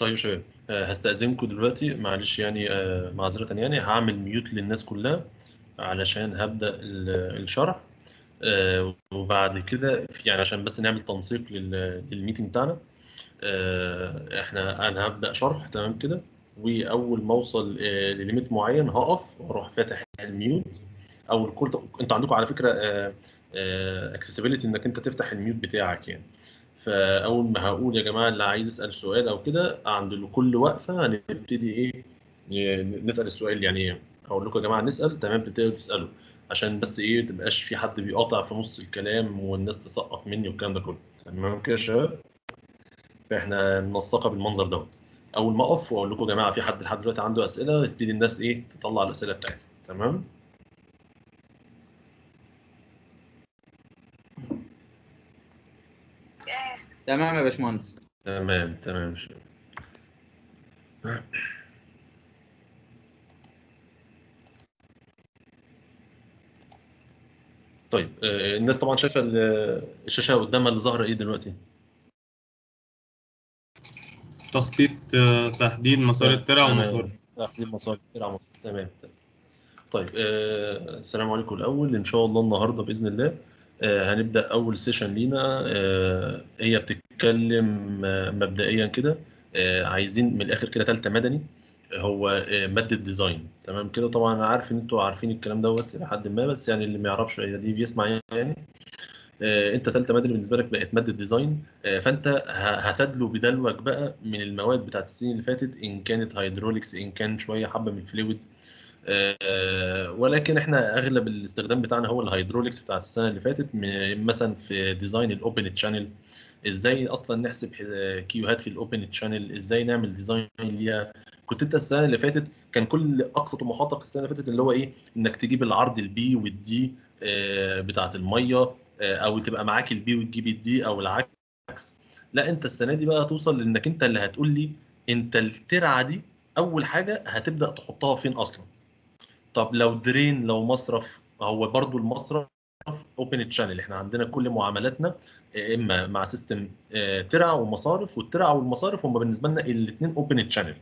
طيب يا شباب آه، هستأذنكم دلوقتي معلش يعني آه، معذرة يعني هعمل ميوت للناس كلها علشان هبدأ ال- الشرح آه، وبعد كده يعني عشان بس نعمل تنسيق لل- للميتنج بتاعنا آه، احنا انا هبدأ شرح تمام كده واول ما اوصل آه، لليميت معين هقف واروح فاتح الميوت او الكل انتوا عندكم على فكرة اكسسبيليتي انك انت تفتح الميوت بتاعك يعني فاول ما هقول يا جماعه اللي عايز يسال سؤال او كده عند كل وقفه هنبتدي ايه ن- نسال السؤال يعني اقول لكم يا جماعه نسال تمام تبتدوا تسالوا عشان بس ايه تبقاش في حد بيقاطع في نص الكلام والناس تسقط مني والكلام ده كله تمام كده يا شباب فاحنا ننسقها بالمنظر دوت اول ما اقف واقول لكم يا جماعه في حد لحد دلوقتي عنده اسئله تبتدي الناس ايه تطلع الاسئله بتاعتها تمام تمام يا باشمهندس تمام تمام يا شباب طيب آه، الناس طبعا شايفه ال- الشاشه قدامها اللي ظاهره ايه دلوقتي تخطيط آه، تحديد مسار الترع تمام. ومسار تحديد مسار الترع ومسار تمام تمام. طيب آه، السلام عليكم الاول ان شاء الله النهارده باذن الله آه، هنبدا اول سيشن لينا آه، هي بتتكلم آه، مبدئيا كده آه، عايزين من الاخر كده ثالثه مدني هو آه، ماده ديزاين تمام كده طبعا انا عارف ان انتوا عارفين الكلام دوت لحد ما بس يعني اللي ما يعرفش هي دي بيسمع يعني آه، انت ثالثه مدني بالنسبه لك بقت ماده ديزاين آه، فانت ه- هتدلو بدلوك بقى من المواد بتاعت السنين اللي فاتت ان كانت هيدروليكس ان كان شويه حبه من فلويد آه، ولكن احنا اغلب الاستخدام بتاعنا هو الهيدروليكس بتاع السنه اللي فاتت م- مثلا في ديزاين الاوبن تشانل ازاي اصلا نحسب ح- كيوهات في الاوبن تشانل ازاي نعمل ديزاين ليها كنت انت السنه اللي فاتت كان كل اقصى طموحاتك السنه اللي فاتت اللي هو ايه انك تجيب العرض البي والدي بتاعه الميه آه، او تبقى معاك البي وتجيب الدي او العكس لا انت السنه دي بقى توصل لانك انت اللي هتقول لي انت الترعه دي اول حاجه هتبدا تحطها فين اصلا طب لو درين لو مصرف هو برضو المصرف اوبن تشانل احنا عندنا كل معاملاتنا آه، اما مع سيستم آه، ترع ومصارف والترع والمصارف هم بالنسبه لنا الاثنين اوبن تشانل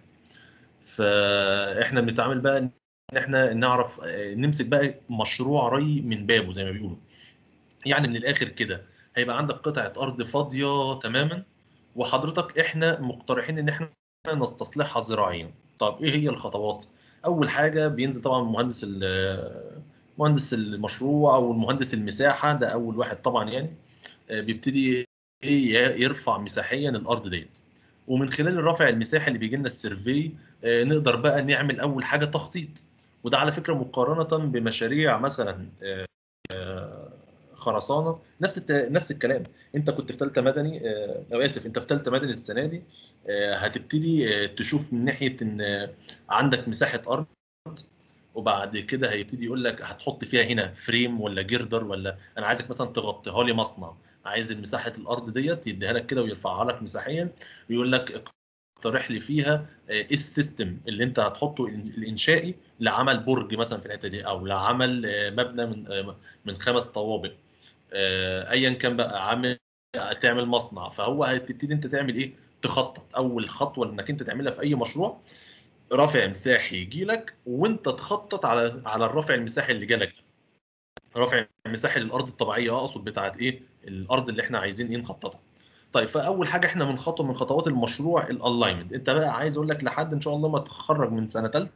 فاحنا بنتعامل بقى ان احنا نعرف آه، نمسك بقى مشروع ري من بابه زي ما بيقولوا يعني من الاخر كده هيبقى عندك قطعه ارض فاضيه تماما وحضرتك احنا مقترحين ان احنا نستصلحها زراعيا طب ايه هي الخطوات اول حاجه بينزل طبعا مهندس ال- مهندس المشروع او المهندس المساحه ده اول واحد طبعا يعني آه، بيبتدي ايه يرفع مساحيا الارض ديت ومن خلال الرفع المساحي اللي بيجي لنا السيرفي آه، نقدر بقى نعمل اول حاجه تخطيط وده على فكره مقارنه بمشاريع مثلا آه، آه، خرسانه نفس الت... نفس الكلام انت كنت في ثالثه مدني آه، او اسف انت في ثالثه مدني السنه دي آه، هتبتدي آه، تشوف من ناحيه ان آه، عندك مساحه ارض وبعد كده هيبتدي يقول لك هتحط فيها هنا فريم ولا جردر ولا انا عايزك مثلا تغطيها لي مصنع عايز مساحه الارض ديت يديها لك كده ويرفعها لك مساحيا ويقول لك اقترح لي فيها آه، ايه السيستم اللي انت هتحطه الانشائي لعمل برج مثلا في الحته دي او لعمل آه، مبنى من آه، من خمس طوابق آه، ايا كان بقى عامل تعمل مصنع فهو هتبتدي انت تعمل ايه تخطط اول خطوه انك انت تعملها في اي مشروع رافع مساحي يجي لك وانت تخطط على على الرافع المساحي اللي جالك ده رافع مساحي للارض الطبيعيه اقصد بتاعت ايه الارض اللي احنا عايزين ايه نخططها طيب فاول حاجه احنا من خطوه من خطوات المشروع الالاينمنت انت بقى عايز اقول لك لحد ان شاء الله ما تتخرج من سنه ثالثه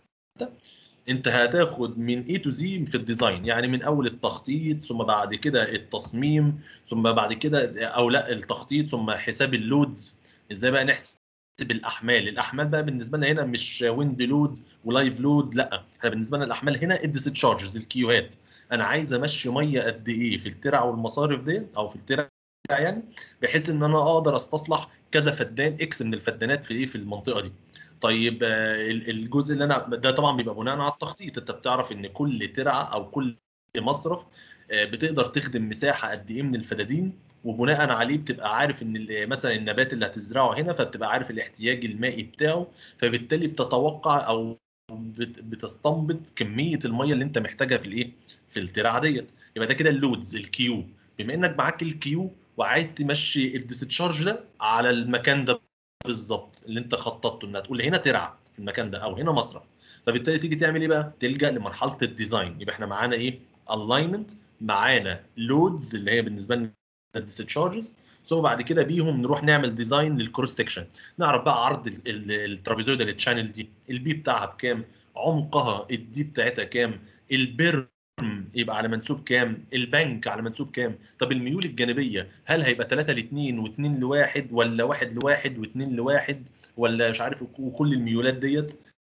انت هتاخد من اي تو زي في الديزاين يعني من اول التخطيط ثم بعد كده التصميم ثم بعد كده او لا التخطيط ثم حساب اللودز ازاي بقى نحسب الاحمال الاحمال بقى بالنسبه لنا هنا مش ويند لود ولايف لود لا احنا بالنسبه لنا الاحمال هنا الديسشارجز الكيوهات انا عايز امشي ميه قد ايه في الترع والمصارف دي او في الترع يعني بحيث ان انا اقدر استصلح كذا فدان اكس من الفدانات في ايه في المنطقه دي طيب آه، ال- الجزء اللي انا ده طبعا بيبقى بناء على التخطيط انت بتعرف ان كل ترعه او كل مصرف آه، بتقدر تخدم مساحه قد ايه من الفدادين وبناء عليه بتبقى عارف ان ال- مثلا النبات اللي هتزرعه هنا فبتبقى عارف الاحتياج المائي بتاعه فبالتالي بتتوقع او بت- بتستنبط كميه الميه اللي انت محتاجها في الايه في الترعه ديت يبقى ده كده اللودز الكيو بما انك معاك الكيو وعايز تمشي الديسشارج ده على المكان ده بالظبط اللي انت خططته انها تقول هنا ترعى في المكان ده او هنا مصرف فبالتالي تيجي تعمل ايه بقى تلجا لمرحله الديزاين يبقى احنا معانا ايه الاينمنت معانا لودز اللي هي بالنسبه لنا الديسشارجز ثم بعد كده بيهم نروح نعمل ديزاين للكروس سكشن نعرف بقى عرض ال- ال- الترابيزويدال التشانل دي البي بتاعها بكام عمقها الدي بتاعتها كام البيرم يبقى على منسوب كام البنك على منسوب كام طب الميول الجانبيه هل هيبقى 3 ل 2 و2 ل 1 ولا 1 ل 1 و2 ل 1 ولا مش عارف وكل الميولات ديت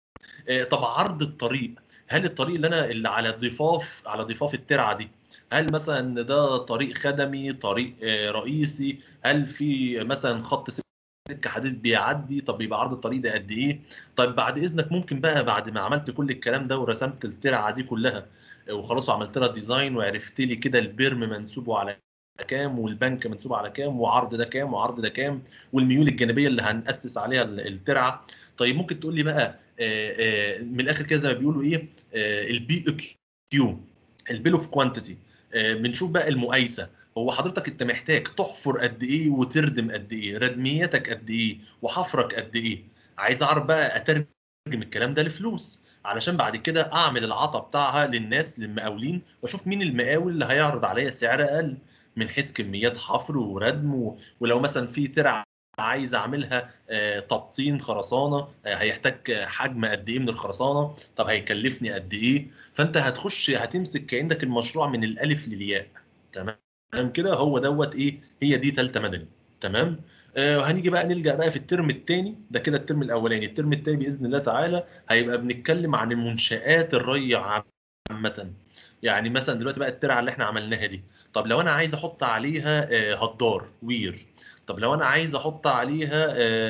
آه، طب عرض الطريق هل الطريق اللي انا اللي على ضفاف على ضفاف الترعه دي هل مثلا ده طريق خدمي طريق آه، رئيسي هل في مثلا خط سكه حديد بيعدي طب يبقى عرض الطريق ده قد ايه طيب بعد اذنك ممكن بقى بعد ما عملت كل الكلام ده ورسمت الترعه دي كلها آه، وخلاص وعملت لها ديزاين وعرفت لي كده البرم منسوبه على كام والبنك منسوب على كام وعرض ده كام وعرض ده كام والميول الجانبيه اللي هنأسس عليها ال- الترعه طيب ممكن تقول لي بقى آه، آه، من الاخر كده زي ما بيقولوا ايه البي كيو البيل اوف كوانتيتي بنشوف بقى المقايسه هو حضرتك انت محتاج تحفر قد ايه وتردم قد ايه ردميتك قد ايه وحفرك قد ايه عايز اعرف بقى اترجم الكلام ده لفلوس علشان بعد كده اعمل العطا بتاعها للناس للمقاولين واشوف مين المقاول اللي هيعرض عليا سعر اقل من حيث كميات حفر وردم و- ولو مثلا في ترع عايز اعملها آه، تبطين خرسانه آه، هيحتاج آه، حجم قد ايه من الخرسانه طب هيكلفني قد ايه فانت هتخش هتمسك كانك المشروع من الالف للياء تمام كده هو دوت ايه هي دي ثالثه مدني تمام آه وهنيجي بقى نلجا بقى في الترم الثاني ده كده الترم الاولاني الترم الثاني باذن الله تعالى هيبقى بنتكلم عن المنشات الري عامه يعني مثلا دلوقتي بقى الترعه اللي احنا عملناها دي طب لو انا عايز احط عليها آه، هدار وير طب لو انا عايز احط عليها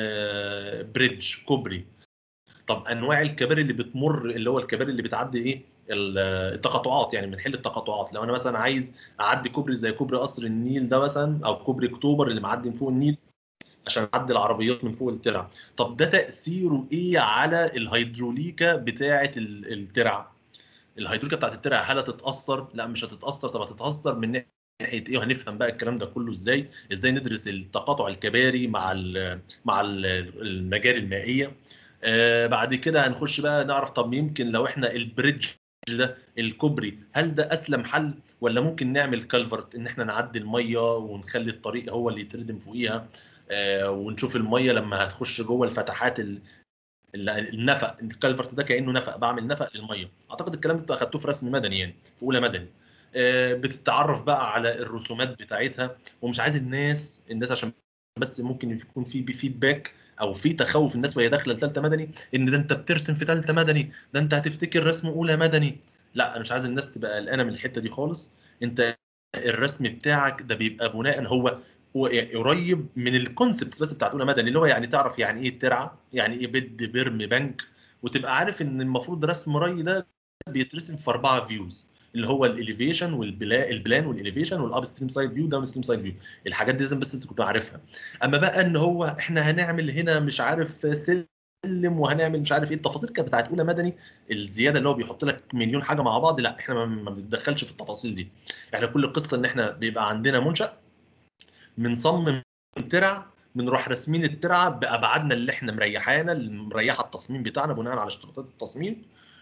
آه، بريدج كوبري طب انواع الكباري اللي بتمر اللي هو الكباري اللي بتعدي ايه ال- التقاطعات يعني بنحل التقاطعات لو انا مثلا عايز اعدي كوبري زي كوبري قصر النيل ده مثلا او كوبري اكتوبر اللي معدي من فوق النيل عشان اعدي العربيات من فوق الترعه طب ده تاثيره ايه على الهيدروليكا بتاعه ال- الترعه الهيدروليكا بتاعت الترعه هل هتتاثر لا مش هتتاثر طب هتتاثر من ناحيه ايه وهنفهم بقى الكلام ده كله ازاي ازاي ندرس التقاطع الكباري مع ال مع ال- المجاري المائيه آه بعد كده هنخش بقى نعرف طب يمكن لو احنا البريدج ده الكوبري هل ده اسلم حل ولا ممكن نعمل كالفرت ان احنا نعدي الميه ونخلي الطريق هو اللي يتردم فوقيها آه ونشوف الميه لما هتخش جوه الفتحات ال- ال- النفق الكالفرت ده كانه نفق بعمل نفق للميه اعتقد الكلام ده انتوا اخدتوه في رسم مدني يعني في اولى مدني آه، بتتعرف بقى على الرسومات بتاعتها ومش عايز الناس الناس عشان بس ممكن يكون في فيدباك او في تخوف الناس وهي داخله لثالثه مدني ان ده انت بترسم في ثالثه مدني ده انت هتفتكر رسم اولى مدني لا انا مش عايز الناس تبقى قلقانه من الحته دي خالص انت الرسم بتاعك ده بيبقى بناء هو هو يعني قريب من الكونسبتس بس بتاعت اولى مدني اللي هو يعني تعرف يعني ايه ترعه يعني ايه بد بيرم بنك وتبقى عارف ان المفروض رسم ري ده بيترسم في اربعه فيوز اللي هو الاليفيشن والبلا البلان والاليفيشن والاب ستريم سايد فيو داون ستريم سايد فيو الحاجات دي لازم بس تكون عارفها اما بقى ان هو احنا هنعمل هنا مش عارف سلم وهنعمل مش عارف ايه التفاصيل كانت بتاعت اولى مدني الزياده اللي هو بيحط لك مليون حاجه مع بعض لا احنا ما- ما بنتدخلش في التفاصيل دي احنا كل القصه ان احنا بيبقى عندنا منشا بنصمم ترع بنروح راسمين الترعه بابعادنا اللي احنا مريحانا اللي مريحه التصميم بتاعنا بناء على اشتراطات التصميم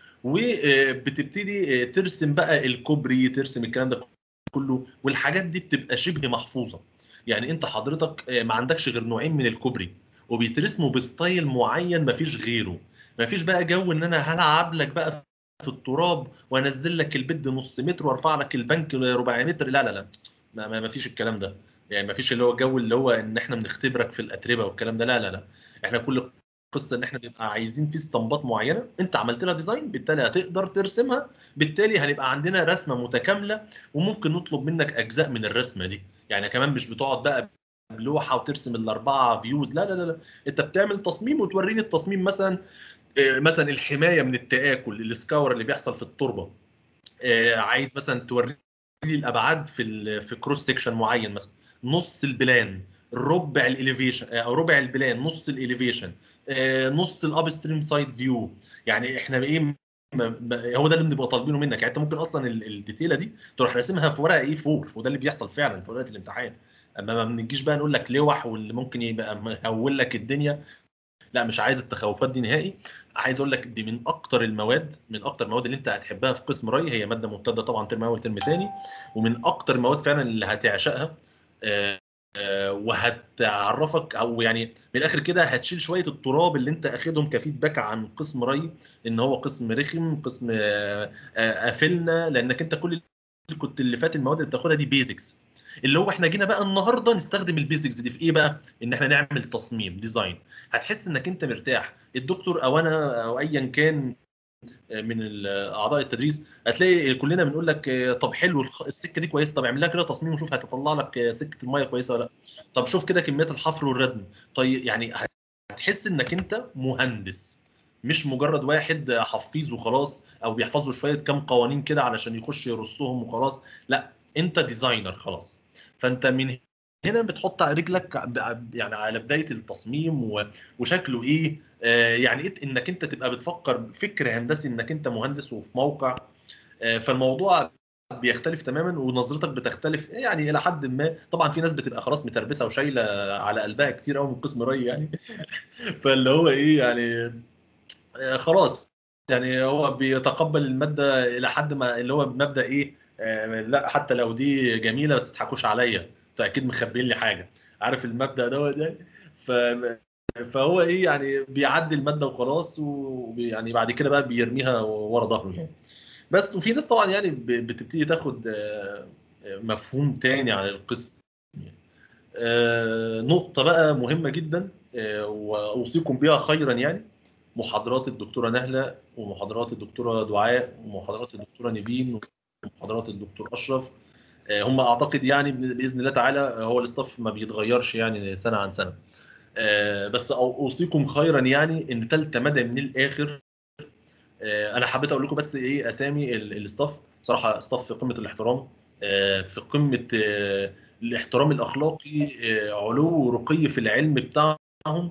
وبتبتدي ترسم بقى الكوبري ترسم الكلام ده كله والحاجات دي بتبقى شبه محفوظه يعني انت حضرتك ما عندكش غير نوعين من الكوبري وبيترسموا بستايل معين مفيش غيره مفيش بقى جو ان انا هلعب لك بقى في التراب وانزل لك البد نص متر وارفع لك البنك ربع متر لا لا لا ما, ما ما فيش الكلام ده يعني ما فيش اللي هو الجو اللي هو ان احنا بنختبرك في الاتربه والكلام ده لا لا لا احنا كل قصه ان احنا بنبقى عايزين في اسطمبات معينه انت عملت لها ديزاين بالتالي هتقدر ترسمها بالتالي هنبقى عندنا رسمه متكامله وممكن نطلب منك اجزاء من الرسمه دي يعني كمان مش بتقعد بقى بلوحه وترسم الاربعه فيوز لا لا لا, لا. انت بتعمل تصميم وتوريني التصميم مثلا آه، مثلا الحمايه من التاكل السكاور اللي بيحصل في التربه آه، عايز مثلا توري لي الابعاد في ال- في كروس سيكشن معين مثلا نص البلان ربع الاليفيشن او ربع البلان نص الاليفيشن آه، نص الاب ستريم سايد فيو يعني احنا ايه ما- ما- هو ده اللي بنبقى طالبينه منك يعني انت ممكن اصلا ال- الديتيله دي تروح راسمها في ورقه اي 4 وده اللي بيحصل فعلا في ورقه الامتحان اما ما بنجيش بقى نقول لك لوح واللي ممكن يبقى مهول لك الدنيا لا مش عايز التخوفات دي نهائي عايز اقول لك دي من اكتر المواد من اكتر المواد اللي انت هتحبها في قسم ري هي ماده ممتده طبعا ترم اول ترم تاني ومن اكتر المواد فعلا اللي هتعشقها آه، آه، وهتعرفك او يعني من الاخر كده هتشيل شويه التراب اللي انت اخدهم كفيدباك عن قسم ري ان هو قسم رخم قسم آه، آه، قافلنا لانك انت كل اللي كنت اللي فات المواد اللي بتاخدها دي بيزكس اللي هو احنا جينا بقى النهارده نستخدم البيزكس دي في ايه بقى؟ ان احنا نعمل تصميم ديزاين هتحس انك انت مرتاح الدكتور او انا او ايا كان من ال- اعضاء التدريس هتلاقي كلنا بنقول لك آه، طب حلو الخ- السكه دي كويسه طب اعمل لها كده تصميم وشوف هتطلع لك آه، سكه الميه كويسه ولا لا طب شوف كده كميات الحفر والردم طيب يعني هتحس انك انت مهندس مش مجرد واحد حفيظ وخلاص او بيحفظ له شويه كام قوانين كده علشان يخش يرصهم وخلاص لا انت ديزاينر خلاص فانت من هنا بتحط على رجلك ب- يعني على بدايه التصميم و- وشكله ايه آه، يعني ايه انك انت تبقى بتفكر فكر هندسي انك انت مهندس وفي موقع آه، فالموضوع بيختلف تماما ونظرتك بتختلف يعني الى حد ما طبعا في ناس بتبقى خلاص متربسه وشايله على قلبها كتير قوي من قسم ري يعني فاللي هو ايه يعني آه، خلاص يعني هو بيتقبل الماده الى حد ما اللي هو مبدا ايه آه، لا حتى لو دي جميله بس تضحكوش عليا انتوا اكيد مخبيين لي حاجه عارف المبدا دوت يعني ف فهو ايه يعني بيعدي الماده وخلاص ويعني بعد كده بقى بيرميها ورا ظهره يعني بس وفي ناس طبعا يعني ب- بتبتدي تاخد آه، آه، مفهوم تاني عن القسم يعني. آه، نقطة بقى مهمة جدا آه، وأوصيكم بها خيرا يعني محاضرات الدكتورة نهلة ومحاضرات الدكتورة دعاء ومحاضرات الدكتورة نيفين ومحاضرات الدكتور أشرف آه، هم أعتقد يعني بإذن الله تعالى هو الاستاف ما بيتغيرش يعني سنة عن سنة آه، بس أو- أوصيكم خيرا يعني إن تالتة مدى من الآخر آه، انا حبيت اقول لكم بس ايه اسامي ال- الاستاف بصراحه استاف في قمه الاحترام آه، في قمه آه، الاحترام الاخلاقي آه، علو رقي في العلم بتاعهم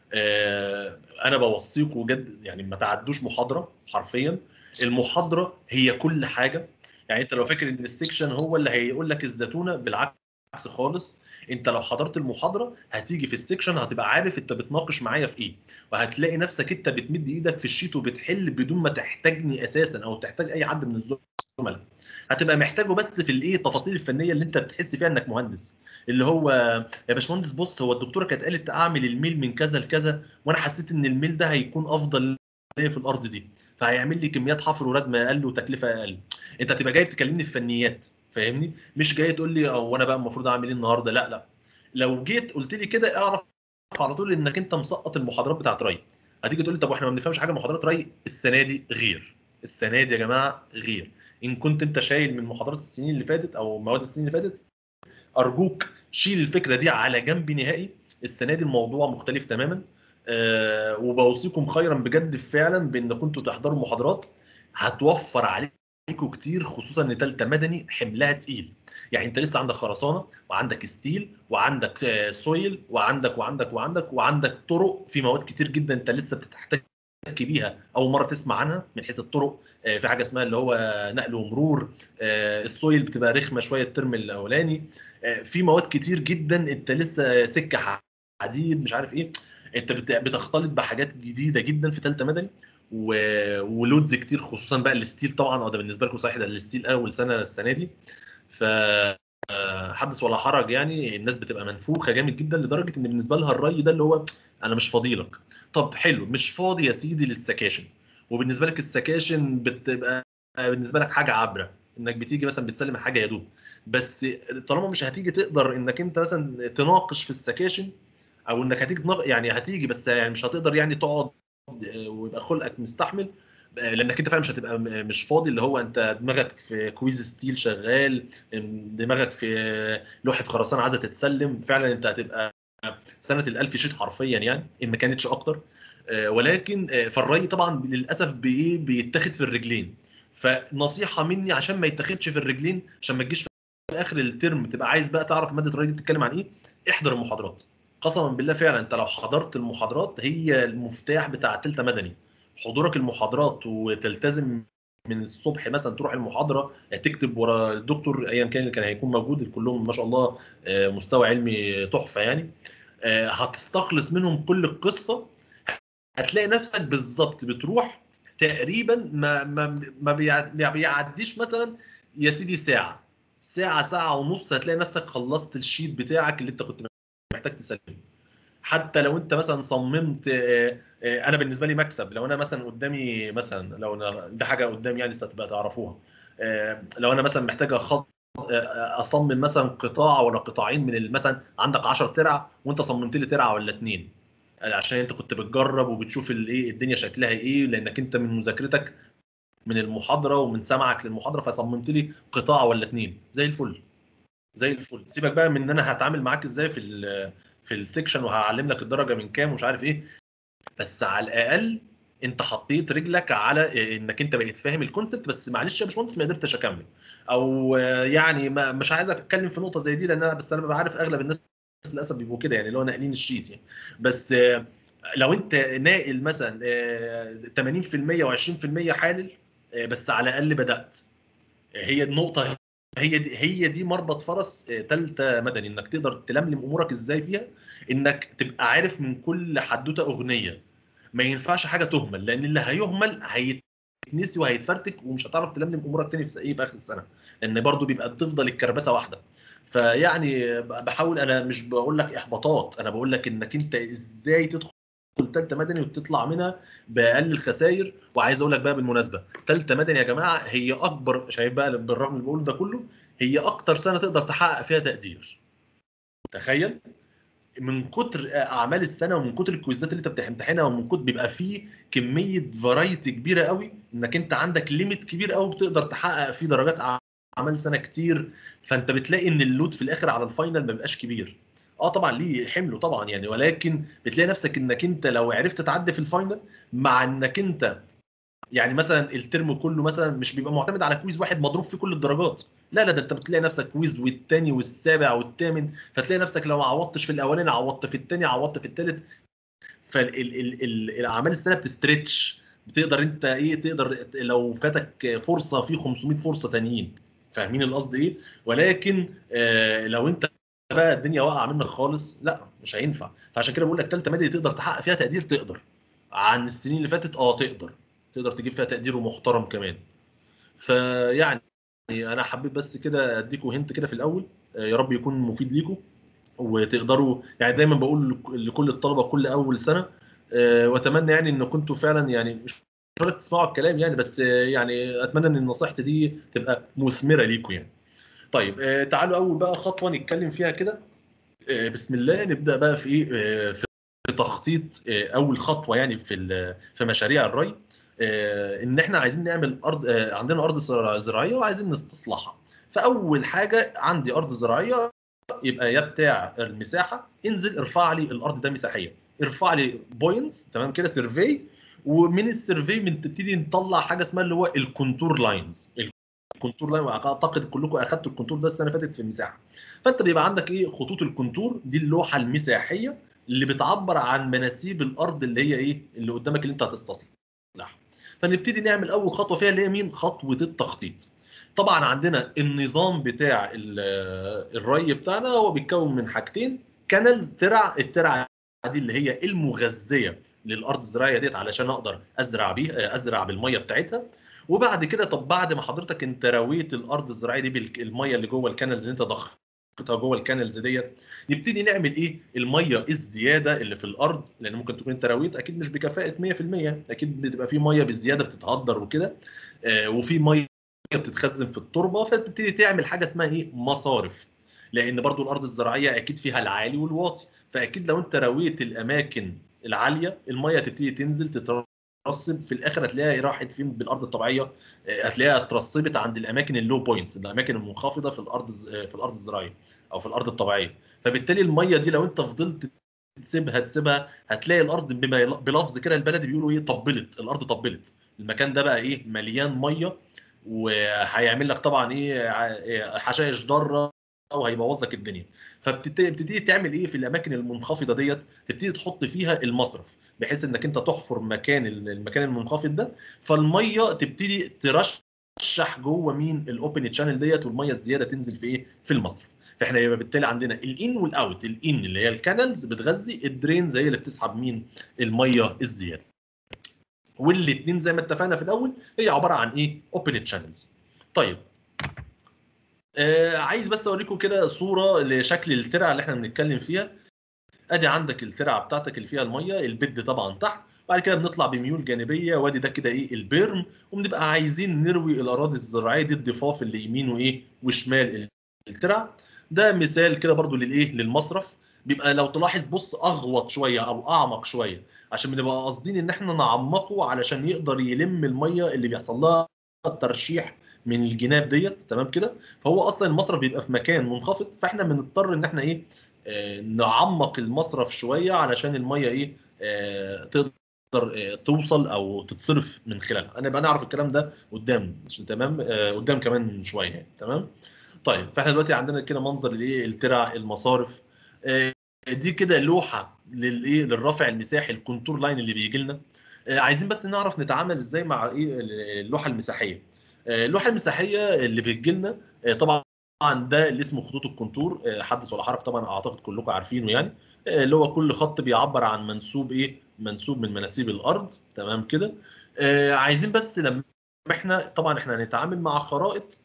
آه، انا بوصيكم جد يعني ما تعدوش محاضره حرفيا المحاضره هي كل حاجه يعني انت لو فاكر ان السكشن هو اللي هيقول لك الزتونه بالعكس خالص انت لو حضرت المحاضره هتيجي في السكشن هتبقى عارف انت بتناقش معايا في ايه وهتلاقي نفسك انت بتمد ايدك في الشيت وبتحل بدون ما تحتاجني اساسا او تحتاج اي حد من الزملاء هتبقى محتاجه بس في الايه التفاصيل الفنيه اللي انت بتحس فيها انك مهندس اللي هو يا باشمهندس بص هو الدكتوره كانت قالت اعمل الميل من كذا لكذا وانا حسيت ان الميل ده هيكون افضل ليا في الارض دي فهيعمل لي كميات حفر وردم اقل وتكلفه اقل انت هتبقى جاي بتكلمني في فنيات فاهمني مش جاي تقول لي او انا بقى المفروض اعمل ايه النهارده لا لا لو جيت قلت لي كده اعرف على طول انك انت مسقط المحاضرات بتاعت ري هتيجي تقول لي طب واحنا ما بنفهمش حاجه من محاضرات ري السنه دي غير السنه دي يا جماعه غير ان كنت انت شايل من محاضرات السنين اللي فاتت او مواد السنين اللي فاتت ارجوك شيل الفكره دي على جنب نهائي السنه دي الموضوع مختلف تماما أه وبوصيكم خيرا بجد فعلا بان كنتوا تحضروا محاضرات هتوفر عليكم كتير خصوصا ان ثالثه مدني حملها تقيل يعني انت لسه عندك خرسانه وعندك ستيل وعندك آه، سويل وعندك وعندك وعندك وعندك طرق في مواد كتير جدا انت لسه بتحتك بيها اول مره تسمع عنها من حيث الطرق آه، في حاجه اسمها اللي هو نقل ومرور آه، السويل بتبقى رخمه شويه الترم الاولاني آه، في مواد كتير جدا انت لسه سكه حديد مش عارف ايه انت بت- بتختلط بحاجات جديده جدا في ثالثه مدني و- ولودز كتير خصوصا بقى الستيل طبعا اه ده بالنسبه لكم صحيح ده الستيل اول سنه السنه دي ف آه، حدث ولا حرج يعني الناس بتبقى منفوخه جامد جدا لدرجه ان بالنسبه لها الري ده اللي هو انا مش فاضي لك طب حلو مش فاضي يا سيدي للسكاشن وبالنسبه لك السكاشن بتبقى بالنسبه لك حاجه عابره انك بتيجي مثلا بتسلم حاجه يا دوب بس طالما مش هتيجي تقدر انك انت مثلا تناقش في السكاشن او انك هتيجي تناقش يعني هتيجي بس يعني مش هتقدر يعني تقعد آه، ويبقى خلقك مستحمل آه، لانك انت فعلا مش هتبقى م- مش فاضي اللي هو انت دماغك في كويز ستيل شغال دماغك في لوحه خرسانه عايزه تتسلم فعلا انت هتبقى سنه الالف شيت حرفيا يعني ان ما كانتش اكتر آه، ولكن آه، فالري طبعا للاسف بايه بيتاخد في الرجلين فنصيحه مني عشان ما يتاخدش في الرجلين عشان ما تجيش في اخر الترم تبقى عايز بقى تعرف ماده الري دي بتتكلم عن ايه احضر المحاضرات قسما بالله فعلا انت لو حضرت المحاضرات هي المفتاح بتاع تالتة مدني حضورك المحاضرات وتلتزم من الصبح مثلا تروح المحاضره تكتب ورا الدكتور ايا كان اللي كان هيكون موجود كلهم ما شاء الله آه، مستوى علمي تحفه يعني آه، هتستخلص منهم كل القصه هتلاقي نفسك بالظبط بتروح تقريبا ما ما ما بيع- ما بيعديش مثلا يا سيدي ساعه ساعه ساعه ونص هتلاقي نفسك خلصت الشيت بتاعك اللي انت كنت محتاج تسلمه حتى لو انت مثلا صممت آه، آه، انا بالنسبه لي مكسب لو انا مثلا قدامي مثلا لو انا ده حاجه قدامي يعني لسه هتبقى تعرفوها آه، لو انا مثلا محتاج أخط آه، اصمم مثلا قطاع ولا قطاعين من ال- مثلا عندك 10 ترع وانت صممت لي ترعه ولا اتنين عشان انت كنت بتجرب وبتشوف الايه الدنيا شكلها ايه لانك انت من مذاكرتك من المحاضره ومن سمعك للمحاضره فصممت لي قطاع ولا اتنين زي الفل زي الفل سيبك بقى من ان انا هتعامل معاك ازاي في ال في السكشن وهعلم لك الدرجه من كام ومش عارف ايه بس على الاقل انت حطيت رجلك على انك انت بقيت فاهم الكونسبت بس معلش يا باشمهندس ما قدرتش اكمل او آه، يعني ما مش عايز اتكلم في نقطه زي دي لان انا بس انا ببقى عارف اغلب الناس للاسف بيبقوا كده يعني اللي هو ناقلين الشيت يعني بس آه، لو انت ناقل مثلا آه، 80% و20% حالل آه، بس على الاقل بدات هي النقطه هي دي هي دي مربط فرس ثالثه مدني انك تقدر تلملم امورك ازاي فيها انك تبقى عارف من كل حدوته اغنيه ما ينفعش حاجه تهمل لان اللي هيهمل هيتنسي وهيتفرتك ومش هتعرف تلملم امورك تاني في ايه في اخر السنه لان برضو بيبقى بتفضل الكربسه واحده فيعني بحاول انا مش بقول لك احباطات انا بقول لك انك انت ازاي تدخل ثالثه مدني وتطلع منها باقل الخسائر وعايز اقول لك بقى بالمناسبه ثالثه مدني يا جماعه هي اكبر شايف بقى بالرغم اللي بقوله ده كله هي اكتر سنه تقدر تحقق فيها تقدير تخيل من كتر اعمال السنه ومن كتر الكويزات اللي انت بتمتحنها ومن كتر بيبقى فيه كميه فرايتي كبيره قوي انك انت عندك ليميت كبير قوي بتقدر تحقق فيه درجات اعمال سنه كتير فانت بتلاقي ان اللود في الاخر على الفاينل ما بيبقاش كبير اه طبعا ليه حمله طبعا يعني ولكن بتلاقي نفسك انك انت لو عرفت تعدي في الفاينل مع انك انت يعني مثلا الترم كله مثلا مش بيبقى معتمد على كويز واحد مضروب فيه كل الدرجات لا لا ده انت بتلاقي نفسك كويز والتاني والسابع والثامن فتلاقي نفسك لو ما عوضتش في الاولاني عوضت في الثاني عوضت في الثالث فالاعمال السنه بتستريتش بتقدر انت ايه تقدر لو فاتك فرصه في 500 فرصه تانيين فاهمين القصد ايه ولكن آه لو انت بقى الدنيا واقعه منك خالص لا مش هينفع فعشان كده بقول لك ثالثه مادي تقدر تحقق فيها تقدير تقدر عن السنين اللي فاتت اه تقدر تقدر تجيب فيها تقدير ومحترم كمان فيعني انا حبيت بس كده اديكم هنت كده في الاول آه، يا رب يكون مفيد ليكم وتقدروا يعني دايما بقول لك- لكل الطلبه كل اول سنه آه، واتمنى يعني ان كنتوا فعلا يعني مش هقول لك تسمعوا الكلام يعني بس آه، يعني اتمنى ان نصيحتي دي تبقى مثمره ليكم يعني طيب آه، تعالوا اول بقى خطوه نتكلم فيها كده آه، بسم الله نبدا بقى في ايه آه، في تخطيط آه، اول خطوه يعني في ال- في مشاريع الري آه، ان احنا عايزين نعمل ارض آه، عندنا ارض زرا- زراعيه وعايزين نستصلحها فاول حاجه عندي ارض زراعيه يبقى يا بتاع المساحه انزل ارفع لي الارض ده مساحيه ارفع لي بوينتس تمام كده سيرفي ومن السيرفي من تبتدي نطلع حاجه اسمها اللي هو الكونتور لاينز الكونتور لاين اعتقد كلكم اخدتوا الكونتور ده السنه اللي فاتت في المساحه فانت بيبقى عندك ايه خطوط الكونتور دي اللوحه المساحيه اللي بتعبر عن مناسيب الارض اللي هي ايه اللي قدامك اللي انت هتستصلحها فنبتدي نعمل اول خطوه فيها اللي هي مين خطوه التخطيط طبعا عندنا النظام بتاع ال- الري بتاعنا هو بيتكون من حاجتين كانلز ترع الترع دي اللي هي المغذيه للارض الزراعيه ديت علشان اقدر ازرع بيها ازرع بالميه بتاعتها وبعد كده طب بعد ما حضرتك انت رويت الارض الزراعيه دي بالميه اللي جوه الكانلز اللي انت ضختها جوه الكانلز ديت نبتدي نعمل ايه الميه الزياده اللي في الارض لان ممكن تكون انت رويت اكيد مش بكفاءه 100% اكيد بتبقى في ميه بالزياده بتتهدر وكده آه وفي ميه بتتخزن في التربه فتبتدي تعمل حاجه اسمها ايه مصارف لان برضو الارض الزراعيه اكيد فيها العالي والواطي فاكيد لو انت رويت الاماكن العاليه الميه تبتدي تنزل تترسب في الاخر هتلاقيها راحت فين بالارض الطبيعيه آه، هتلاقيها اترسبت عند الاماكن اللو بوينتس الاماكن المنخفضه في الارض الز- آه، في الارض الزراعيه او في الارض الطبيعيه فبالتالي الميه دي لو انت فضلت تسيبها تسيبها هتلاقي الارض بما يل- بلفظ كده البلدي بيقولوا ايه طبلت الارض طبلت المكان ده بقى ايه مليان ميه وهيعمل لك طبعا ايه ع- حشائش ضاره وهيبوظ لك الدنيا فبتبتدي تعمل ايه في الاماكن المنخفضه ديت تبتدي تحط فيها المصرف بحيث انك انت تحفر مكان ال- المكان المنخفض ده فالميه تبتدي ترش يترشح جوه مين الاوبن تشانل ديت والميه الزياده تنزل في ايه في المصرف فاحنا يبقى بالتالي عندنا الان والاوت الان اللي هي الكانالز بتغذي الدرين زي اللي بتسحب مين الميه الزياده والاثنين زي ما اتفقنا في الاول هي عباره عن ايه اوبن تشانلز طيب آه عايز بس اوريكم كده صوره لشكل الترعه اللي احنا بنتكلم فيها ادي عندك الترعه بتاعتك اللي فيها الميه البد طبعا تحت بعد كده بنطلع بميول جانبيه وادي ده كده ايه البيرم وبنبقى عايزين نروي الاراضي الزراعيه دي الضفاف اللي يمين وايه وشمال الترع ده مثال كده برضو للايه للمصرف بيبقى لو تلاحظ بص اغوط شويه او اعمق شويه عشان بنبقى قاصدين ان احنا نعمقه علشان يقدر يلم الميه اللي بيحصل لها الترشيح من الجناب ديت تمام كده فهو اصلا المصرف بيبقى في مكان منخفض فاحنا بنضطر ان احنا ايه آه نعمق المصرف شويه علشان الميه ايه آه تقدر آه توصل او تتصرف من خلالها انا بقى نعرف الكلام ده قدام عشان تمام آه قدام كمان شويه يعني تمام طيب فاحنا دلوقتي عندنا كده منظر الايه الترع المصارف آه دي كده لوحه للايه للرفع المساحي الكونتور لاين اللي بيجي لنا آه عايزين بس نعرف نتعامل ازاي مع ايه اللوحه المساحيه اللوحه المساحيه اللي بتجي لنا طبعا ده اللي اسمه خطوط الكونتور حدث ولا حرج طبعا اعتقد كلكم عارفينه يعني اللي هو كل خط بيعبر عن منسوب ايه منسوب من مناسيب الارض تمام كده عايزين بس لما احنا طبعا احنا هنتعامل مع خرائط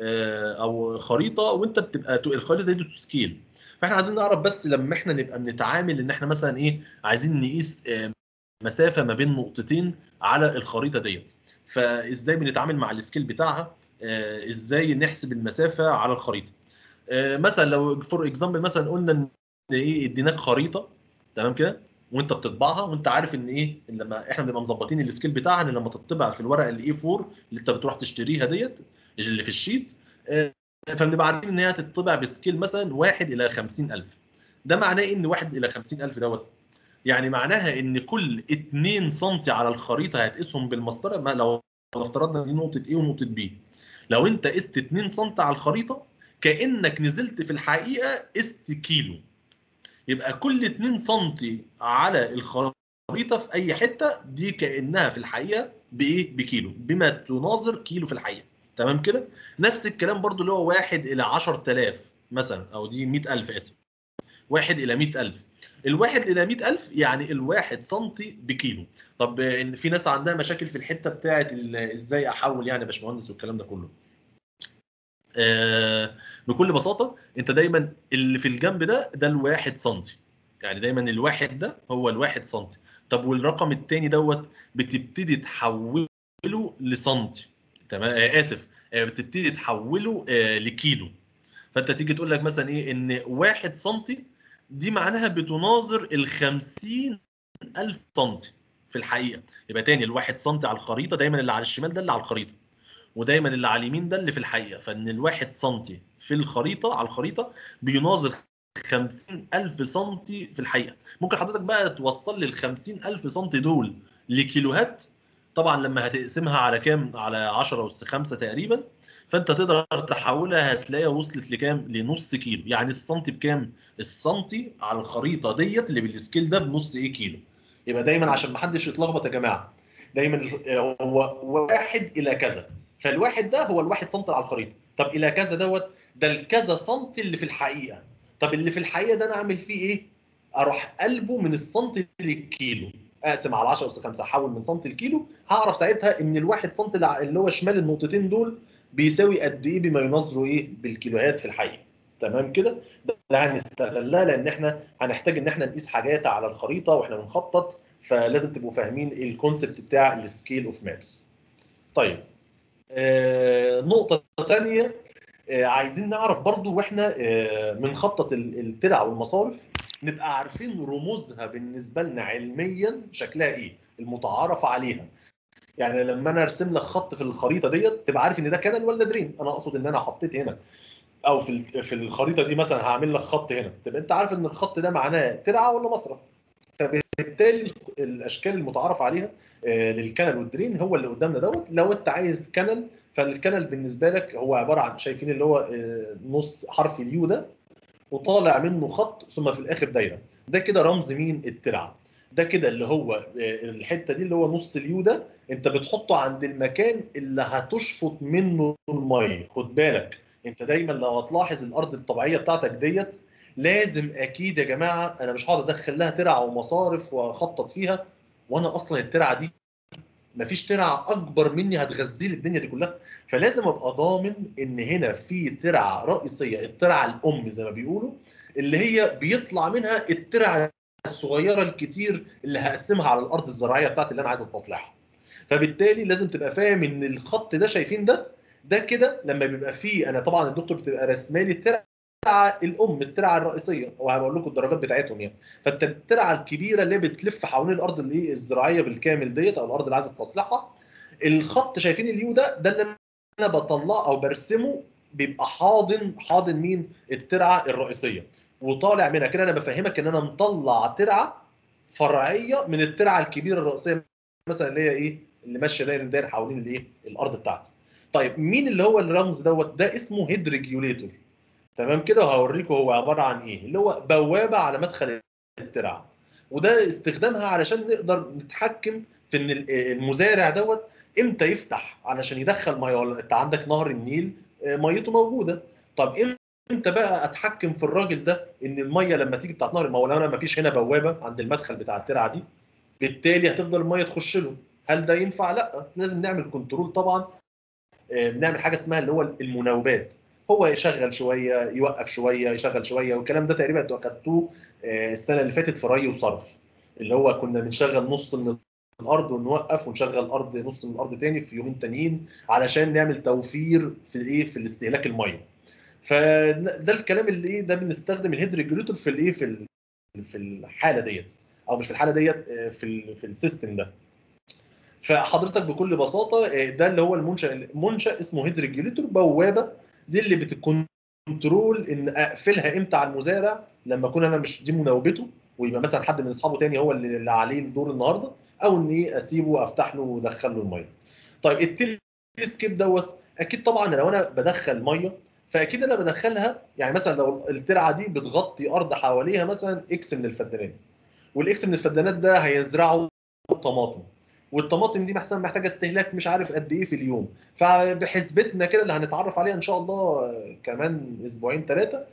او خريطه وانت بتبقى الخريطه دي تو سكيل فاحنا عايزين نعرف بس لما احنا نبقى بنتعامل ان احنا مثلا ايه عايزين نقيس مسافه ما بين نقطتين على الخريطه ديت فازاي بنتعامل مع السكيل بتاعها آه ازاي نحسب المسافه على الخريطه آه مثلا لو فور اكزامبل مثلا قلنا ان ايه اديناك خريطه تمام كده وانت بتطبعها وانت عارف ان ايه إن لما احنا بنبقى مظبطين السكيل بتاعها ان لما تطبع في الورقه الاي 4 اللي انت بتروح تشتريها ديت اللي في الشيت آه فبنبقى عارفين ان هي هتطبع بسكيل مثلا 1 الى 50000 ده معناه ان 1 الى 50000 دوت يعني معناها ان كل 2 سم على الخريطه هتقيسهم بالمسطره ما لو افترضنا دي نقطه A ونقطه B لو انت قست 2 سم على الخريطه كانك نزلت في الحقيقه قست كيلو يبقى كل 2 سم على الخريطه في اي حته دي كانها في الحقيقه بايه بكيلو بما تناظر كيلو في الحقيقه تمام كده نفس الكلام برضو اللي هو 1 الى 10000 مثلا او دي 100000 اسف 1 الى 100000 الواحد الى 100000 يعني الواحد سنتي بكيلو طب ان في ناس عندها مشاكل في الحته بتاعه ازاي احول يعني يا باشمهندس والكلام ده كله آه بكل بساطه انت دايما اللي في الجنب ده ده الواحد سنتي يعني دايما الواحد ده هو الواحد سنتي طب والرقم الثاني دوت بتبتدي تحوله لسنتي تمام آه اسف آه بتبتدي تحوله آه لكيلو فانت تيجي تقول لك مثلا ايه ان واحد سنتي دي معناها بتناظر ال 50 ألف سنتي في الحقيقة يبقى تاني الواحد سنتي على الخريطة دايما اللي على الشمال ده اللي على الخريطة ودايما اللي على اليمين ده اللي في الحقيقة فإن الواحد سنتي في الخريطة على الخريطة بيناظر 50 ألف سنتي في الحقيقة ممكن حضرتك بقى توصل لي ال 50 ألف سنتي دول لكيلوهات طبعا لما هتقسمها على كام على 10 أس 5 تقريبا فانت تقدر تحولها هتلاقيها وصلت لكام لنص كيلو يعني السنتي بكام السنتي على الخريطه ديت اللي بالسكيل ده بنص ايه كيلو يبقى دايما عشان ما حدش يتلخبط يا جماعه دايما هو واحد الى كذا فالواحد ده هو الواحد سنتي على الخريطه طب الى كذا دوت ده الكذا سنتي اللي في الحقيقه طب اللي في الحقيقه ده انا اعمل فيه ايه اروح قلبه من السنتي للكيلو اقسم على 10 اس 5 احول من سنتي لكيلو هعرف ساعتها ان الواحد سنتي اللي هو شمال النقطتين دول بيساوي قد ايه بما يناظروا ايه بالكيلوهات في الحقيقه تمام كده ده هنستغلها لان احنا هنحتاج ان احنا نقيس حاجات على الخريطه واحنا بنخطط فلازم تبقوا فاهمين الكونسبت بتاع السكيل اوف مابس طيب آه نقطه ثانيه آه عايزين نعرف برضو واحنا آه بنخطط الترع والمصارف نبقى عارفين رموزها بالنسبه لنا علميا شكلها ايه المتعارف عليها يعني لما انا ارسم لك خط في الخريطه ديت تبقى عارف ان ده كانال ولا درين انا اقصد ان انا حطيت هنا او في في الخريطه دي مثلا هعمل لك خط هنا تبقى انت عارف ان الخط ده معناه ترعه ولا مصرف فبالتالي الاشكال المتعارف عليها للكنل والدرين هو اللي قدامنا دوت لو انت عايز كنل فالكنل بالنسبه لك هو عباره عن شايفين اللي هو نص حرف اليو ده وطالع منه خط ثم في الاخر دايره ده كده رمز مين الترعه ده كده اللي هو آه، الحته دي اللي هو نص اليو ده انت بتحطه عند المكان اللي هتشفط منه الميه خد بالك انت دايما لو هتلاحظ الارض الطبيعيه بتاعتك ديت لازم اكيد يا جماعه انا مش هقعد ادخل لها ترعه ومصارف واخطط فيها وانا اصلا الترعه دي مفيش ترعه اكبر مني هتغذي لي الدنيا دي كلها فلازم ابقى ضامن ان هنا في ترعه رئيسيه الترعه الام زي ما بيقولوا اللي هي بيطلع منها الترعه الصغيره الكتير اللي هقسمها على الارض الزراعيه بتاعتي اللي انا عايز استصلحها فبالتالي لازم تبقى فاهم ان الخط ده شايفين ده ده كده لما بيبقى فيه انا طبعا الدكتور بتبقى رسمالي الترعه الام الترعه الرئيسيه وهقول لكم الدرجات بتاعتهم يعني فانت الترعه الكبيره اللي بتلف حوالين الارض اللي هي الزراعيه بالكامل ديت او الارض اللي عايز استصلحها الخط شايفين اليو ده ده اللي انا بطلعه او برسمه بيبقى حاضن حاضن مين الترعه الرئيسيه وطالع منها كده انا بفهمك ان انا مطلع ترعه فرعيه من الترعه الكبيره الرئيسيه مثلا اللي هي ايه اللي ماشيه داير داير حوالين الايه الارض بتاعتي طيب مين اللي هو الرمز دوت ده اسمه هيد ريجيوليتور تمام كده وهوريكم هو عباره عن ايه اللي هو بوابه على مدخل الترعه وده استخدامها علشان نقدر نتحكم في ان ال- المزارع دوت امتى يفتح علشان يدخل ميه ولا انت عندك نهر النيل آه، ميته موجوده طب امتى بقى اتحكم في الراجل ده ان الميه لما تيجي بتاعت نهر ما هو لو انا ما فيش هنا بوابه عند المدخل بتاع الترعه دي بالتالي هتفضل الميه تخش له هل ده ينفع لا لازم نعمل كنترول طبعا آه، بنعمل حاجه اسمها اللي هو المناوبات هو يشغل شويه يوقف شويه يشغل شويه والكلام ده تقريبا انتوا اخدتوه آه، السنه اللي فاتت في ري وصرف اللي هو كنا بنشغل نص من الارض ونوقف ونشغل الارض نص من الارض تاني في يومين تانيين علشان نعمل توفير في الايه في الاستهلاك الميه فده الكلام اللي ايه ده بنستخدم الهيد ريجوليتور في الايه في ال- في الحاله ديت او مش في الحاله ديت آه، في ال- في السيستم ده فحضرتك بكل بساطه آه، ده اللي هو المنشا منشا اسمه هيد ريجوليتور بوابه دي اللي بتكنترول ان اقفلها امتى على المزارع لما اكون انا مش دي مناوبته ويبقى مثلا حد من اصحابه تاني هو اللي اللي عليه الدور النهارده او ان ايه اسيبه افتح له وادخل له الميه. طيب التلسكيب دوت اكيد طبعا لو انا بدخل ميه فاكيد انا بدخلها يعني مثلا لو الترعه دي بتغطي ارض حواليها مثلا اكس من الفدانات والاكس من الفدانات ده هيزرعوا طماطم والطماطم دي مثلا محتاجه استهلاك مش عارف قد ايه في اليوم فبحسبتنا كده اللي هنتعرف عليها ان شاء الله آه، كمان اسبوعين ثلاثه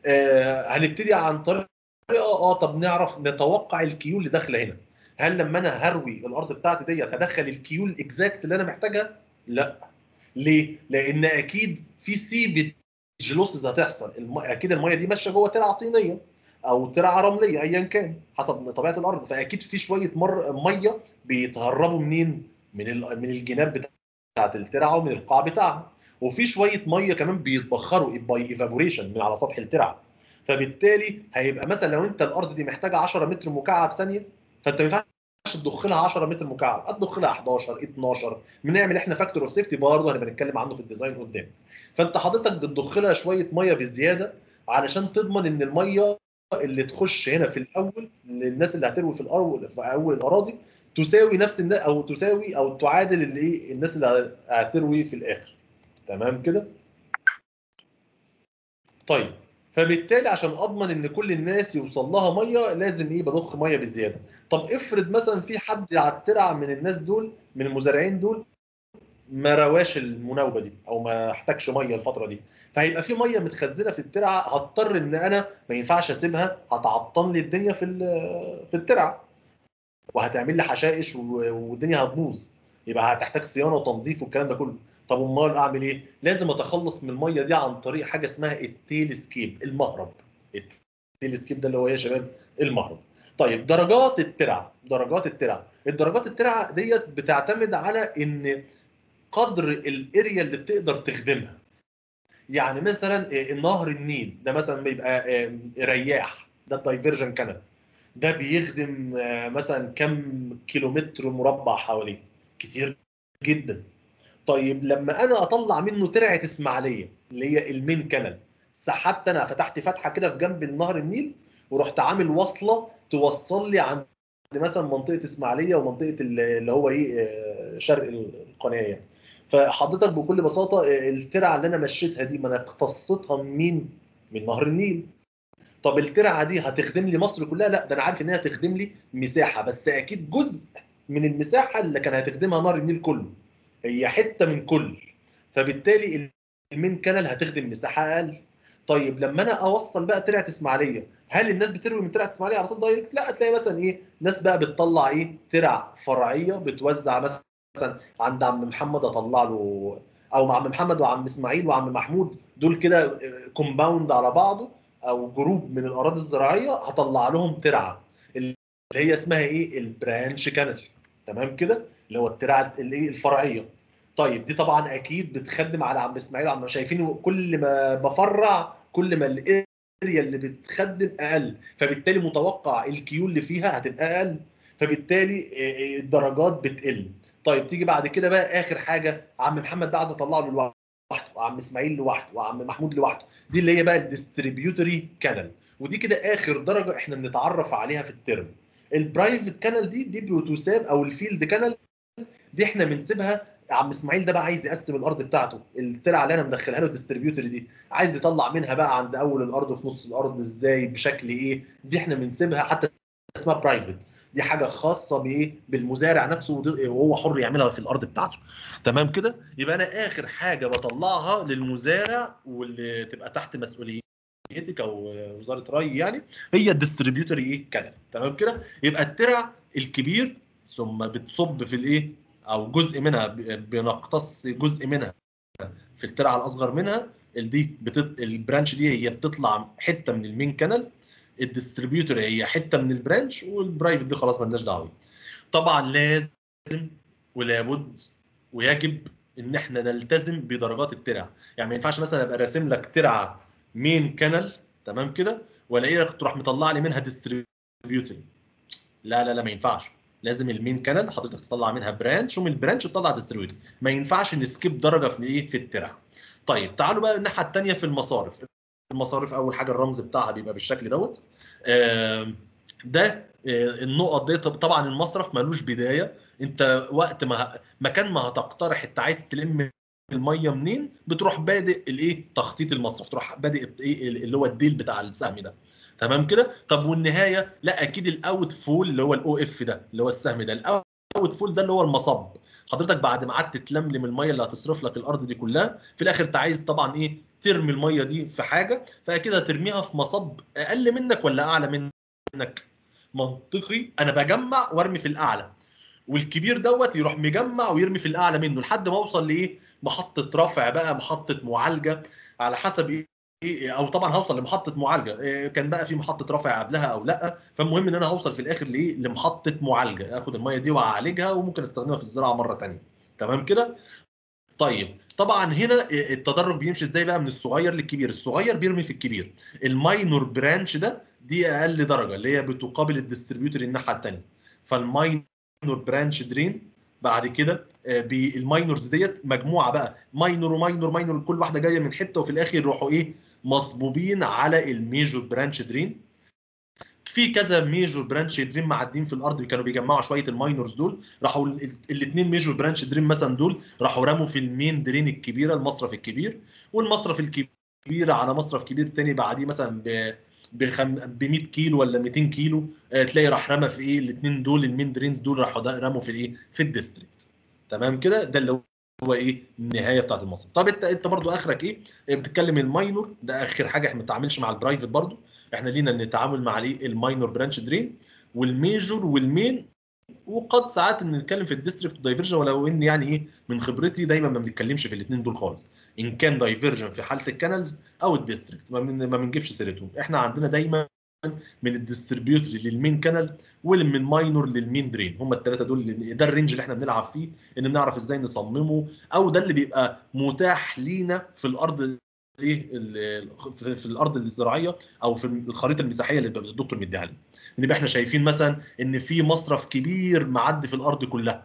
هنبتدي عن طريقه اه طب نعرف نتوقع الكيو اللي داخله هنا هل لما انا هروي الارض بتاعتي ديت هدخل الكيو الاكزاكت اللي انا محتاجها؟ لا ليه؟ لان اكيد في سيبج لوسز هتحصل الم... اكيد الميه دي ماشيه جوه ترعه طينيه او ترعه رمليه ايا كان حسب طبيعه الارض فاكيد في شويه مر... ميه بيتهربوا منين؟ من ال... من الجناب بتاعت الترعه ومن القاع بتاعها وفي شويه ميه كمان بيتبخروا باي ايفابوريشن من على سطح الترعه فبالتالي هيبقى مثلا لو انت الارض دي محتاجه 10 متر مكعب ثانيه فانت ما ينفعش تضخ لها 10 متر مكعب هتضخ لها 11 12 بنعمل احنا فاكتور اوف سيفتي برضه هنبقى نتكلم عنه في الديزاين قدام فانت حضرتك بتضخ لها شويه ميه بزياده علشان تضمن ان الميه اللي تخش هنا في الاول للناس اللي هتروي في الاول في اول الاراضي تساوي نفس الناس او تساوي او تعادل اللي ايه الناس اللي هتروي في الاخر تمام كده طيب فبالتالي عشان اضمن ان كل الناس يوصل لها ميه لازم ايه بضخ ميه بزياده طب افرض مثلا في حد على الترعه من الناس دول من المزارعين دول ما رواش المناوبه دي او ما احتاجش ميه الفتره دي فهيبقى في ميه متخزنه في الترعه هضطر ان انا ما ينفعش اسيبها هتعطل لي الدنيا في في الترعه وهتعمل لي حشائش والدنيا هتبوظ يبقى هتحتاج صيانه وتنظيف والكلام ده كله طب امال اعمل ايه؟ لازم اتخلص من الميه دي عن طريق حاجه اسمها التيلسكيب المهرب. التيلسكيب ده اللي هو ايه يا شباب؟ المهرب. طيب درجات الترعه درجات الترعه الدرجات الترعه ديت بتعتمد على ان قدر الاريا اللي بتقدر تخدمها. يعني مثلا النهر النيل ده مثلا بيبقى رياح ده الدايفرجن كانال ده بيخدم مثلا كم كيلومتر مربع حواليه كتير جدا طيب لما انا اطلع منه ترعه اسماعيليه اللي هي المين كانال سحبت انا فتحت فتحه كده في جنب النهر النيل ورحت عامل وصله توصل لي عند مثلا منطقه اسماعيليه ومنطقه اللي هو ايه شرق القناه يعني فحضرتك بكل بساطه الترعه اللي انا مشيتها دي ما انا اقتصتها من مين؟ من نهر النيل طب الترعه دي هتخدم لي مصر كلها لا ده انا عارف ان هي هتخدم لي مساحه بس اكيد جزء من المساحه اللي كان هتخدمها نهر النيل كله هي حته من كل فبالتالي المين كانال هتخدم مساحه اقل طيب لما انا اوصل بقى ترعه اسماعيليه هل الناس بتروي من ترعه اسماعيليه على طول دايركت لا تلاقي مثلا ايه ناس بقى بتطلع ايه ترع فرعيه بتوزع مثلا عند عم محمد اطلع له او مع عم محمد وعم اسماعيل وعم محمود دول كده كومباوند على بعضه او جروب من الاراضي الزراعيه هطلع لهم ترعه اللي هي اسمها ايه البرانش كانال تمام كده اللي هو الترعه الايه الفرعيه طيب دي طبعا اكيد بتخدم على عم اسماعيل عم شايفين كل ما بفرع كل ما الاريا اللي بتخدم اقل فبالتالي متوقع الكيو اللي فيها هتبقى اقل فبالتالي الدرجات بتقل طيب تيجي بعد كده بقى اخر حاجه عم محمد ده عايز اطلع له لوحده وعم اسماعيل لوحده وعم محمود لوحده دي اللي هي بقى الديستريبيوتوري كانال ودي كده اخر درجه احنا بنتعرف عليها في الترم البرايفت كانال دي دي بتساب او الفيلد كانال دي احنا بنسيبها عم اسماعيل ده بقى عايز يقسم الارض بتاعته الترعه اللي انا مدخلها له الديستريبيوتوري دي عايز يطلع منها بقى عند اول الارض وفي نص الارض ازاي بشكل ايه دي احنا بنسيبها حتى اسمها برايفت دي حاجه خاصه بايه بالمزارع نفسه وهو حر يعملها في الارض بتاعته تمام كده يبقى انا اخر حاجه بطلعها للمزارع واللي تبقى تحت مسؤوليتك او وزاره ري يعني هي الديستريبيوتوري ايه كانال تمام كده يبقى الترع الكبير ثم بتصب في الايه او جزء منها بنقتص جزء منها في الترعه الاصغر منها دي بتط... البرانش دي هي بتطلع حته من المين كانال الديستريبيوتور هي حته من البرانش والبرايفت دي خلاص مالناش دعوه طبعا لازم ولابد ويجب ان احنا نلتزم بدرجات الترع يعني ما ينفعش مثلا ابقى راسم لك ترعه مين كانال تمام كده والاقي لك تروح مطلع لي منها ديستريبيوتور لا لا لا ما ينفعش لازم المين كانال حضرتك تطلع منها برانش ومن البرانش تطلع ديستريبيوتور ما ينفعش نسكيب درجه في ايه في الترع طيب تعالوا بقى الناحيه الثانيه في المصارف المصارف اول حاجه الرمز بتاعها بيبقى بالشكل دوت ده النقط دي طبعا المصرف ملوش بدايه انت وقت ما مكان ما هتقترح انت عايز تلم الميه منين بتروح بادئ الايه تخطيط المصرف تروح بادئ ايه اللي هو الديل بتاع السهم ده تمام كده طب والنهايه لا اكيد الاوت فول اللي هو الاو اف ده اللي هو السهم ده الاوت فول ده اللي هو المصب حضرتك بعد ما قعدت تلملم الميه اللي هتصرف لك الارض دي كلها في الاخر انت عايز طبعا ايه ترمي الميه دي في حاجه فاكيد هترميها في مصب اقل منك ولا اعلى منك منطقي انا بجمع وارمي في الاعلى والكبير دوت يروح مجمع ويرمي في الاعلى منه لحد ما اوصل لايه محطه رفع بقى محطه معالجه على حسب ايه او طبعا هوصل لمحطه معالجه كان بقى في محطه رفع قبلها او لا فالمهم ان انا هوصل في الاخر لايه لمحطه معالجه اخد الميه دي واعالجها وممكن استخدمها في الزراعه مره ثانيه تمام كده طيب طبعا هنا التدرج بيمشي ازاي بقى من الصغير للكبير الصغير بيرمي في الكبير الماينور برانش ده دي اقل درجه اللي هي بتقابل الديستريبيوتور الناحيه الثانيه فالماينور برانش درين بعد كده بالماينورز ديت مجموعه بقى ماينور وماينور ماينور كل واحده جايه من حته وفي الاخر يروحوا ايه مصبوبين على الميجور برانش درين في كذا ميجور برانش درين معدين في الارض كانوا بيجمعوا شويه الماينورز دول راحوا الاثنين ميجور برانش درين مثلا دول راحوا رموا في المين درين الكبيره المصرف الكبير والمصرف الكبير على مصرف كبير تاني بعديه مثلا ب ب 100 كيلو ولا 200 كيلو تلاقي راح رمى في ايه الاثنين دول المين درينز دول راحوا رموا في الايه في الديستريكت تمام كده ده اللي هو ايه النهايه بتاعت المصرف طب انت انت برضو اخرك ايه بتتكلم الماينور ده اخر حاجه احنا ما بنتعاملش مع البرايفت برضو احنا لينا نتعامل مع الايه الماينور برانش درين والميجور والمين وقد ساعات نتكلم في الديستريكت دايفرجن ولو ان يعني ايه من خبرتي دايما ما بنتكلمش في الاثنين دول خالص ان كان دايفرجن في حاله الكانالز او الديستريكت ما, من ما بنجيبش سيرتهم احنا عندنا دايما من الديستريبيوتري للمين كانال ومن ماينور للمين درين هم الثلاثه دول ده الرينج اللي احنا بنلعب فيه ان بنعرف ازاي نصممه او ده اللي بيبقى متاح لينا في الارض ايه في الارض الزراعيه او في الخريطه المساحيه اللي الدكتور مديها لنا نبقى احنا شايفين مثلا ان في مصرف كبير معدي في الارض كلها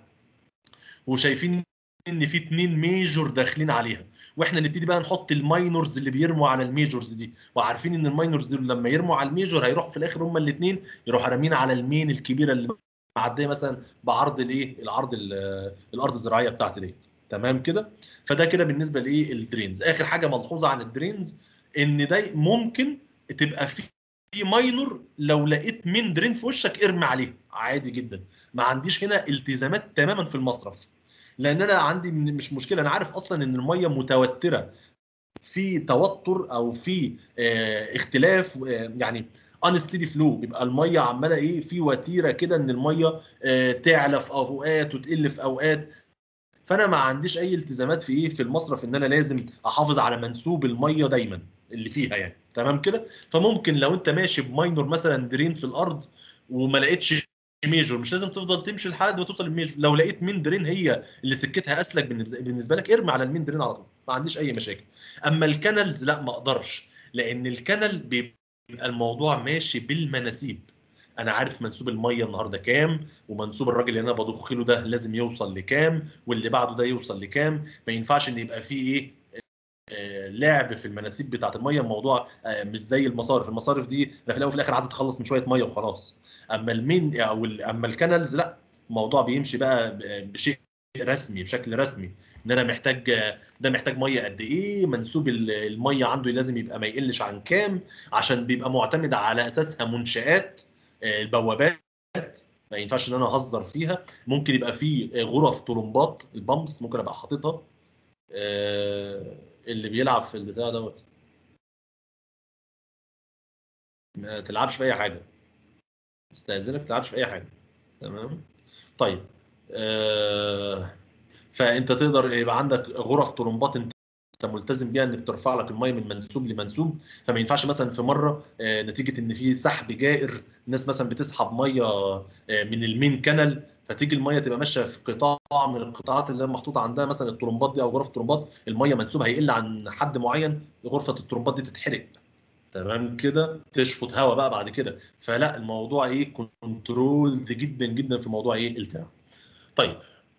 وشايفين ان في اثنين ميجور داخلين عليها واحنا نبتدي بقى نحط الماينورز اللي بيرموا على الميجورز دي وعارفين ان الماينورز دول لما يرموا على الميجور هيروحوا في الاخر هم الاثنين يروحوا رامين على المين الكبيره اللي معديه مثلا بعرض الايه العرض الارض الزراعيه بتاعتي ديت تمام كده فده كده بالنسبه لايه الدرينز اخر حاجه ملحوظه عن الدرينز ان ده ممكن تبقى فيه ماينور لو لقيت من درين في وشك ارمي عليه عادي جدا ما عنديش هنا التزامات تماما في المصرف لان انا عندي م- مش مشكله انا عارف اصلا ان الميه متوتره في توتر او في آه، اختلاف آه، يعني انستيدي فلو بيبقى الميه عماله ايه في وتيره كده ان الميه آه، تعلى في اوقات وتقل في اوقات فانا ما عنديش اي التزامات في ايه في المصرف ان انا لازم احافظ على منسوب الميه دايما اللي فيها يعني تمام كده فممكن لو انت ماشي بماينور مثلا درين في الارض وما لقيتش ميجور مش لازم تفضل تمشي لحد ما توصل للميجور لو لقيت مين درين هي اللي سكتها اسلك بالنسبه بالنسبة لك ارمي على المين درين على طول ما عنديش اي مشاكل اما الكنلز لا ما اقدرش لان الكنل بيبقى الموضوع ماشي بالمناسيب انا عارف منسوب الميه النهارده كام ومنسوب الراجل اللي انا بضخ له ده لازم يوصل لكام واللي بعده ده يوصل لكام ما ينفعش ان يبقى فيه ايه آه، لعب في المناسيب بتاعه الميه الموضوع آه، مش زي المصارف المصارف دي ده في الاول وفي الاخر عايزه تخلص من شويه ميه وخلاص اما المين او ال- اما الكنلز لا الموضوع بيمشي بقى ب- بشيء رسمي بشكل رسمي ان انا محتاج آه، ده محتاج ميه قد ايه منسوب ال- الميه عنده لازم يبقى ما يقلش عن كام عشان بيبقى معتمد على اساسها منشات آه، البوابات ما ينفعش ان انا اهزر فيها ممكن يبقى في غرف طرمبات البامبس ممكن ابقى حاططها آه، اللي بيلعب في البتاع دوت ما تلعبش في اي حاجه استاذنك ما تلعبش في اي حاجه تمام طيب آه، فانت تقدر يبقى عندك غرف طرمبات انت ملتزم بيها ان بترفع لك الميه من منسوب لمنسوب فما ينفعش مثلا في مره آه، نتيجه ان في سحب جائر الناس مثلا بتسحب ميه آه، من المين كانال فتيجي الميه تبقى ماشيه في قطاع من القطاعات اللي محطوطه عندها مثلا الطرمبات دي او غرف الطرمبات الميه منسوبها هيقل عن حد معين غرفه الطرمبات دي تتحرق تمام كده تشفط هواء بقى بعد كده فلا الموضوع ايه كنترول جدا جدا في موضوع ايه التهاب طيب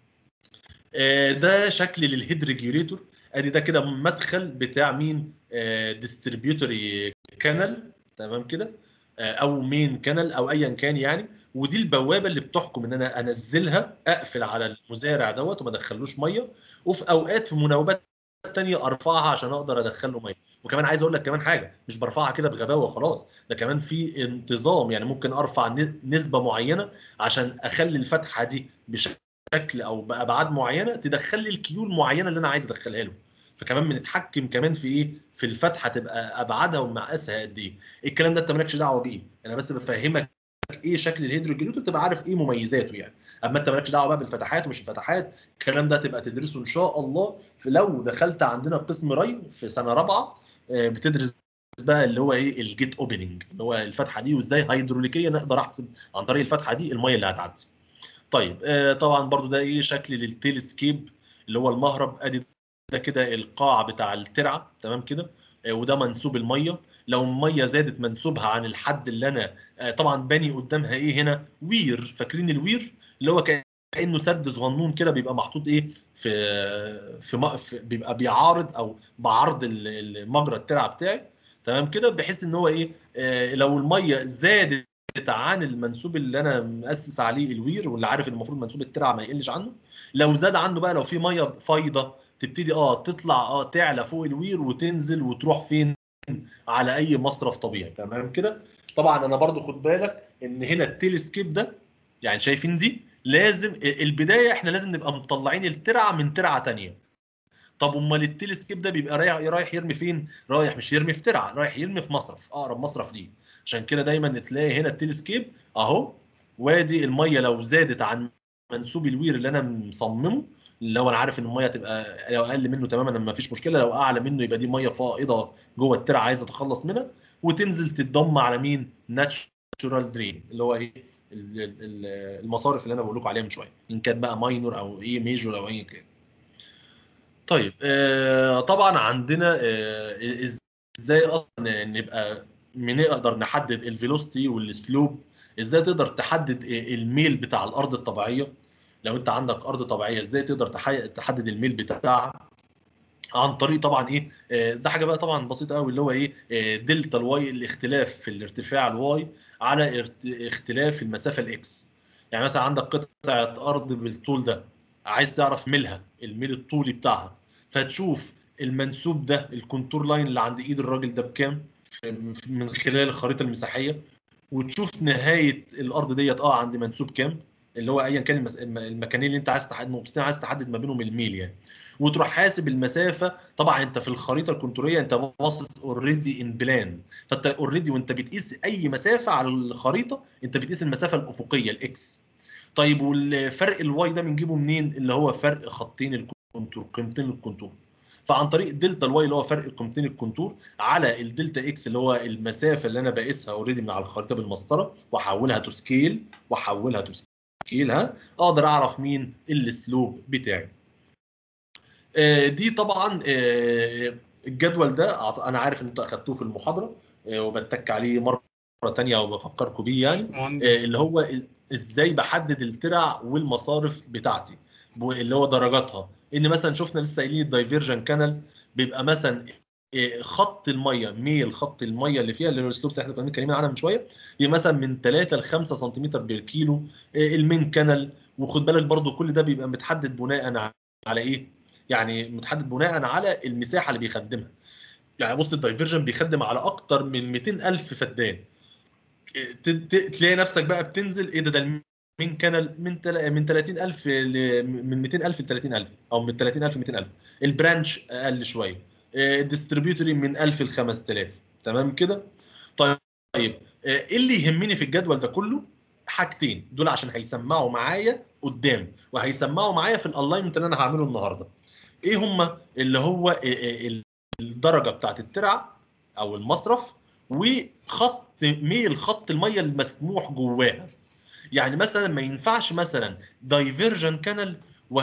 آه، ده شكل للهيد ريجوليتور ادي ده كده مدخل بتاع مين ديستريبيوتوري كانال تمام كده آه، او مين كانال او ايا كان يعني ودي البوابه اللي بتحكم ان انا انزلها اقفل على المزارع دوت وما ادخلوش ميه وفي اوقات في مناوبات تانية ارفعها عشان اقدر ادخل له ميه وكمان عايز اقول لك كمان حاجه مش برفعها كده بغباوه خلاص ده كمان في انتظام يعني ممكن ارفع ن- نسبه معينه عشان اخلي الفتحه دي بشكل او بابعاد معينه تدخل لي الكيول معينه اللي انا عايز ادخلها له فكمان بنتحكم كمان في ايه في الفتحه تبقى ابعادها ومقاسها قد ايه الكلام ده انت مالكش دعوه بيه انا بس بفهمك ايه شكل الهيدروجينيتور تبقى عارف ايه مميزاته يعني اما انت مالكش دعوه بقى بالفتحات ومش الفتحات الكلام ده تبقى تدرسه ان شاء الله في لو دخلت عندنا قسم ري في سنه رابعه آه، بتدرس بقى اللي هو ايه الجيت اوبننج اللي هو الفتحه دي وازاي هيدروليكيا نقدر احسب عن طريق الفتحه دي الميه اللي هتعدي طيب آه، طبعا برضو ده ايه شكل للتيلسكيب اللي هو المهرب ادي ده كده القاع بتاع الترعه تمام كده آه، وده منسوب الميه لو الميه زادت منسوبها عن الحد اللي انا آه، طبعا باني قدامها ايه هنا وير فاكرين الوير اللي هو كانه سد صغنون كده بيبقى محطوط ايه في في, م- في بيبقى بيعارض او بعرض ال- ال- مجرى الترعه بتاعي تمام كده بحيث ان هو ايه آه، لو الميه زادت عن المنسوب اللي انا مؤسس عليه الوير واللي عارف ان المفروض منسوب الترعه ما يقلش عنه لو زاد عنه بقى لو في ميه فايضه تبتدي اه تطلع اه تعلى فوق الوير وتنزل وتروح فين على اي مصرف طبيعي تمام كده طبعا انا برضو خد بالك ان هنا التلسكيب ده يعني شايفين دي لازم البدايه احنا لازم نبقى مطلعين الترعه من ترعه تانية طب امال التلسكيب ده بيبقى رايح رايح يرمي فين رايح مش يرمي في ترعه رايح يرمي في مصرف اقرب مصرف ليه عشان كده دايما تلاقي هنا التلسكيب اهو وادي الميه لو زادت عن منسوب الوير اللي انا مصممه اللي هو انا عارف ان الميه تبقى لو اقل منه تماما ما فيش مشكله لو اعلى منه يبقى دي ميه فائضه جوه الترعه عايز اتخلص منها وتنزل تتضم على مين ناتشورال درين اللي هو ايه ال- ال- ال- المصارف اللي انا بقول لكم عليها من شويه ان كان بقى ماينور او ايه ميجور او اي كان طيب آه طبعا عندنا آه ازاي اصلا نبقى بنقدر نحدد الفيلوسيتي والسلوب ازاي تقدر تحدد الميل بتاع الارض الطبيعيه لو انت عندك ارض طبيعيه ازاي تقدر تح- تحدد الميل بتاعها عن طريق طبعا ايه آه، ده حاجه بقى طبعا بسيطه قوي اللي هو ايه آه، دلتا الواي الاختلاف في الارتفاع الواي على ارت- اختلاف المسافه الاكس يعني مثلا عندك قطعه ارض بالطول ده عايز تعرف ميلها الميل الطولي بتاعها فتشوف المنسوب ده الكونتور لاين اللي عند ايد الراجل ده بكام في في- من خلال الخريطه المساحيه وتشوف نهايه الارض ديت اه عند منسوب كام اللي هو ايا كان المس... الم- المكانين اللي انت عايز تحدد نقطتين عايز تحدد ما بينهم الميل يعني وتروح حاسب المسافه طبعا انت في الخريطه الكونتوريه انت باصص اوريدي ان بلان فانت اوريدي وانت بتقيس اي مسافه على الخريطه انت بتقيس المسافه الافقيه الاكس طيب والفرق الواي ده بنجيبه منين اللي هو فرق خطين الكونتور قيمتين الكونتور فعن طريق دلتا الواي اللي هو فرق قيمتين الكونتور على الدلتا اكس اللي هو المسافه اللي انا بقيسها اوريدي من على الخريطه بالمسطره واحولها تو سكيل واحولها تو سكيل ها اقدر اعرف مين السلوب بتاعي آه، دي طبعا آه، الجدول ده أعط- انا عارف ان انتوا اخدتوه في المحاضره آه، وبتك عليه مره تانية وبفكركم بيه يعني آه، مهندس اللي هو ازاي بحدد الترع والمصارف بتاعتي ب- اللي هو درجاتها ان مثلا شفنا لسه قايلين الدايفيرجن كانال بيبقى مثلا إيه، خط الميه ميل خط الميه اللي فيها اللي هو السلوبس اللي احنا كنا متكلمين عنها من شويه هي مثلا من 3 ل 5 سنتيمتر بالكيلو إيه، المين كانال وخد بالك برضو كل ده بيبقى متحدد بناء على ايه؟ يعني متحدد بناء على المساحه اللي بيخدمها يعني بص الدايفرجن بيخدم على اكتر من 200 الف فدان ت- ت- تلاقي نفسك بقى بتنزل ايه ده ده المين كانال من تل... من 30000 ل... من 200000 ل 30000 او من 30000 ل 200000 البرانش اقل شويه الديستريبيوتوري من 1000 ل 5000 تمام كده طيب طيب آه، ايه اللي يهمني في الجدول ده كله حاجتين دول عشان هيسمعوا معايا قدام وهيسمعوا معايا في الالاينمنت اللي انا هعمله النهارده ايه هما اللي هو آه، آه، الدرجه بتاعت الترعه او المصرف وخط ميل خط الميه المسموح جواها يعني مثلا ما ينفعش مثلا دايفرجن كانال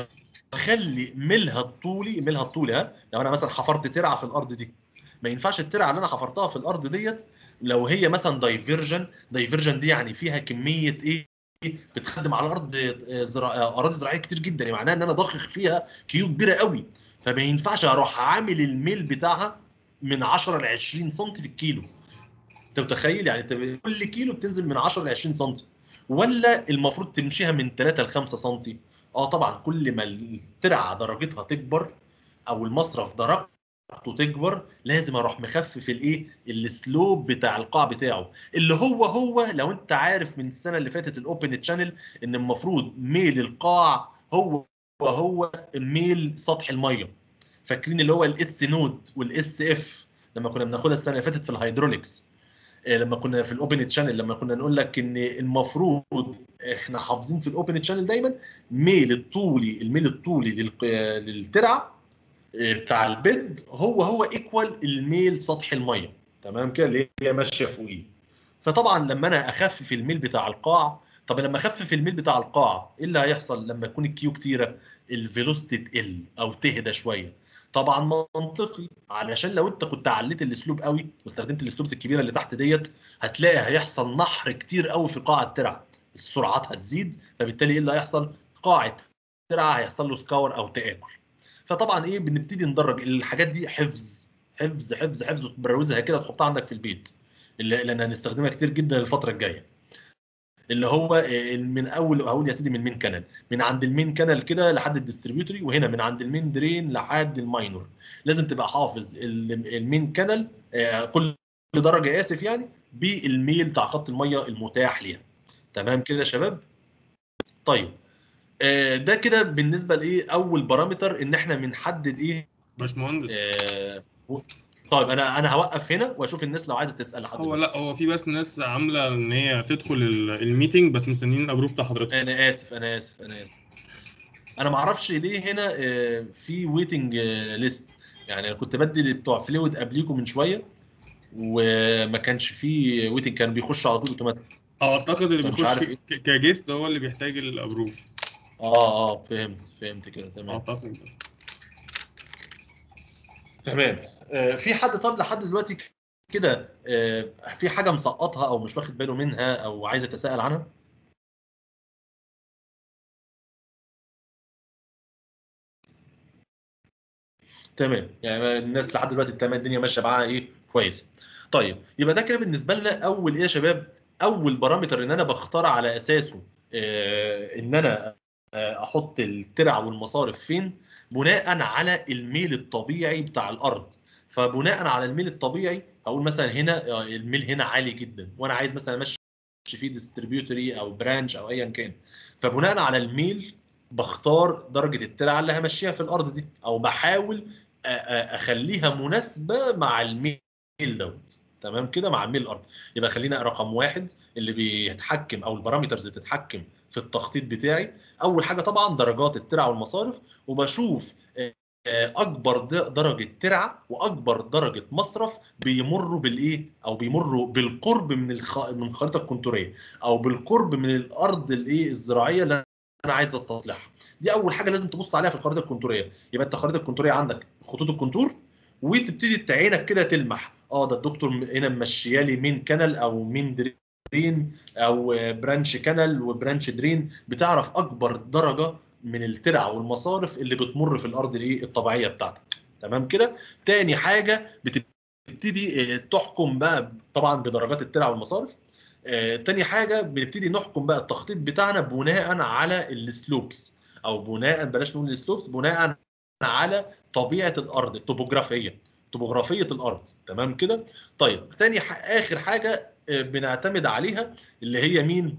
واخلي ميلها الطولي ميلها الطولي ها لو انا مثلا حفرت ترعه في الارض دي ما ينفعش الترعه اللي انا حفرتها في الارض ديت لو هي مثلا دايفرجن دايفرجن دي يعني فيها كميه ايه بتخدم على ارض آه، زراع... آه، اراضي زراعيه كتير جدا يعني معناها ان انا ضخخ فيها كيو كبيره قوي فما ينفعش اروح عامل الميل بتاعها من 10 ل 20 سم في الكيلو انت متخيل يعني انت كل كيلو بتنزل من 10 ل 20 سم ولا المفروض تمشيها من 3 ل 5 سم اه طبعا كل ما الترعه درجتها تكبر او المصرف درجته تكبر لازم اروح مخفف الايه السلوب بتاع القاع بتاعه اللي هو هو لو انت عارف من السنه اللي فاتت الاوبن تشانل ان المفروض ميل القاع هو هو ميل سطح الميه فاكرين اللي هو الاس نود والاس اف لما كنا بناخدها السنه اللي فاتت في الهيدروليكس آه، لما كنا في الاوبن تشانل لما كنا نقول لك ان المفروض احنا حافظين في الاوبن تشانل دايما ميل الطولي الميل الطولي للق- للترعه آه، بتاع البيد هو هو ايكوال الميل سطح الميه تمام كده اللي هي ماشيه فوقيه فطبعا لما انا اخفف الميل بتاع القاع طب لما اخفف الميل بتاع القاع ايه اللي هيحصل لما يكون الكيو كتيره الفيلوسيتي تقل او تهدى شويه طبعا منطقي علشان لو انت كنت عليت الاسلوب قوي واستخدمت الاسلوبس الكبيره اللي تحت ديت هتلاقي هيحصل نحر كتير قوي في قاع الترعه السرعات هتزيد فبالتالي ايه اللي هيحصل قاع الترعه هيحصل له سكاور او تاكل فطبعا ايه بنبتدي ندرج الحاجات دي حفظ حفظ حفظ حفظ وتبروزها كده وتحطها عندك في البيت اللي لان هنستخدمها كتير جدا الفتره الجايه اللي هو آه، من اول هقول يا سيدي من مين كانال من عند المين كانال كده لحد الديستريبيوتوري وهنا من عند المين درين لحد الماينور لازم تبقى حافظ ال- المين كانال آه، كل درجه اسف يعني بالميل بتاع خط الميه المتاح ليها تمام كده يا شباب طيب آه، ده كده بالنسبه لايه اول بارامتر ان احنا بنحدد ايه باشمهندس آه، طيب انا انا هوقف هنا واشوف الناس لو عايزه تسال لحد هو دلوقتي. لا هو في بس ناس عامله ان هي تدخل ال- الميتنج بس مستنيين الابروف بتاع حضرتك انا اسف انا اسف انا اسف انا ما اعرفش ليه هنا آه، في ويتنج ليست يعني انا كنت بدي بتوع فلويد قبليكم من شويه وما كانش في ويتنج كان بيخش على طول اوتوماتيك اعتقد اللي مش بيخش عارف ك- إيه. ك- كجيست هو اللي بيحتاج الابروف اه اه فهمت فهمت كده تمام اعتقد تمام آه، في حد طب لحد دلوقتي كده آه، في حاجه مسقطها او مش واخد باله منها او عايز يتساءل عنها تمام يعني الناس لحد دلوقتي تمام الدنيا ماشيه معاها ايه كويس طيب يبقى ده كده بالنسبه لنا اول ايه يا شباب اول بارامتر ان انا بختار على اساسه آه، ان انا آه، احط الترع والمصارف فين بناء على الميل الطبيعي بتاع الارض فبناء على الميل الطبيعي هقول مثلا هنا آه، الميل هنا عالي جدا وانا عايز مثلا امشي فيه ديستريبيوتوري او برانش او ايا كان فبناء على الميل بختار درجه الترعه اللي همشيها في الارض دي او بحاول أ- أ- اخليها مناسبه مع الميل دوت تمام كده مع الميل الارض يبقى خلينا رقم واحد اللي بيتحكم او البارامترز اللي بتتحكم في التخطيط بتاعي اول حاجه طبعا درجات الترعه والمصارف وبشوف آه، آه، اكبر د- درجه ترعه واكبر درجه مصرف بيمروا بالايه او بيمروا بالقرب من الخ... من الخريطه الكونتوريه او بالقرب من الارض الايه الزراعيه اللي انا عايز استصلحها دي اول حاجه لازم تبص عليها في الخريطه الكونتوريه يبقى انت الخريطه الكونتوريه عندك خطوط الكونتور وتبتدي عينك كده تلمح اه ده الدكتور م- هنا ممشيالي مين كانال او مين درين او آه، برانش كانال وبرانش درين بتعرف اكبر درجه من الترع والمصارف اللي بتمر في الارض الايه الطبيعيه بتاعتك تمام كده تاني حاجه بتبتدي آه، تحكم بقى طبعا بدرجات الترع والمصارف آه، تاني حاجه بنبتدي نحكم بقى التخطيط بتاعنا بناء على السلوبس او بناء بلاش نقول السلوبس بناء على طبيعه الارض الطبوغرافيه طبوغرافيه الارض تمام كده طيب تاني ح- اخر حاجه آه، بنعتمد عليها اللي هي مين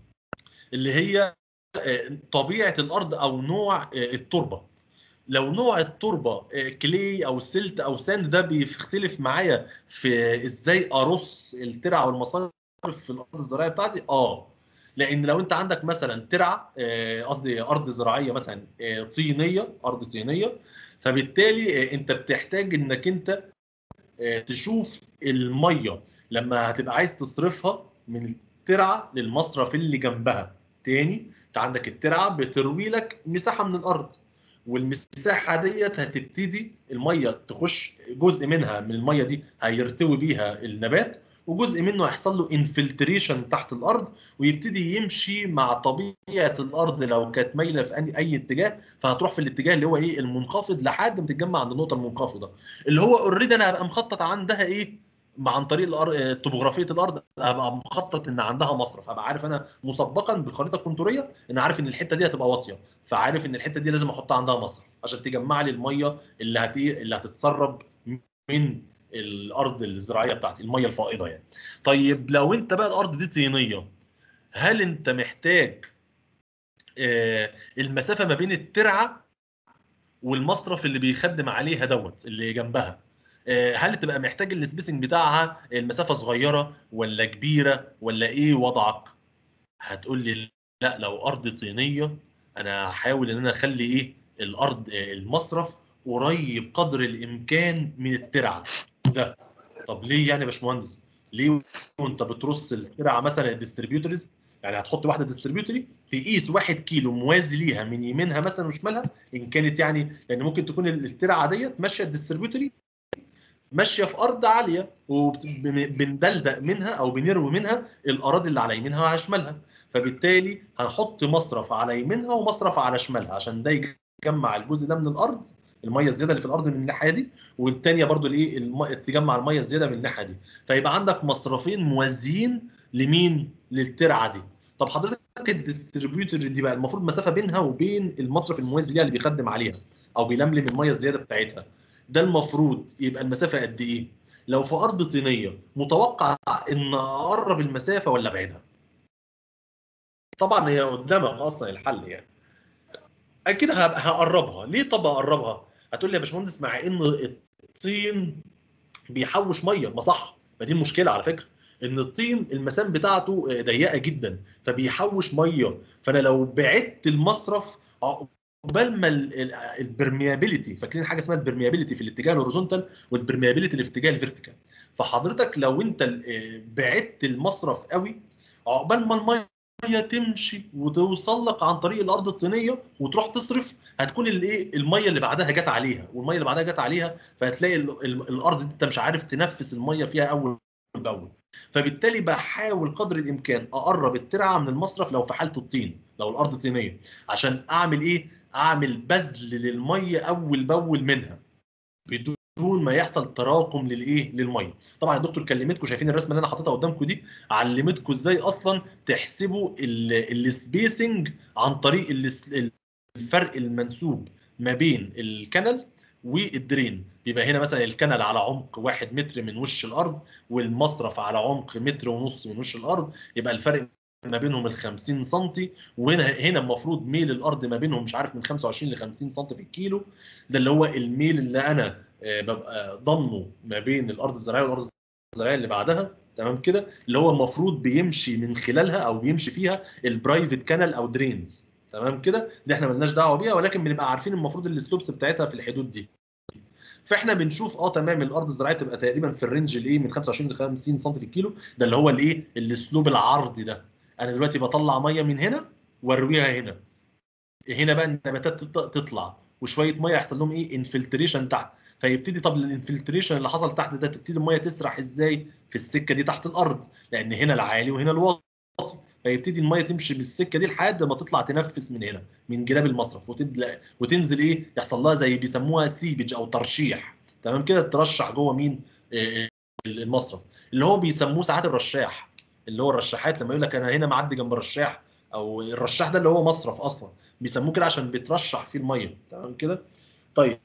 اللي هي آه، طبيعه الارض او نوع آه، التربه لو نوع التربه آه، كلي او سلت او ساند ده بيختلف معايا في ازاي ارص الترع والمصارف في الارض الزراعيه بتاعتي اه لان لو انت عندك مثلا ترعه آه، قصدي ارض زراعيه مثلا آه، طينيه ارض طينيه فبالتالي آه، انت بتحتاج انك انت آه، تشوف الميه لما هتبقى عايز تصرفها من الترعه للمصرف اللي جنبها تاني انت عندك الترعه بتروي لك مساحه من الارض والمساحه ديت هتبتدي الميه تخش جزء منها من الميه دي هيرتوي بيها النبات وجزء منه هيحصل له انفلتريشن تحت الارض ويبتدي يمشي مع طبيعه الارض لو كانت مايله في أي- اي اتجاه فهتروح في الاتجاه اللي هو ايه المنخفض لحد ما تتجمع عند النقطه المنخفضه اللي هو اوريدي انا هبقى مخطط عندها ايه مع عن طريق الأر... آه، طبوغرافيه الارض هبقى مخطط ان عندها مصرف هبقى عارف انا مسبقا بالخريطه الكونتوريه ان عارف ان الحته دي هتبقى واطيه فعارف ان الحته دي لازم احطها عندها مصرف عشان تجمع لي الميه اللي هت... اللي هتتسرب من الارض الزراعيه بتاعتي الميه الفائضه يعني طيب لو انت بقى الارض دي طينيه هل انت محتاج آه، المسافه ما بين الترعه والمصرف اللي بيخدم عليها دوت اللي جنبها آه، هل تبقى محتاج السبيسنج بتاعها المسافه صغيره ولا كبيره ولا ايه وضعك هتقول لي لا لو ارض طينيه انا هحاول ان انا اخلي ايه الارض آه، المصرف قريب قدر الامكان من الترعه ده طب ليه يعني يا باشمهندس ليه وانت بترص الترعه مثلا الديستريبيوتورز يعني هتحط واحده ديستريبيوتوري تقيس واحد كيلو موازي ليها من يمينها مثلا وشمالها ان كانت يعني لان ممكن تكون الترعه ديت ماشيه الديستريبيوتوري ماشيه في ارض عاليه وبندلدق منها او بنروي منها الاراضي اللي على يمينها وعلى شمالها فبالتالي هنحط مصرف على يمينها ومصرف على شمالها عشان ده يجمع الجزء ده من الارض الميه الزياده اللي في الارض من الناحيه دي والثانيه برضو الايه الم... تجمع الميه الزياده من الناحيه دي فيبقى عندك مصرفين موازيين لمين للترعه دي طب حضرتك الديستريبيوتور دي بقى المفروض مسافه بينها وبين المصرف الموازي ليها اللي بيخدم عليها او بيلملم الميه الزياده بتاعتها ده المفروض يبقى المسافه قد ايه لو في ارض طينيه متوقع ان اقرب المسافه ولا ابعدها طبعا هي قدامك اصلا الحل يعني اكيد هبقى هقربها ليه طب اقربها هتقول لي يا باشمهندس مع ان الطين بيحوش ميه ما صح ما دي المشكله على فكره ان الطين المسام بتاعته ضيقه جدا فبيحوش ميه فانا لو بعدت المصرف عقبال ما البرميابيليتي فاكرين حاجه اسمها البرميابيليتي في الاتجاه الهوريزونتال والبرميابيليتي في الاتجاه الفيرتيكال فحضرتك لو انت بعدت المصرف قوي عقبال ما الميه تمشي وتوصل لك عن طريق الارض الطينيه وتروح تصرف هتكون الايه الميه اللي بعدها جت عليها والميه اللي بعدها جت عليها فهتلاقي الارض دي انت مش عارف تنفس الميه فيها اول باول فبالتالي بحاول قدر الامكان اقرب الترعه من المصرف لو في حاله الطين لو الارض طينيه عشان اعمل ايه اعمل بذل للميه اول باول منها بدون ما يحصل تراكم للايه للميه طبعا الدكتور كلمتكم شايفين الرسمه اللي انا حاططها قدامكم دي علمتكم ازاي اصلا تحسبوا السبيسنج عن طريق الفرق المنسوب ما بين الكنل والدرين بيبقى هنا مثلا الكنل على عمق واحد متر من وش الارض والمصرف على عمق متر ونص من وش الارض يبقى الفرق ما بينهم ال 50 سم وهنا هنا المفروض ميل الارض ما بينهم مش عارف من 25 ل 50 سم في الكيلو ده اللي هو الميل اللي انا آه، ببقى ضامنه ما بين الارض الزراعيه والارض الزراعيه اللي بعدها تمام كده اللي هو المفروض بيمشي من خلالها او بيمشي فيها البرايفت كانال او درينز تمام كده دي احنا ملناش دعوه بيها ولكن بنبقى عارفين المفروض السلوبس بتاعتها في الحدود دي فاحنا بنشوف اه تمام الارض الزراعيه تبقى تقريبا في الرينج الايه من 25 ل 50 سم في الكيلو ده اللي هو الايه الاسلوب العرضي ده انا دلوقتي بطلع ميه من هنا وارويها هنا هنا بقى النباتات تط- تطلع وشويه ميه يحصل لهم ايه انفلتريشن تحت فيبتدي طب الانفلتريشن اللي حصل تحت ده تبتدي الميه تسرح ازاي في السكه دي تحت الارض لان هنا العالي وهنا الواطي فيبتدي الميه تمشي بالسكه دي لحد ما تطلع تنفس من هنا من جناب المصرف وتدل... وتنزل ايه يحصل لها زي بيسموها سيبج او ترشيح تمام كده ترشح جوه مين آه، المصرف اللي هو بيسموه ساعات الرشاح اللي هو الرشاحات لما يقول لك انا هنا معدي جنب رشاح او الرشاح ده اللي هو مصرف اصلا بيسموه كده عشان بيترشح فيه الميه تمام كده طيب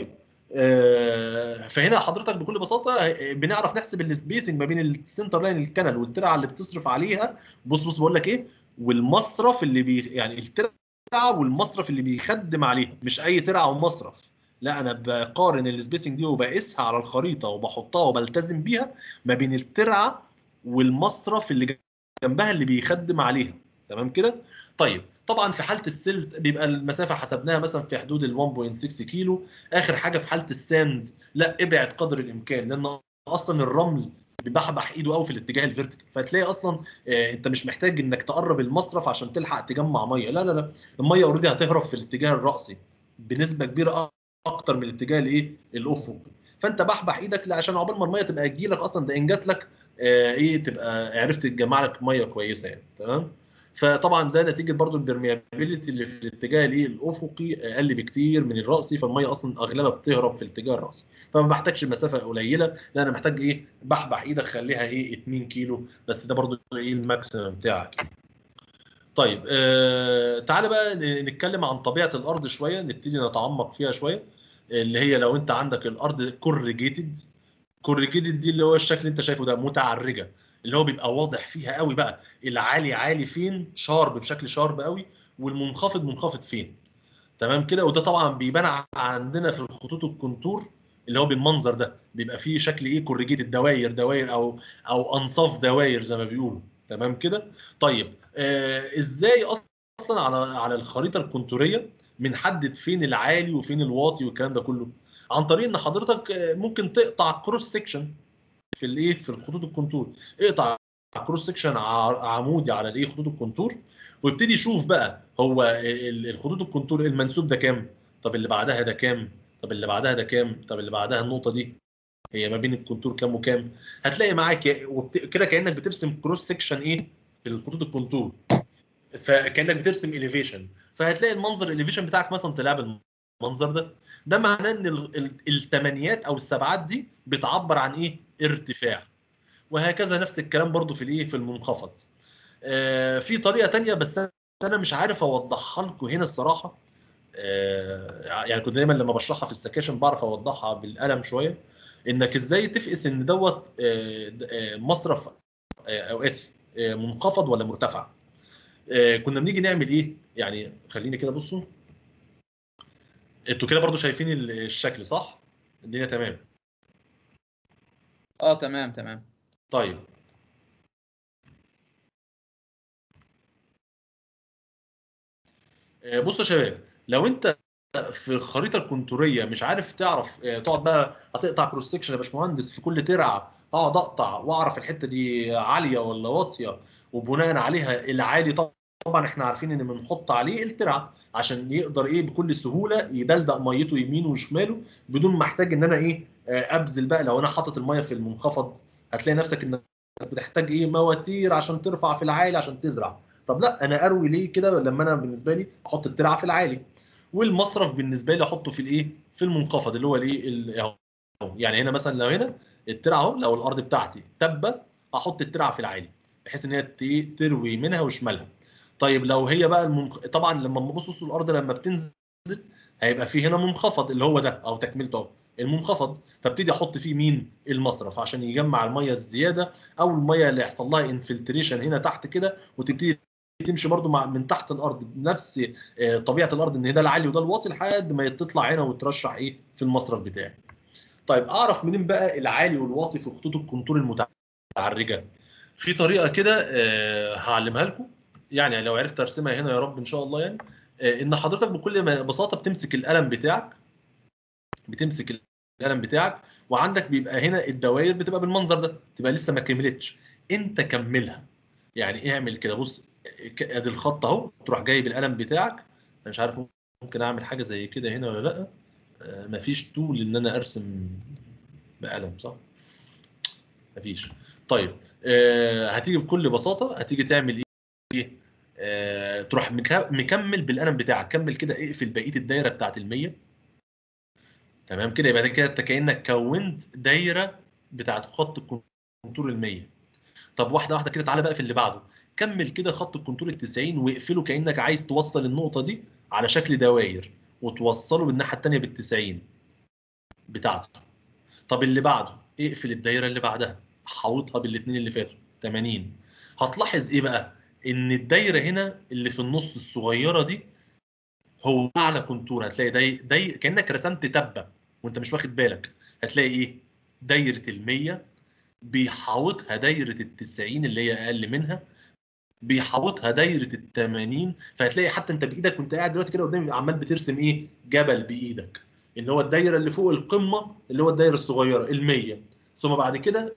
آه، فهنا حضرتك بكل بساطه آه، بنعرف نحسب السبيسنج ما بين السنتر لاين الكنل والترعه اللي بتصرف عليها بص بص بقول لك ايه والمصرف اللي بي يعني الترعه والمصرف اللي بيخدم عليها مش اي ترعه ومصرف لا انا بقارن السبيسنج دي وبقيسها على الخريطه وبحطها وبلتزم بيها ما بين الترعه والمصرف اللي جنبها اللي بيخدم عليها تمام كده طيب طبعا في حاله السلت بيبقى المسافه حسبناها مثلا في حدود ال 1.6 كيلو اخر حاجه في حاله الساند لا ابعد قدر الامكان لان اصلا الرمل بيبحبح ايده قوي في الاتجاه الفيرتيكال فتلاقي اصلا آه، انت مش محتاج انك تقرب المصرف عشان تلحق تجمع ميه لا لا لا الميه اوريدي هتهرب في الاتجاه الراسي بنسبه كبيره اكتر من الاتجاه الايه الافقي فانت بحبح ايدك لا عشان عقبال ما الميه تبقى تجيلك اصلا ده ان جات لك آه، ايه تبقى عرفت تجمع لك ميه كويسه يعني تمام فطبعا ده نتيجه برضو البرميابيليتي اللي في الاتجاه الايه الافقي اقل بكتير من الراسي فالميه اصلا اغلبها بتهرب في الاتجاه الراسي فما بحتاجش مسافه قليله لا انا محتاج ايه بحبح ايدك خليها ايه 2 كيلو بس ده برضو ايه الماكسيمم بتاعك طيب آه تعالى بقى ن- نتكلم عن طبيعه الارض شويه نبتدي نتعمق فيها شويه اللي هي لو انت عندك الارض كورجيتد كورجيتد دي اللي هو الشكل اللي انت شايفه ده متعرجه اللي هو بيبقى واضح فيها قوي بقى العالي عالي فين شارب بشكل شارب قوي والمنخفض منخفض فين تمام كده وده طبعا بيبان ع- عندنا في الخطوط الكونتور اللي هو بالمنظر ده بيبقى فيه شكل ايه كورجيتد دواير دواير او او انصاف دواير زي ما بيقولوا تمام كده طيب آه ازاي اصلا على على الخريطه الكونتوريه بنحدد فين العالي وفين الواطي والكلام ده كله عن طريق ان حضرتك آه، ممكن تقطع كروس سيكشن في الايه في الخطوط الكونتور اقطع كروس سيكشن عمودي على الايه خطوط الكونتور وابتدي شوف بقى هو ال- الخطوط الكونتور المنسوب ده كام طب اللي بعدها ده كام طب اللي بعدها ده كام طب اللي بعدها النقطه دي هي ما بين الكونتور كام وكام هتلاقي معاك يا- وبت- كده كانك بترسم كروس سيكشن ايه في الخطوط الكونتور فكانك بترسم اليفيشن فهتلاقي المنظر الاليفيشن بتاعك مثلا طلع بالمنظر ده ده معناه ان ال- ال- الثمانيات او السبعات دي بتعبر عن ايه ارتفاع وهكذا نفس الكلام برضو في الايه في المنخفض آه في طريقه تانية بس انا مش عارف اوضحها لكم هنا الصراحه آه يعني كنت دايما لما بشرحها في السكاشن بعرف اوضحها بالقلم شويه انك ازاي تفقس ان دوت آه د- آه مصرف آه او اسف آه منخفض ولا مرتفع آه كنا بنيجي نعمل ايه يعني خليني كده بصوا انتوا كده برضو شايفين ال- الشكل صح الدنيا تمام اه تمام تمام طيب آه، بصوا يا شباب لو انت في الخريطه الكونتوريه مش عارف تعرف آه، تقعد بقى هتقطع كروس سكشن يا باشمهندس في كل ترعه اقعد اقطع واعرف الحته دي عاليه ولا واطيه وبناء عليها العالي طبعا طبعا احنا عارفين ان بنحط عليه الترعه عشان يقدر ايه بكل سهوله يدلدق ميته يمينه وشماله بدون ما احتاج ان انا ايه آه، ابذل بقى لو انا حاطط الميه في المنخفض هتلاقي نفسك انك بتحتاج ايه مواتير عشان ترفع في العالي عشان تزرع طب لا انا اروي ليه كده لما انا بالنسبه لي احط الترعه في العالي والمصرف بالنسبه لي احطه في الايه في المنخفض اللي هو الايه ال- اهو يعني هنا مثلا لو هنا الترعه اهو لو الارض بتاعتي تبه احط الترعه في العالي بحيث ان هي ت- تروي منها وشمالها طيب لو هي بقى المنخ... طبعا لما ببص الارض لما بتنزل هيبقى فيه هنا منخفض اللي هو ده او تكملته اهو المنخفض فابتدي احط فيه مين المصرف عشان يجمع الميه الزياده او الميه اللي يحصل لها انفلتريشن هنا تحت كده وتبتدي تمشي برضو مع من تحت الارض بنفس آه، طبيعه الارض ان ده العالي وده الواطي لحد ما تطلع هنا وترشح ايه في المصرف بتاعي طيب اعرف منين بقى العالي والواطي في خطوط الكونتور المتعرجه في طريقه كده آه، هعلمها لكم يعني لو عرفت ارسمها هنا يا رب ان شاء الله يعني آه، ان حضرتك بكل ما- بساطه بتمسك القلم بتاعك بتمسك القلم بتاعك وعندك بيبقى هنا الدوائر بتبقى بالمنظر ده تبقى لسه ما كملتش انت كملها يعني اعمل كده بص ك- ادي الخط اهو تروح جايب القلم بتاعك انا مش عارف ممكن اعمل حاجه زي كده هنا ولا لا آه، مفيش طول ان انا ارسم بقلم صح مفيش طيب آه، هتيجي بكل بساطه هتيجي تعمل ايه آه، تروح مك- مكمل بالقلم بتاعك كمل كده اقفل بقيه الدايره بتاعت ال100 تمام كده يبقى ده كده انت كانك كونت دايره بتاعت خط الكونتور ال100 طب واحده واحده كده تعالى بقى في اللي بعده كمل كده خط الكونتور ال90 واقفله كانك عايز توصل النقطه دي على شكل دواير وتوصله بالناحيه الثانيه بال90 بتاعته طب اللي بعده اقفل الدايره اللي بعدها حاوطها بالاثنين اللي فاتوا 80 هتلاحظ ايه بقى ان الدايره هنا اللي في النص الصغيره دي هو اعلى كونتور هتلاقي داي, داي كانك رسمت تبه وانت مش واخد بالك هتلاقي ايه دايره ال100 بيحاوطها دايره ال90 اللي هي اقل منها بيحاوطها دايره ال80 فهتلاقي حتى انت بايدك وانت قاعد دلوقتي كده قدامي عمال بترسم ايه جبل بايدك اللي هو الدايره اللي فوق القمه اللي هو الدايره الصغيره ال100 ثم بعد كده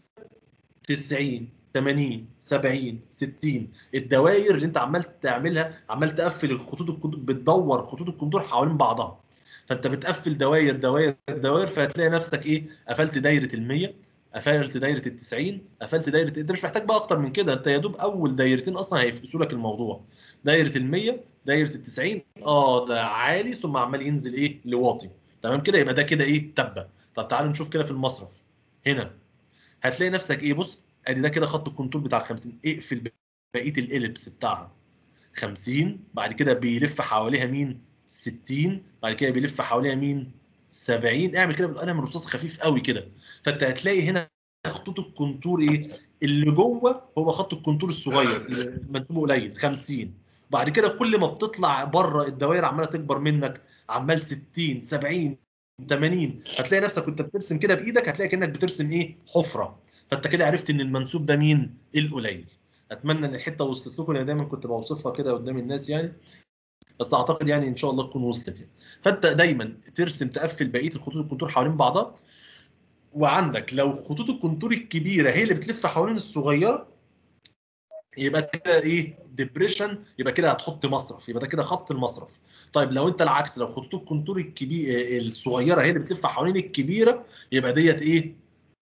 90 80 70 60 الدوائر اللي انت عمال تعملها عمال تقفل الخطوط الكونتور بتدور خطوط الكونتور حوالين بعضها فانت بتقفل دوائر دوائر دوائر فهتلاقي نفسك ايه قفلت دايره ال100 قفلت دايره ال90 قفلت دايره انت مش محتاج بقى اكتر من كده انت يا دوب اول دايرتين اصلا هيفقسوا لك الموضوع دايره ال100 دايره ال90 اه ده عالي ثم عمال ينزل ايه لواطي تمام كده يبقى ده كده ايه تبه طب تعالوا نشوف كده في المصرف هنا هتلاقي نفسك ايه بص ادي ده كده خط الكونتور بتاع ال 50 اقفل بقيه الاليبس بتاعها 50 بعد كده بيلف حواليها مين 60 بعد كده بيلف حواليها مين 70 اعمل كده بالقلم الرصاص خفيف قوي كده فانت هتلاقي هنا خطوط الكونتور ايه اللي جوه هو خط الكونتور الصغير اللي منسوبه قليل 50 بعد كده كل ما بتطلع بره الدوائر عماله تكبر منك عمال 60 70 80 هتلاقي نفسك وانت بترسم كده بايدك هتلاقي كانك بترسم ايه حفره فانت كده عرفت ان المنسوب ده مين القليل اتمنى ان الحته وصلت لكم انا دايما كنت بوصفها كده قدام الناس يعني بس اعتقد يعني ان شاء الله تكون وصلت يعني فانت دايما ترسم تقفل بقيه الخطوط الكونتور حوالين بعضها وعندك لو خطوط الكونتور الكبيره هي اللي بتلف حوالين الصغيره يبقى كده ايه ديبريشن يبقى كده هتحط مصرف يبقى ده كده خط المصرف طيب لو انت العكس لو خطوط الكونتور الكبير الصغيره هي اللي بتلف حوالين الكبيره يبقى ديت ايه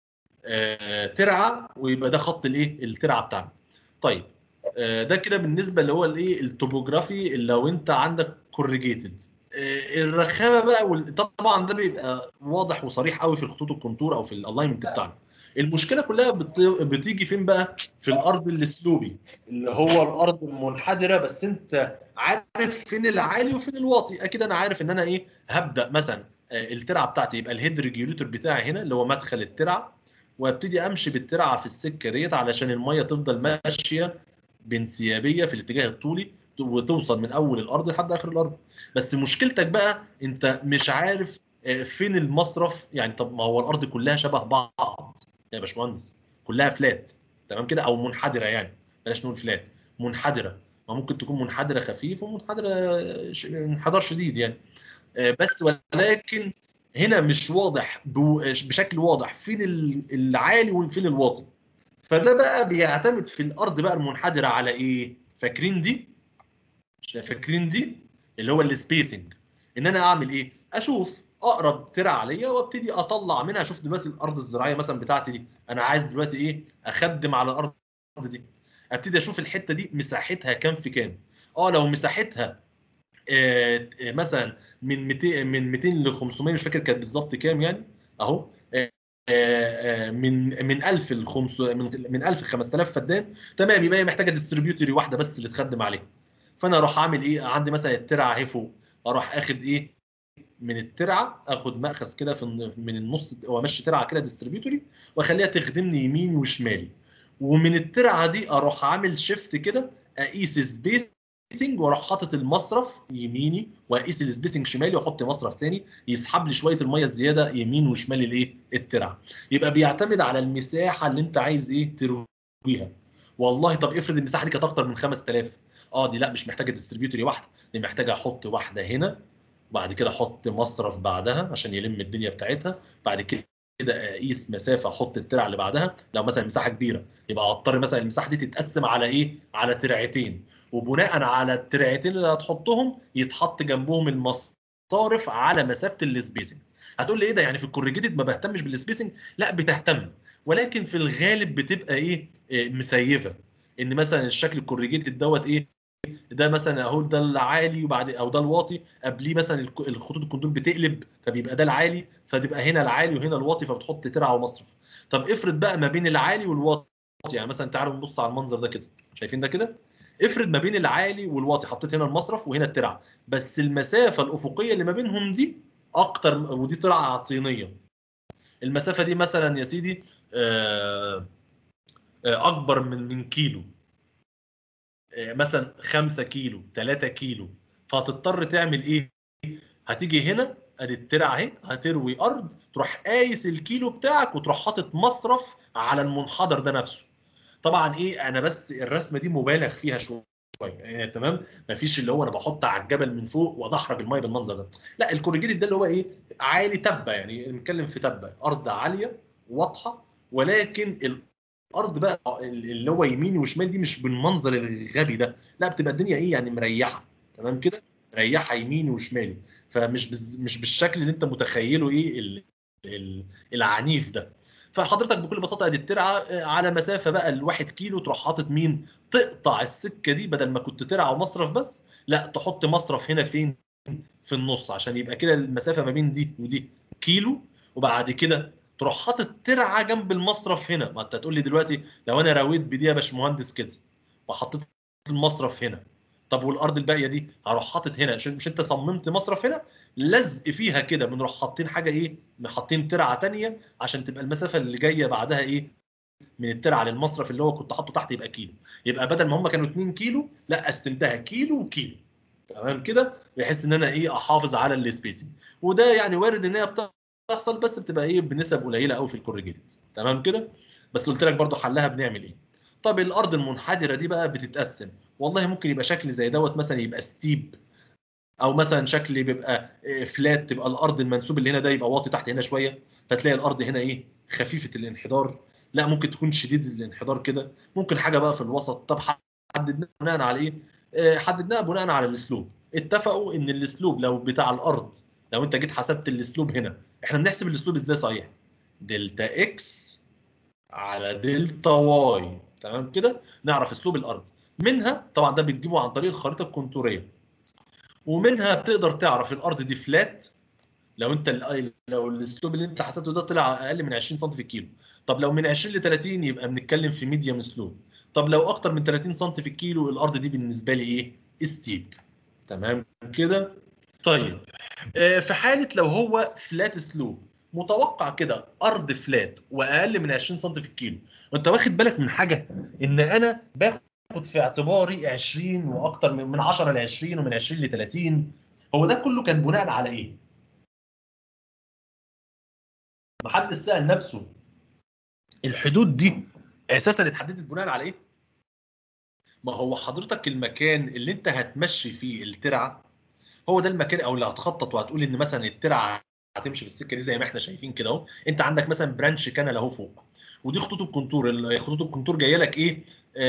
آه ترعه ويبقى ده خط الايه الترعه بتاعنا طيب آه ده كده بالنسبه اللي هو الايه التوبوجرافي اللي لو انت عندك كوريجيتد آه الرخامه بقى وال... طبعا ده بيبقى واضح وصريح قوي في الخطوط الكونتور او في الالاينمنت بتاعنا المشكله كلها بت... بتيجي فين بقى في الارض السلوبي اللي هو الارض المنحدره بس انت عارف فين العالي وفين الواطي اكيد انا عارف ان انا ايه هبدا مثلا آه الترعه بتاعتي يبقى الهيد ريجيوليتور بتاعي هنا اللي هو مدخل الترعه وابتدي امشي بالترعه في السكه ديت علشان الميه تفضل ماشيه بانسيابيه في الاتجاه الطولي وتوصل من اول الارض لحد اخر الارض بس مشكلتك بقى انت مش عارف فين المصرف يعني طب ما هو الارض كلها شبه بعض يا باشمهندس كلها فلات تمام كده او منحدره يعني بلاش نقول فلات منحدره ما ممكن تكون منحدره خفيف ومنحدره انحدار شديد يعني بس ولكن هنا مش واضح بشكل واضح فين العالي وفين الواطي فده بقى بيعتمد في الارض بقى المنحدره على ايه فاكرين دي فاكرين دي اللي هو السبيسنج ان انا اعمل ايه اشوف اقرب ترعه عليا وابتدي اطلع منها اشوف دلوقتي الارض الزراعيه مثلا بتاعتي دي انا عايز دلوقتي ايه اخدم على الارض دي ابتدي اشوف الحته دي مساحتها كام في كام اه لو مساحتها آه مثلا من 200 من 200 ل 500 مش فاكر كانت بالظبط كام يعني اهو آه من من 1000 ل 5 من 1000 ل 5000 فدان تمام يبقى هي محتاجه ديستريبيوتوري واحده بس اللي تخدم عليها فانا اروح اعمل ايه عندي مثلا الترعه اهي فوق اروح اخد ايه من الترعه اخد مأخذ كده في الن- من النص وامشي ترعه كده ديستريبيوتوري واخليها تخدمني يميني وشمالي ومن الترعه دي اروح عامل شيفت كده اقيس سبيسنج واروح حاطط المصرف يميني واقيس السبيسنج شمالي واحط مصرف تاني يسحب لي شويه الميه الزياده يمين وشمال الايه الترعه يبقى بيعتمد على المساحه اللي انت عايز ايه ترويها والله طب افرض المساحه دي كانت اكتر من 5000 اه دي لا مش محتاجه ديستريبيوتوري واحده دي محتاجه احط واحده هنا وبعد كده احط مصرف بعدها عشان يلم الدنيا بتاعتها بعد كده اقيس مسافه احط الترعه اللي بعدها لو مثلا مساحه كبيره يبقى اضطر مثلا المساحه دي تتقسم على ايه على ترعتين وبناء على الترعتين اللي هتحطهم يتحط جنبهم المصارف على مسافه السبيسنج هتقول لي ايه ده يعني في الكوريجيتد ما بهتمش بالسبيسنج لا بتهتم ولكن في الغالب بتبقى ايه إيه، مسيفه ان مثلا الشكل الكوريجيتد دوت ايه ده مثلا اهو ده العالي وبعد او ده الواطي قبليه مثلا الك- الخطوط الكندور بتقلب فبيبقى ده العالي فتبقى هنا العالي وهنا الواطي فبتحط ترعه ومصرف طب افرض بقى ما بين العالي والواطي يعني مثلا تعالوا نبص على المنظر ده كده شايفين ده كده افرض ما بين العالي والواطي حطيت هنا المصرف وهنا الترعه بس المسافه الافقيه اللي ما بينهم دي اكتر ودي ترعه طينيه المسافه دي مثلا يا سيدي آه، آه، اكبر من من كيلو آه، مثلا 5 كيلو 3 كيلو فهتضطر تعمل ايه هتيجي هنا ادي الترعه اهي هتروي ارض تروح قايس الكيلو بتاعك وتروح حاطط مصرف على المنحدر ده نفسه طبعا ايه انا بس الرسمه دي مبالغ فيها شويه يعني تمام مفيش اللي هو انا بحط على الجبل من فوق وادحرج الميه بالمنظر ده لا الكوريجيتد ده اللي هو ايه عالي تبه يعني بنتكلم في تبه ارض عاليه واضحه ولكن الارض بقى اللي هو يمين وشمال دي مش بالمنظر الغبي ده لا بتبقى الدنيا ايه يعني مريحه تمام كده مريحه يميني وشمالي فمش بز... مش بالشكل اللي انت متخيله ايه ال... ال... العنيف ده فحضرتك بكل بساطه ادي الترعه آه، على مسافه بقى الواحد كيلو تروح حاطط مين تقطع السكه دي بدل ما كنت ترعه ومصرف بس لا تحط مصرف هنا فين في النص عشان يبقى كده المسافه ما بين دي ودي كيلو وبعد كده تروح حاطط ترعه جنب المصرف هنا ما انت هتقول لي دلوقتي لو انا راويت بدي يا باشمهندس كده وحطيت المصرف هنا طب والارض الباقيه دي هروح حاطط هنا عشان مش انت صممت مصرف هنا لزق فيها كده بنروح حاطين حاجه ايه حاطين ترعه تانية عشان تبقى المسافه اللي جايه بعدها ايه من الترعه للمصرف اللي هو كنت حاطه تحت يبقى كيلو يبقى بدل ما هم كانوا 2 كيلو لا قسمتها كيلو وكيلو تمام كده بحيث ان انا ايه احافظ على السبيسنج وده يعني وارد ان هي بتحصل بس بتبقى ايه بنسب قليله قوي في الكوريجيتد تمام كده بس قلت لك برضو حلها بنعمل ايه طب الارض المنحدره دي بقى بتتقسم والله ممكن يبقى شكل زي دوت مثلا يبقى ستيب او مثلا شكل بيبقى فلات تبقى الارض المنسوب اللي هنا ده يبقى واطي تحت هنا شويه فتلاقي الارض هنا ايه خفيفه الانحدار لا ممكن تكون شديد الانحدار كده ممكن حاجه بقى في الوسط طب حددناها بناء على ايه آه، حددناها بناء على الاسلوب اتفقوا ان الاسلوب لو بتاع الارض لو انت جيت حسبت الاسلوب هنا احنا بنحسب الاسلوب ازاي صحيح دلتا اكس على دلتا واي تمام كده نعرف اسلوب الارض منها طبعا ده بتجيبه عن طريق الخريطه الكونتوريه ومنها بتقدر تعرف الارض دي فلات لو انت ال- لو الاسلوب اللي انت حسبته ده طلع اقل من 20 سم في الكيلو طب لو من 20 ل 30 يبقى بنتكلم في ميديوم سلوب طب لو اكتر من 30 سم في الكيلو الارض دي بالنسبه لي ايه ستيب تمام كده طيب آه، في حاله لو هو فلات سلوب متوقع كده ارض فلات واقل من 20 سم في الكيلو وانت واخد بالك من حاجه ان انا باخد في اعتباري 20 واكتر من من 10 ل 20 ومن 20 ل 30 هو ده كله كان بناء على ايه؟ محدش سأل نفسه الحدود دي اساسا اتحددت بناء على ايه؟ ما هو حضرتك المكان اللي انت هتمشي فيه الترعه هو ده المكان او اللي هتخطط وهتقول ان مثلا الترعه هتمشي في السكه دي زي ما احنا شايفين كده اهو انت عندك مثلا برانش كانال اهو فوق ودي خطوط الكونتور ال- خطوط الكونتور جايه لك ايه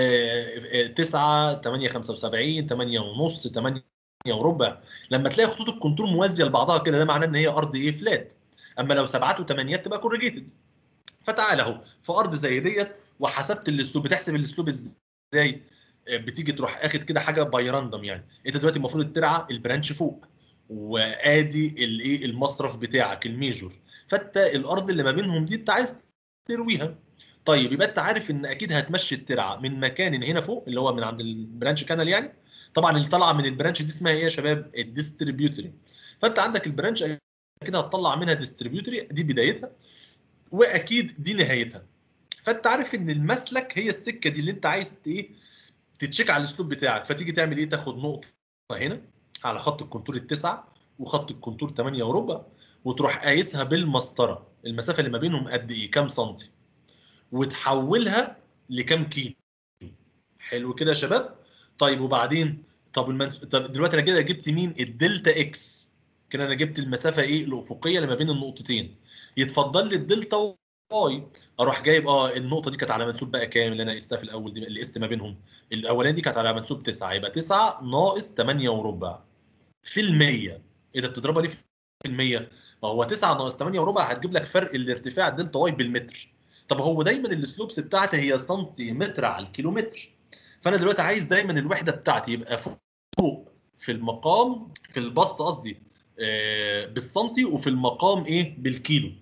9 8 75 8 ونص 8 وربع لما تلاقي خطوط الكونتور موازيه لبعضها كده ده معناه ان هي ارض ايه فلات اما لو سبعات وثمانيات تبقى كورجيتد فتعال اهو في ارض زي ديت وحسبت الاسلوب بتحسب الاسلوب ازاي آه، بتيجي تروح اخد كده حاجه باي راندوم يعني انت دلوقتي المفروض الترعه البرانش فوق وادي الايه المصرف بتاعك الميجور فانت الارض اللي ما بينهم دي انت عايز ترويها طيب يبقى انت عارف ان اكيد هتمشي الترعه من مكان هنا فوق اللي هو من عند البرانش كانال يعني طبعا اللي طالعه من البرانش دي اسمها ايه يا شباب الديستريبيوتري فانت عندك البرانش كده هتطلع منها ديستريبيوتوري دي بدايتها واكيد دي نهايتها فانت عارف ان المسلك هي السكه دي اللي انت عايز ايه تتشيك على الاسلوب بتاعك فتيجي تعمل ايه تاخد نقطه هنا على خط الكونتور التسعه وخط الكونتور 8 وربع وتروح قايسها بالمسطره المسافه اللي ما بينهم قد ايه كام سنتي وتحولها لكام كيلو حلو كده يا شباب طيب وبعدين طب المنس... طب دلوقتي انا كده جبت مين الدلتا اكس كده انا جبت المسافه ايه الافقيه اللي ما بين النقطتين يتفضل لي الدلتا واي اروح جايب اه النقطه دي كانت على منسوب بقى كام اللي انا قستها في الاول دي اللي قست ما بينهم الاولانيه دي كانت على منسوب 9 يبقى 9 ناقص 8 وربع في المية ايه ده بتضربها ليه في المية ما هو 9 ناقص 8 وربع هتجيب لك فرق الارتفاع دلتا واي بالمتر طب هو دايما السلوبس بتاعتي هي سنتيمتر على الكيلومتر فانا دلوقتي عايز دايما الوحده بتاعتي يبقى فوق في المقام في البسط قصدي آه، بالسنتي وفي المقام ايه بالكيلو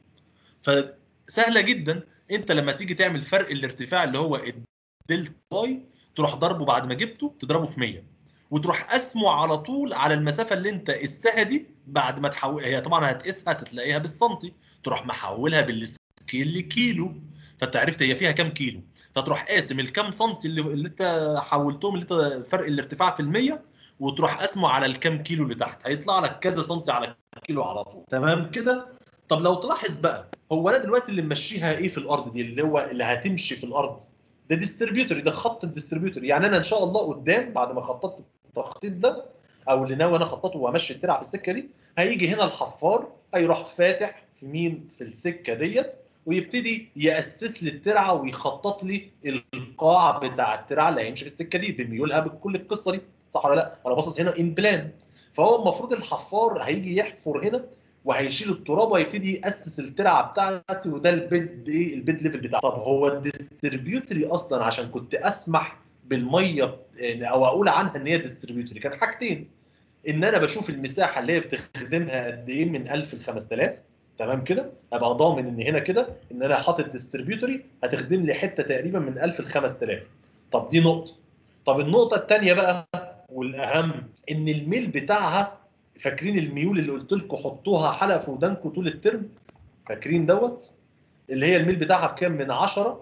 فسهله جدا انت لما تيجي تعمل فرق الارتفاع اللي هو الدلتا واي تروح ضربه بعد ما جبته تضربه في 100 وتروح قسمه على طول على المسافه اللي انت قستها دي بعد ما تحول هي طبعا هتقيسها هتلاقيها بالسنتي تروح محولها بالسكيل لكيلو فانت عرفت هي فيها كام كيلو فتروح قاسم الكام سنتي اللي, اللي انت حولتهم اللي انت فرق الارتفاع في المية وتروح قاسمه على الكام كيلو اللي تحت هيطلع لك كذا سنتي على الكيلو على طول تمام كده طب لو تلاحظ بقى هو انا دلوقتي اللي ممشيها ايه في الارض دي اللي هو اللي هتمشي في الارض ده ديستريبيوتوري ده خط الديستريبيوتوري يعني انا ان شاء الله قدام بعد ما خططت التخطيط ده او اللي ناوي انا اخططه وامشي الترع في السكه دي هيجي هنا الحفار هيروح فاتح في مين في السكه ديت ويبتدي ياسس لي الترعه ويخطط لي القاع بتاع الترعه اللي هيمشي في السكه دي بميولها بكل القصه دي صح ولا لا؟ انا باصص هنا ان بلان فهو المفروض الحفار هيجي يحفر هنا وهيشيل التراب ويبتدي ياسس الترعه بتاعتي وده البيد ايه البيد ليفل بتاعه طب هو الديستريبيوتري اصلا عشان كنت اسمح بالميه او اقول عنها ان هي ديستريبيوتري كان حاجتين ان انا بشوف المساحه اللي هي بتخدمها قد ايه من 1000 ل 5000 تمام كده ابقى ضامن ان هنا كده ان انا حاطط ديستريبيوتوري هتخدم لي حته تقريبا من 1000 ل 5000 طب دي نقطه طب النقطه الثانيه بقى والاهم ان الميل بتاعها فاكرين الميول اللي قلت لكم حطوها حلقه في ودانكم طول الترم فاكرين دوت اللي هي الميل بتاعها بكام من 10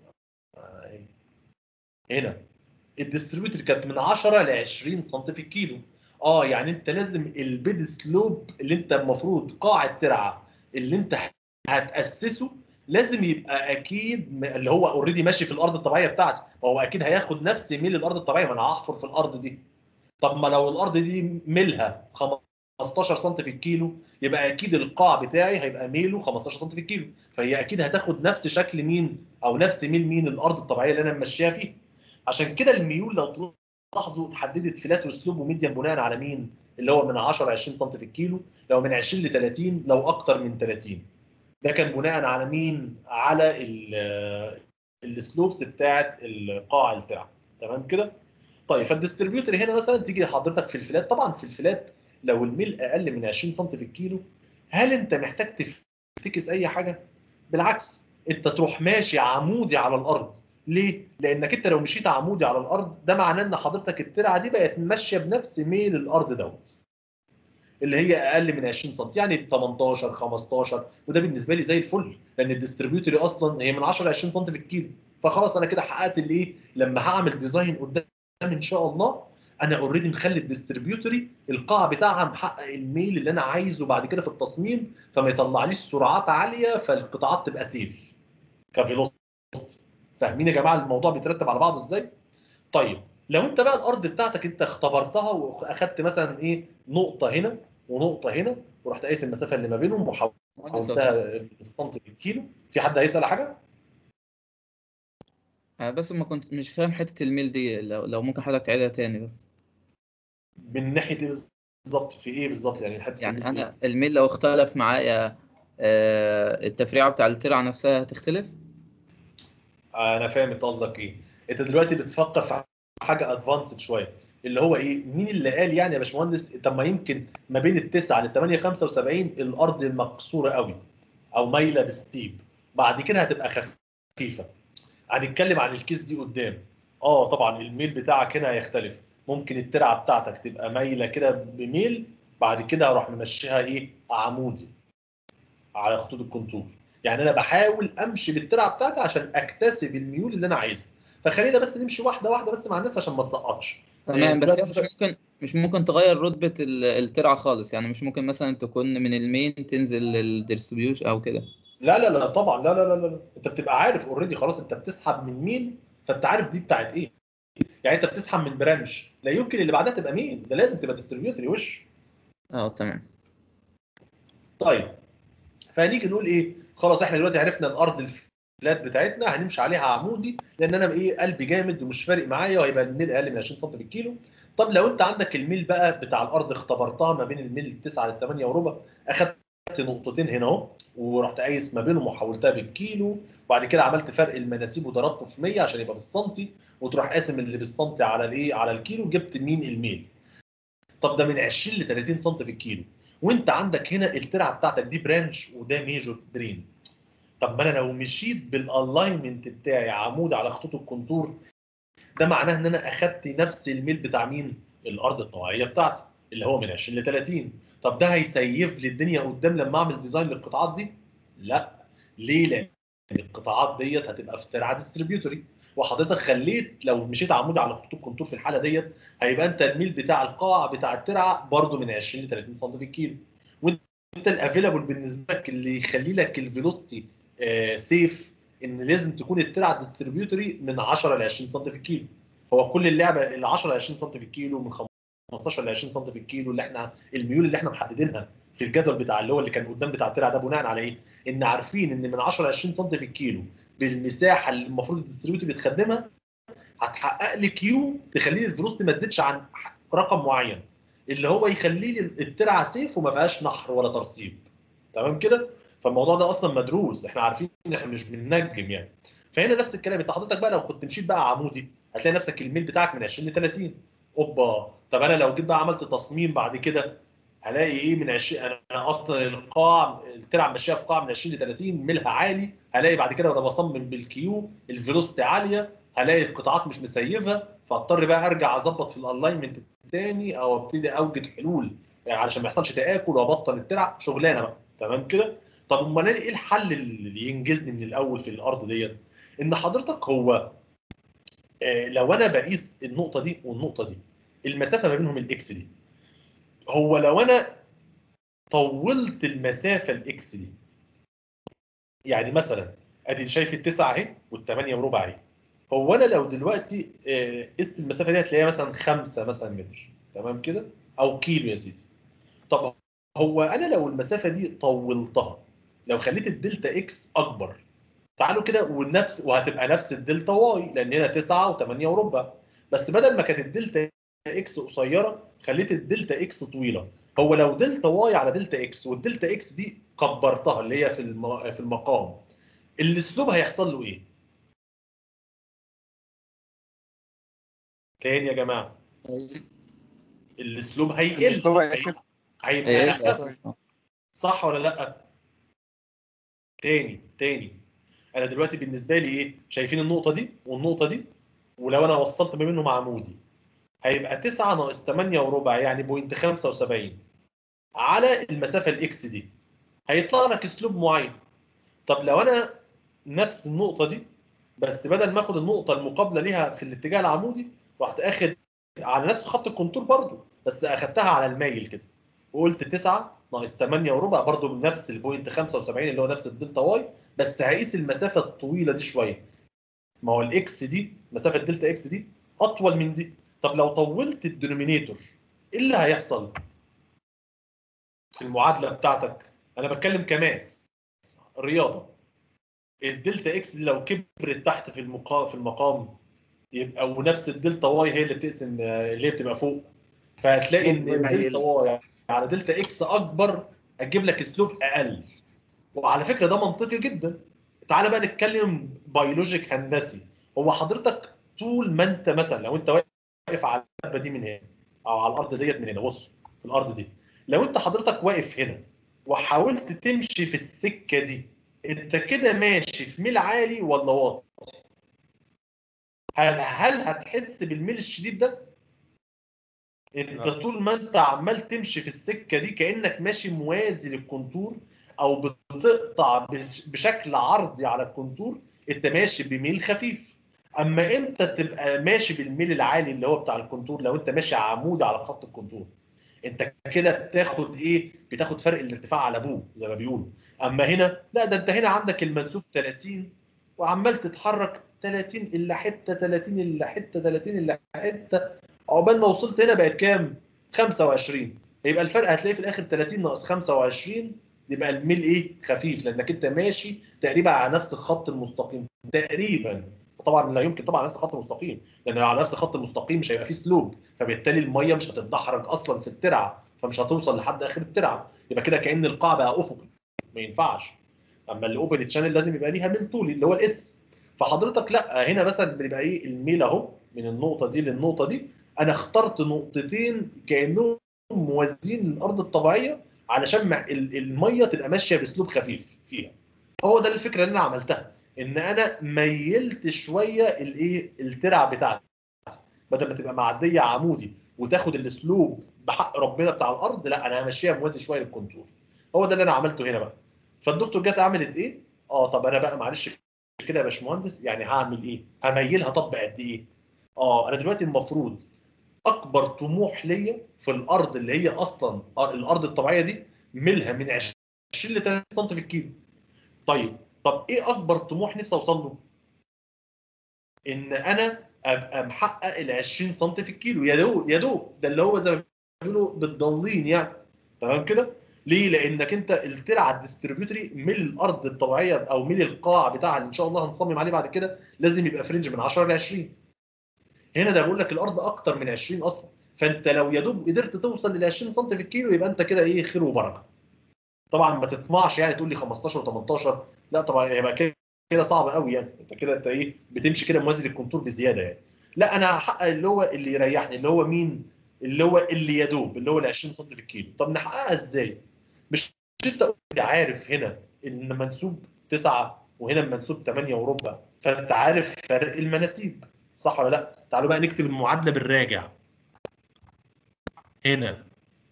هنا الديستريبيوتور كانت من 10 ل 20 سم في الكيلو اه يعني انت لازم البيد سلوب اللي انت المفروض قاع الترعه اللي انت هتاسسه لازم يبقى اكيد م- اللي هو اوريدي ماشي في الارض الطبيعيه بتاعتي هو اكيد هياخد نفس ميل الارض الطبيعيه ما انا هحفر في الارض دي طب ما لو الارض دي ميلها 15 سم في الكيلو يبقى اكيد القاع بتاعي هيبقى ميله 15 سم في الكيلو فهي اكيد هتاخد نفس شكل مين او نفس ميل مين الارض الطبيعيه اللي انا ماشيها فيها عشان كده الميول لو تلاحظوا اتحددت فلات وسلوب وميديان بناء على مين اللي هو من 10 ل 20 سم في الكيلو لو من 20 ل 30 لو اكتر من 30 ده كان بناء على مين على السلوبس بتاعت القاع الترعه تمام كده طيب فالديستريبيوتر هنا مثلا تيجي حضرتك في الفلات طبعا في الفلات لو الميل اقل من 20 سم في الكيلو هل انت محتاج تفتكس اي حاجه بالعكس انت تروح ماشي عمودي على الارض ليه؟ لانك انت لو مشيت عمودي على الارض ده معناه ان حضرتك الترعه دي بقت ماشيه بنفس ميل الارض دوت اللي هي اقل من 20 سم يعني 18 15 وده بالنسبه لي زي الفل لان الديستريبيوتوري اصلا هي من 10 ل 20 سم في الكيلو فخلاص انا كده حققت الايه لما هعمل ديزاين قدام ان شاء الله انا اوريدي مخلي الديستريبيوتوري القاع بتاعها محقق الميل اللي انا عايزه بعد كده في التصميم فما يطلعليش سرعات عاليه فالقطاعات تبقى سيف كفيلوسيتي فاهمين يا جماعه الموضوع بيترتب على بعضه ازاي؟ طيب لو انت بقى الارض بتاعتك انت اختبرتها واخدت مثلا ايه نقطه هنا ونقطه هنا ورحت قايس المسافه اللي ما بينهم وحولتها بالسنتي بالكيلو في حد هيسال حاجه؟ آه، بس ما كنت مش فاهم حته الميل دي لو, لو ممكن حضرتك تعيدها تاني بس من ناحيه ايه بالظبط في ايه بالظبط يعني حته يعني انا الميل لو اختلف معايا آه، التفريعه بتاع الترعه نفسها هتختلف انا فاهم انت قصدك ايه انت دلوقتي بتفكر في حاجه ادفانسد شويه اللي هو ايه مين اللي قال يعني يا باشمهندس طب ما يمكن ما بين التسعه لل 8 75 الارض مكسوره قوي او مايله بستيب بعد كده هتبقى خفيفه هنتكلم عن الكيس دي قدام اه طبعا الميل بتاعك هنا هيختلف ممكن الترعه بتاعتك تبقى مايله كده بميل بعد كده هروح ممشيها ايه عمودي على خطوط الكونتور يعني انا بحاول امشي بالترعه بتاعتي عشان اكتسب الميول اللي انا عايزها فخلينا بس نمشي واحده واحده بس مع الناس عشان ما تسقطش تمام بس دلوقتي هي مش مثلا- ممكن مش ممكن تغير رتبة ال- الترعة خالص يعني مش ممكن مثلا تكون من المين تنزل للديستريبيوشن او كده لا لا لا طبعا لا لا لا لا انت بتبقى عارف اوريدي خلاص انت بتسحب من مين فانت عارف دي بتاعت ايه يعني انت بتسحب من برانش لا يمكن اللي بعدها تبقى مين ده لازم تبقى ديستريبيوتري وش اه تمام طيب فهنيجي نقول ايه خلاص احنا دلوقتي عرفنا الارض الفلات بتاعتنا هنمشي عليها عمودي لان انا ايه قلبي جامد ومش فارق معايا وهيبقى الميل اقل من 20 سم في الكيلو طب لو انت عندك الميل بقى بتاع الارض اختبرتها ما بين الميل 9 ل 8 وربع اخدت نقطتين هنا اهو ورحت قايس ما بينهم وحولتها بالكيلو وبعد كده عملت فرق المناسيب وضربته في 100 عشان يبقى بالسنتي وتروح قاسم اللي بالسنتي على الايه على الكيلو جبت مين الميل طب ده من 20 ل 30 سم في الكيلو وانت عندك هنا الترعه بتاعتك دي برانش وده ميجور درين طب ما انا لو مشيت بالالاينمنت بتاعي عمود على خطوط الكونتور ده معناه ان انا اخدت نفس الميل بتاع مين الارض الطبيعيه بتاعتي اللي هو من 20 ل 30 طب ده هيسيف لي الدنيا قدام لما اعمل ديزاين للقطاعات دي لا ليه لان القطاعات ديت هتبقى في ترعه ديستريبيوتوري وحضرتك خليت لو مشيت عمودي على خطوط الكونتور في الحاله ديت هيبقى انت الميل بتاع القاع بتاع الترعه برده من 20 ل 30 سم في الكيلو وانت الافيلابل بالنسبه لك اللي يخلي لك الفيلوستي آه سيف ان لازم تكون الترعه ديستريبيوتوري من 10 ل 20 سم في الكيلو هو كل اللعبه ال 10 ل 20 سم في الكيلو من 15 ل 20 سم في الكيلو اللي احنا الميول اللي احنا محددينها في الجدول بتاع اللي هو اللي كان قدام بتاع الترعه ده بناء على ايه؟ ان عارفين ان من 10 ل 20 سم في الكيلو بالمساحه اللي المفروض الديستريبيوتور بتخدمها هتحقق لي كيو تخلي لي الفلوس ما تزيدش عن رقم معين اللي هو يخلي لي الترعه سيف وما فيهاش نحر ولا ترسيب تمام كده فالموضوع ده اصلا مدروس احنا عارفين ان احنا مش بننجم يعني فهنا نفس الكلام انت حضرتك بقى لو كنت مشيت بقى عمودي هتلاقي نفسك الميل بتاعك من 20 ل 30 اوبا طب انا لو جيت بقى عملت تصميم بعد كده هلاقي ايه من 20 انا اصلا القاع الترعه ماشيه في قاع من 20 ل 30 ميلها عالي هلاقي بعد كده وانا بصمم بالكيو الفيلوستي عاليه هلاقي القطاعات مش مسيفه فاضطر بقى ارجع اظبط في الالاينمنت الثاني او ابتدي اوجد حلول يعني علشان ما يحصلش تاكل وابطل الترع شغلانه بقى تمام كده طب امال ايه الحل اللي ينجزني من الاول في الارض ديت ان حضرتك هو آه لو انا بقيس النقطه دي والنقطه دي المسافه ما بينهم الاكس دي هو لو انا طولت المسافه الاكس دي يعني مثلا ادي شايف التسعه اهي والثمانيه وربع اهي هو انا لو دلوقتي آه، قست المسافه دي هتلاقيها مثلا 5 مثلا متر تمام كده او كيلو يا سيدي طب هو انا لو المسافه دي طولتها لو خليت الدلتا اكس اكبر تعالوا كده ونفس وهتبقى نفس الدلتا واي لان هنا 9 و8 وربع بس بدل ما كانت الدلتا اكس قصيره خليت الدلتا اكس طويله هو لو دلتا واي على دلتا اكس والدلتا اكس دي كبرتها اللي هي في الم- في المقام الاسلوب هيحصل له ايه؟ تاني يا جماعه الاسلوب هيقل الأسلوب هي- هيقل. هيبقى ايه اخف صح ولا لا؟ تاني تاني انا دلوقتي بالنسبه لي ايه؟ شايفين النقطه دي والنقطه دي ولو انا وصلت ما بينهم عمودي هيبقى 9 ناقص 8 وربع يعني بوينت 75 على المسافه الاكس دي هيطلع لك اسلوب معين طب لو انا نفس النقطه دي بس بدل ما اخد النقطه المقابله ليها في الاتجاه العمودي رحت اخد على نفس خط الكونتور برضو بس اخدتها على المايل كده وقلت 9 ناقص 8 وربع برضو بنفس البوينت 75 اللي هو نفس الدلتا واي بس هقيس المسافه الطويله دي شويه ما هو الاكس دي مسافه دلتا اكس دي اطول من دي طب لو طولت الدينومينيتور ايه اللي هيحصل في المعادله بتاعتك انا بتكلم كماس رياضه الدلتا اكس دي لو كبرت تحت في المقام في المقام يبقى ونفس الدلتا واي هي اللي بتقسم اللي هي بتبقى فوق فهتلاقي ان الدلتا واي على دلتا اكس اكبر هتجيب لك اسلوب اقل وعلى فكره ده منطقي جدا تعالى بقى نتكلم بيولوجيك هندسي هو حضرتك طول ما انت مثلا لو انت واقف على الدبه دي من هنا او على الارض ديت من هنا بص في الارض دي لو انت حضرتك واقف هنا وحاولت تمشي في السكه دي انت كده ماشي في ميل عالي ولا واطي هل هل هتحس بالميل الشديد ده انت طول ما انت عمال تمشي في السكه دي كانك ماشي موازي للكونتور او بتقطع بش- بشكل عرضي على الكونتور انت ماشي بميل خفيف اما امتى تبقى ماشي بالميل العالي اللي هو بتاع الكونتور لو انت ماشي عمودي على خط الكونتور انت كده بتاخد ايه بتاخد فرق الارتفاع على ابوه زي ما بيقولوا اما هنا لا ده انت هنا عندك المنسوب 30 وعمال تتحرك 30 الا حته 30 الا حته 30 الا حته عقبال ما وصلت هنا بقت كام 25 يبقى الفرق هتلاقيه في الاخر 30 ناقص 25 يبقى الميل ايه خفيف لانك انت ماشي تقريبا على نفس الخط المستقيم تقريبا طبعا لا يمكن طبعا على نفس الخط المستقيم لان على نفس الخط المستقيم مش هيبقى فيه سلوب فبالتالي الميه مش هتتدحرج اصلا في الترعه فمش هتوصل لحد اخر الترعه يبقى كده كان القاع بقى افقي ما ينفعش اما الاوبن تشانل لازم يبقى ليها ميل طولي اللي هو الاس فحضرتك لا هنا مثلا بيبقى ايه الميل اهو من النقطه دي للنقطه دي انا اخترت نقطتين كانهم موازيين للارض الطبيعيه علشان مع- ال- الميه تبقى ماشيه باسلوب خفيف فيها هو ده الفكره اللي انا عملتها ان انا ميلت شويه الايه الترع بتاعتي بدل ما تبقى معديه عمودي وتاخد الاسلوب بحق ربنا بتاع الارض لا انا همشيها موازي شويه للكونتور هو ده اللي انا عملته هنا بقى فالدكتور جت عملت ايه اه طب انا بقى معلش كده يا باشمهندس يعني هعمل ايه هميلها طب بقد ايه اه انا دلوقتي المفروض اكبر طموح ليا في الارض اللي هي اصلا الارض الطبيعيه دي ميلها من 20 ل 30 سم في الكيلو طيب طب ايه اكبر طموح نفسي اوصل له ان انا ابقى محقق ال 20 سم في الكيلو يا دوب يا دوب ده اللي هو زي ما بيقولوا بالضالين يعني تمام كده ليه لانك انت الترعه الديستريبيوتري من الارض الطبيعيه او من القاع بتاعها اللي ان شاء الله هنصمم عليه بعد كده لازم يبقى فرنج من 10 ل 20 هنا ده بقول لك الارض اكتر من 20 اصلا فانت لو يا دوب قدرت توصل لل 20 سم في الكيلو يبقى انت كده ايه خير وبركه طبعا ما تطمعش يعني تقول لي 15 و18 لا طبعا هيبقى كده كده صعب قوي يعني انت كده انت ايه بتمشي كده موازي للكونتور بزياده يعني لا انا هحقق اللي هو اللي يريحني اللي هو مين اللي هو اللي يدوب اللي هو ال 20 سم في الكيلو طب نحققها ازاي مش انت قلت عارف هنا ان منسوب 9 وهنا المنسوب 8 وربع فانت عارف فرق المناسيب صح ولا لا تعالوا بقى نكتب المعادله بالراجع هنا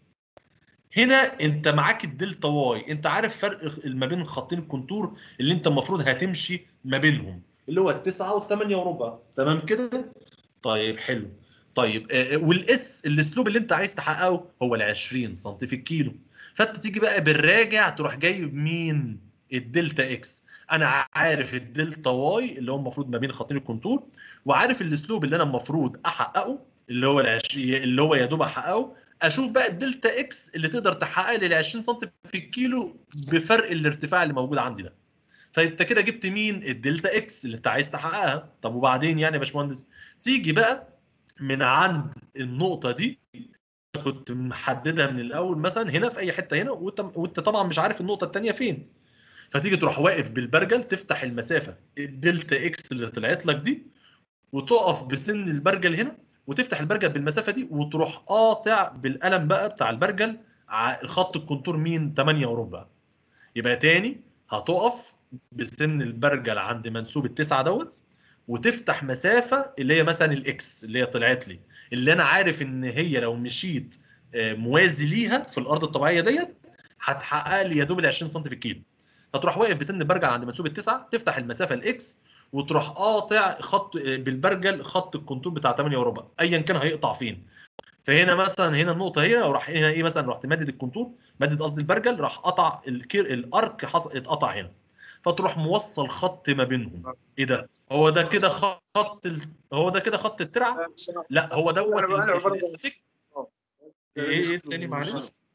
هنا انت معاك الدلتا واي انت عارف فرق ما بين خطين الكونتور اللي انت المفروض هتمشي ما بينهم اللي هو التسعة والثمانية وربع تمام كده طيب حلو طيب آه، والاس الاسلوب اللي انت عايز تحققه هو ال 20 سم في الكيلو فانت تيجي بقى بالراجع تروح جايب مين الدلتا اكس انا عارف الدلتا واي اللي هو المفروض ما بين خطين الكونتور وعارف الاسلوب اللي انا المفروض احققه اللي هو ال 20 اللي هو يا دوب احققه اشوف بقى الدلتا اكس اللي تقدر تحققها لل 20 سم في الكيلو بفرق الارتفاع اللي موجود عندي ده فانت كده جبت مين الدلتا اكس اللي انت عايز تحققها طب وبعدين يعني يا باشمهندس تيجي بقى من عند النقطه دي كنت محددها من الاول مثلا هنا في اي حته هنا وانت وانت طبعا مش عارف النقطه الثانيه فين فتيجي تروح واقف بالبرجل تفتح المسافه الدلتا اكس اللي طلعت لك دي وتقف بسن البرجل هنا وتفتح البرجل بالمسافه دي وتروح قاطع بالقلم بقى بتاع البرجل ع- خط الكونتور مين 8 وربع يبقى تاني هتقف بسن البرجل عند منسوب التسعه دوت وتفتح مسافه اللي هي مثلا الاكس اللي هي طلعت لي اللي انا عارف ان هي لو مشيت آه، موازي ليها في الارض الطبيعيه ديت هتحقق لي يا دوب ال 20 سم في الكيلو هتروح واقف بسن البرجل عند منسوب التسعه تفتح المسافه الاكس وتروح قاطع خط آه، بالبرجل خط الكونتور بتاع 8 وربع ايا كان هيقطع فين فهنا مثلا هنا النقطه هنا وراح هنا ايه مثلا رحت مادد الكونتور مادد قصدي البرجل راح قطع الكير الارك حصل اتقطع هنا فتروح موصل خط ما بينهم ايه ده هو ده كده خط ال... هو ده كده خط الترعه لا هو دوت أنا- أنا ال- عبارة ال- السك ايه ايه التاني معلش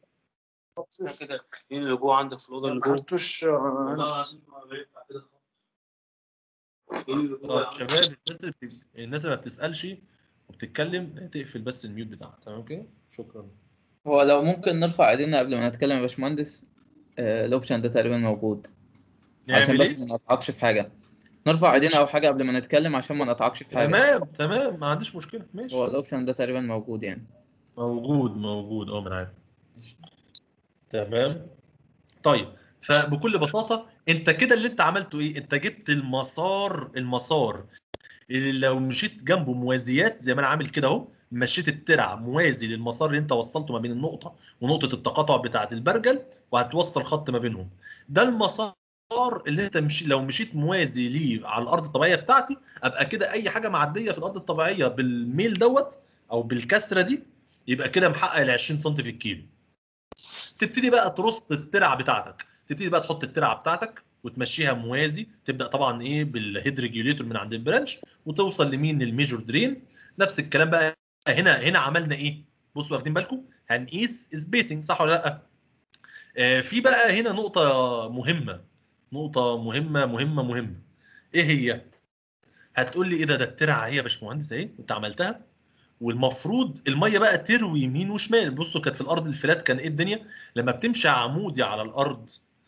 كده مين اللي جوه عندك في الاوضه اللي ما جوه؟ خدتوش آه، والله العظيم ما بينفع كده خالص. مين اللي جوه يا طب عم؟ شباب الناس اللي بت- الناس اللي ما بتسالش وبتتكلم تقفل بس الميوت بتاعها تمام كده شكرا هو لو ممكن نرفع ايدينا قبل ما نتكلم يا باشمهندس آه، الاوبشن ده تقريبا موجود عشان نعمل بس ايه ما نقطعكش في حاجه نرفع ايدينا او حاجه قبل ما نتكلم عشان ما نقطعكش في حاجه تمام تمام ما عنديش مشكله ماشي هو الاوبشن ده تقريبا موجود يعني موجود موجود اه من عارف تمام طيب فبكل بساطه انت كده اللي انت عملته ايه انت جبت المسار المسار اللي لو مشيت جنبه موازيات زي ما انا عامل كده اهو مشيت الترع موازي للمسار اللي انت وصلته ما بين النقطه ونقطه التقاطع بتاعه البرجل وهتوصل خط ما بينهم ده المسار اللي انت مشي لو مشيت موازي ليه على الارض الطبيعيه بتاعتي ابقى كده اي حاجه معديه في الارض الطبيعيه بالميل دوت او بالكسره دي يبقى كده محقق ال 20 سم في الكيلو تبتدي بقى ترص الترع بتاعتك تبتدي بقى تحط الترعه بتاعتك وتمشيها موازي تبدا طبعا ايه بالهيد ريجوليتور من عند البرانش وتوصل لمين للميجور درين نفس الكلام بقى هنا هنا عملنا ايه بصوا واخدين بالكم هنقيس سبيسنج صح ولا لا آه في بقى هنا نقطه مهمه نقطه مهمه مهمه مهمه ايه هي هتقول لي ايه ده ده الترعه هي يا باشمهندس اهي انت عملتها والمفروض الميه بقى تروي يمين وشمال بصوا كانت في الارض الفلات كان ايه الدنيا لما بتمشي عمودي على الارض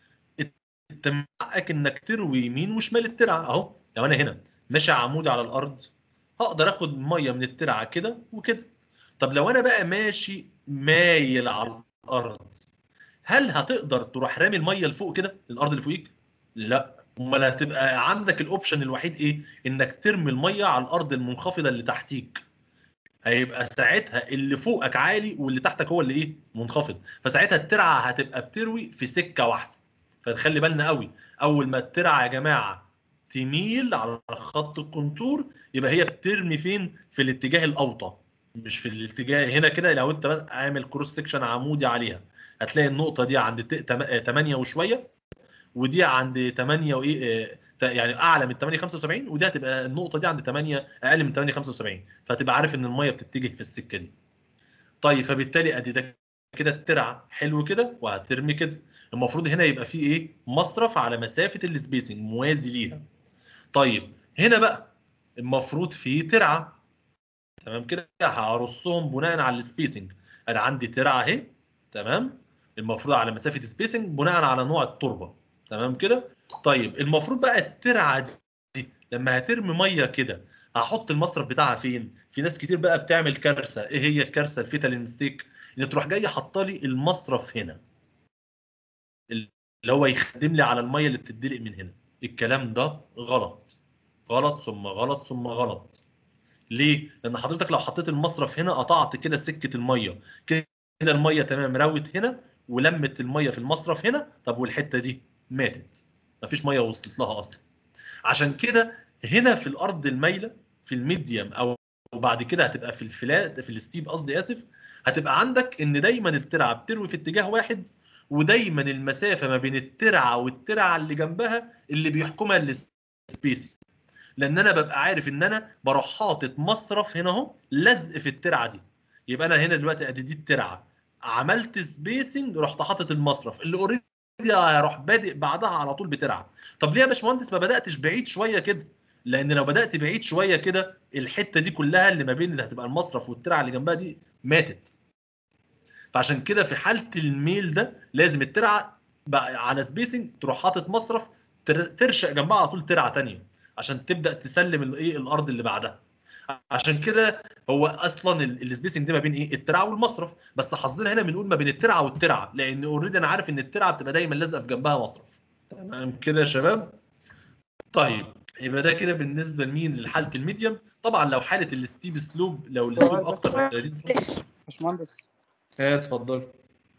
انت من حقك انك تروي يمين وشمال الترعه اهو لو انا هنا ماشي عمودي على الارض هقدر اخد ميه من الترعه كده وكده طب لو انا بقى ماشي مايل على الارض هل هتقدر تروح رامي الميه لفوق كده الارض اللي فوقيك لا امال هتبقى عندك الاوبشن الوحيد ايه انك ترمي الميه على الارض المنخفضه اللي تحتيك هيبقى ساعتها اللي فوقك عالي واللي تحتك هو اللي ايه منخفض فساعتها الترعه هتبقى بتروي في سكه واحده فنخلي بالنا قوي اول ما الترعه يا جماعه تميل على خط الكونتور يبقى هي بترمي فين في الاتجاه الاوطى مش في الاتجاه هنا كده لو انت بس عامل كروس سكشن عمودي عليها هتلاقي النقطه دي عند 8 وشويه ودي عند 8 وايه يعني اعلى من 8 75 ودي هتبقى النقطه دي عند 8 اقل من 8 75 فهتبقى عارف ان الميه بتتجه في السكه دي طيب فبالتالي ادي ده كده الترعه حلو كده وهترمي كده المفروض هنا يبقى فيه ايه مصرف على مسافه السبيسنج موازي ليها طيب هنا بقى المفروض فيه ترعه تمام كده هرصهم بناء على السبيسنج انا عندي ترعه اهي تمام المفروض على مسافه سبيسنج بناء على نوع التربه تمام كده طيب المفروض بقى الترعه دي لما هترمي ميه كده هحط المصرف بتاعها فين في ناس كتير بقى بتعمل كارثه ايه هي الكارثه الفيتال ميستيك ان تروح جايه حاطه لي المصرف هنا اللي هو يخدم لي على الميه اللي بتدلق من هنا الكلام ده غلط غلط ثم غلط ثم غلط ليه لان حضرتك لو حطيت المصرف هنا قطعت كده سكه الميه كده الميه تمام روت هنا ولمت الميه في المصرف هنا طب والحته دي ماتت مفيش ميه وصلت لها اصلا عشان كده هنا في الارض المايله في الميديم او وبعد كده هتبقى في الفلات في الستيب قصدي اسف هتبقى عندك ان دايما الترعه بتروي في اتجاه واحد ودايما المسافه ما بين الترعه والترعه اللي جنبها اللي بيحكمها السبيسي لان انا ببقى عارف ان انا بروح حاطط مصرف هنا اهو لزق في الترعه دي يبقى انا هنا دلوقتي ادي دي الترعه عملت سبيسنج رحت حاطط المصرف اللي اوريدي هروح بادئ بعدها على طول بترعه طب ليه يا باشمهندس ما بداتش بعيد شويه كده لان لو بدات بعيد شويه كده الحته دي كلها اللي ما بين اللي هتبقى المصرف والترعه اللي جنبها دي ماتت فعشان كده في حاله الميل ده لازم الترعه بقى على سبيسنج تروح حاطط مصرف ترشق جنبها على طول ترعه ثانيه عشان تبدا تسلم الايه الارض اللي بعدها عشان كده هو اصلا السبيسنج دي ما بين ايه الترعه والمصرف بس حظنا هنا بنقول ما بين الترعه والترعه لان اوريدي انا عارف ان الترعه بتبقى دايما لازقه في جنبها مصرف تمام كده يا شباب طيب يبقى ده كده بالنسبه لمين لحاله الميديم طبعا لو حاله الستيب سلوب لو السلوب اكتر من 30 سم باشمهندس ها اتفضل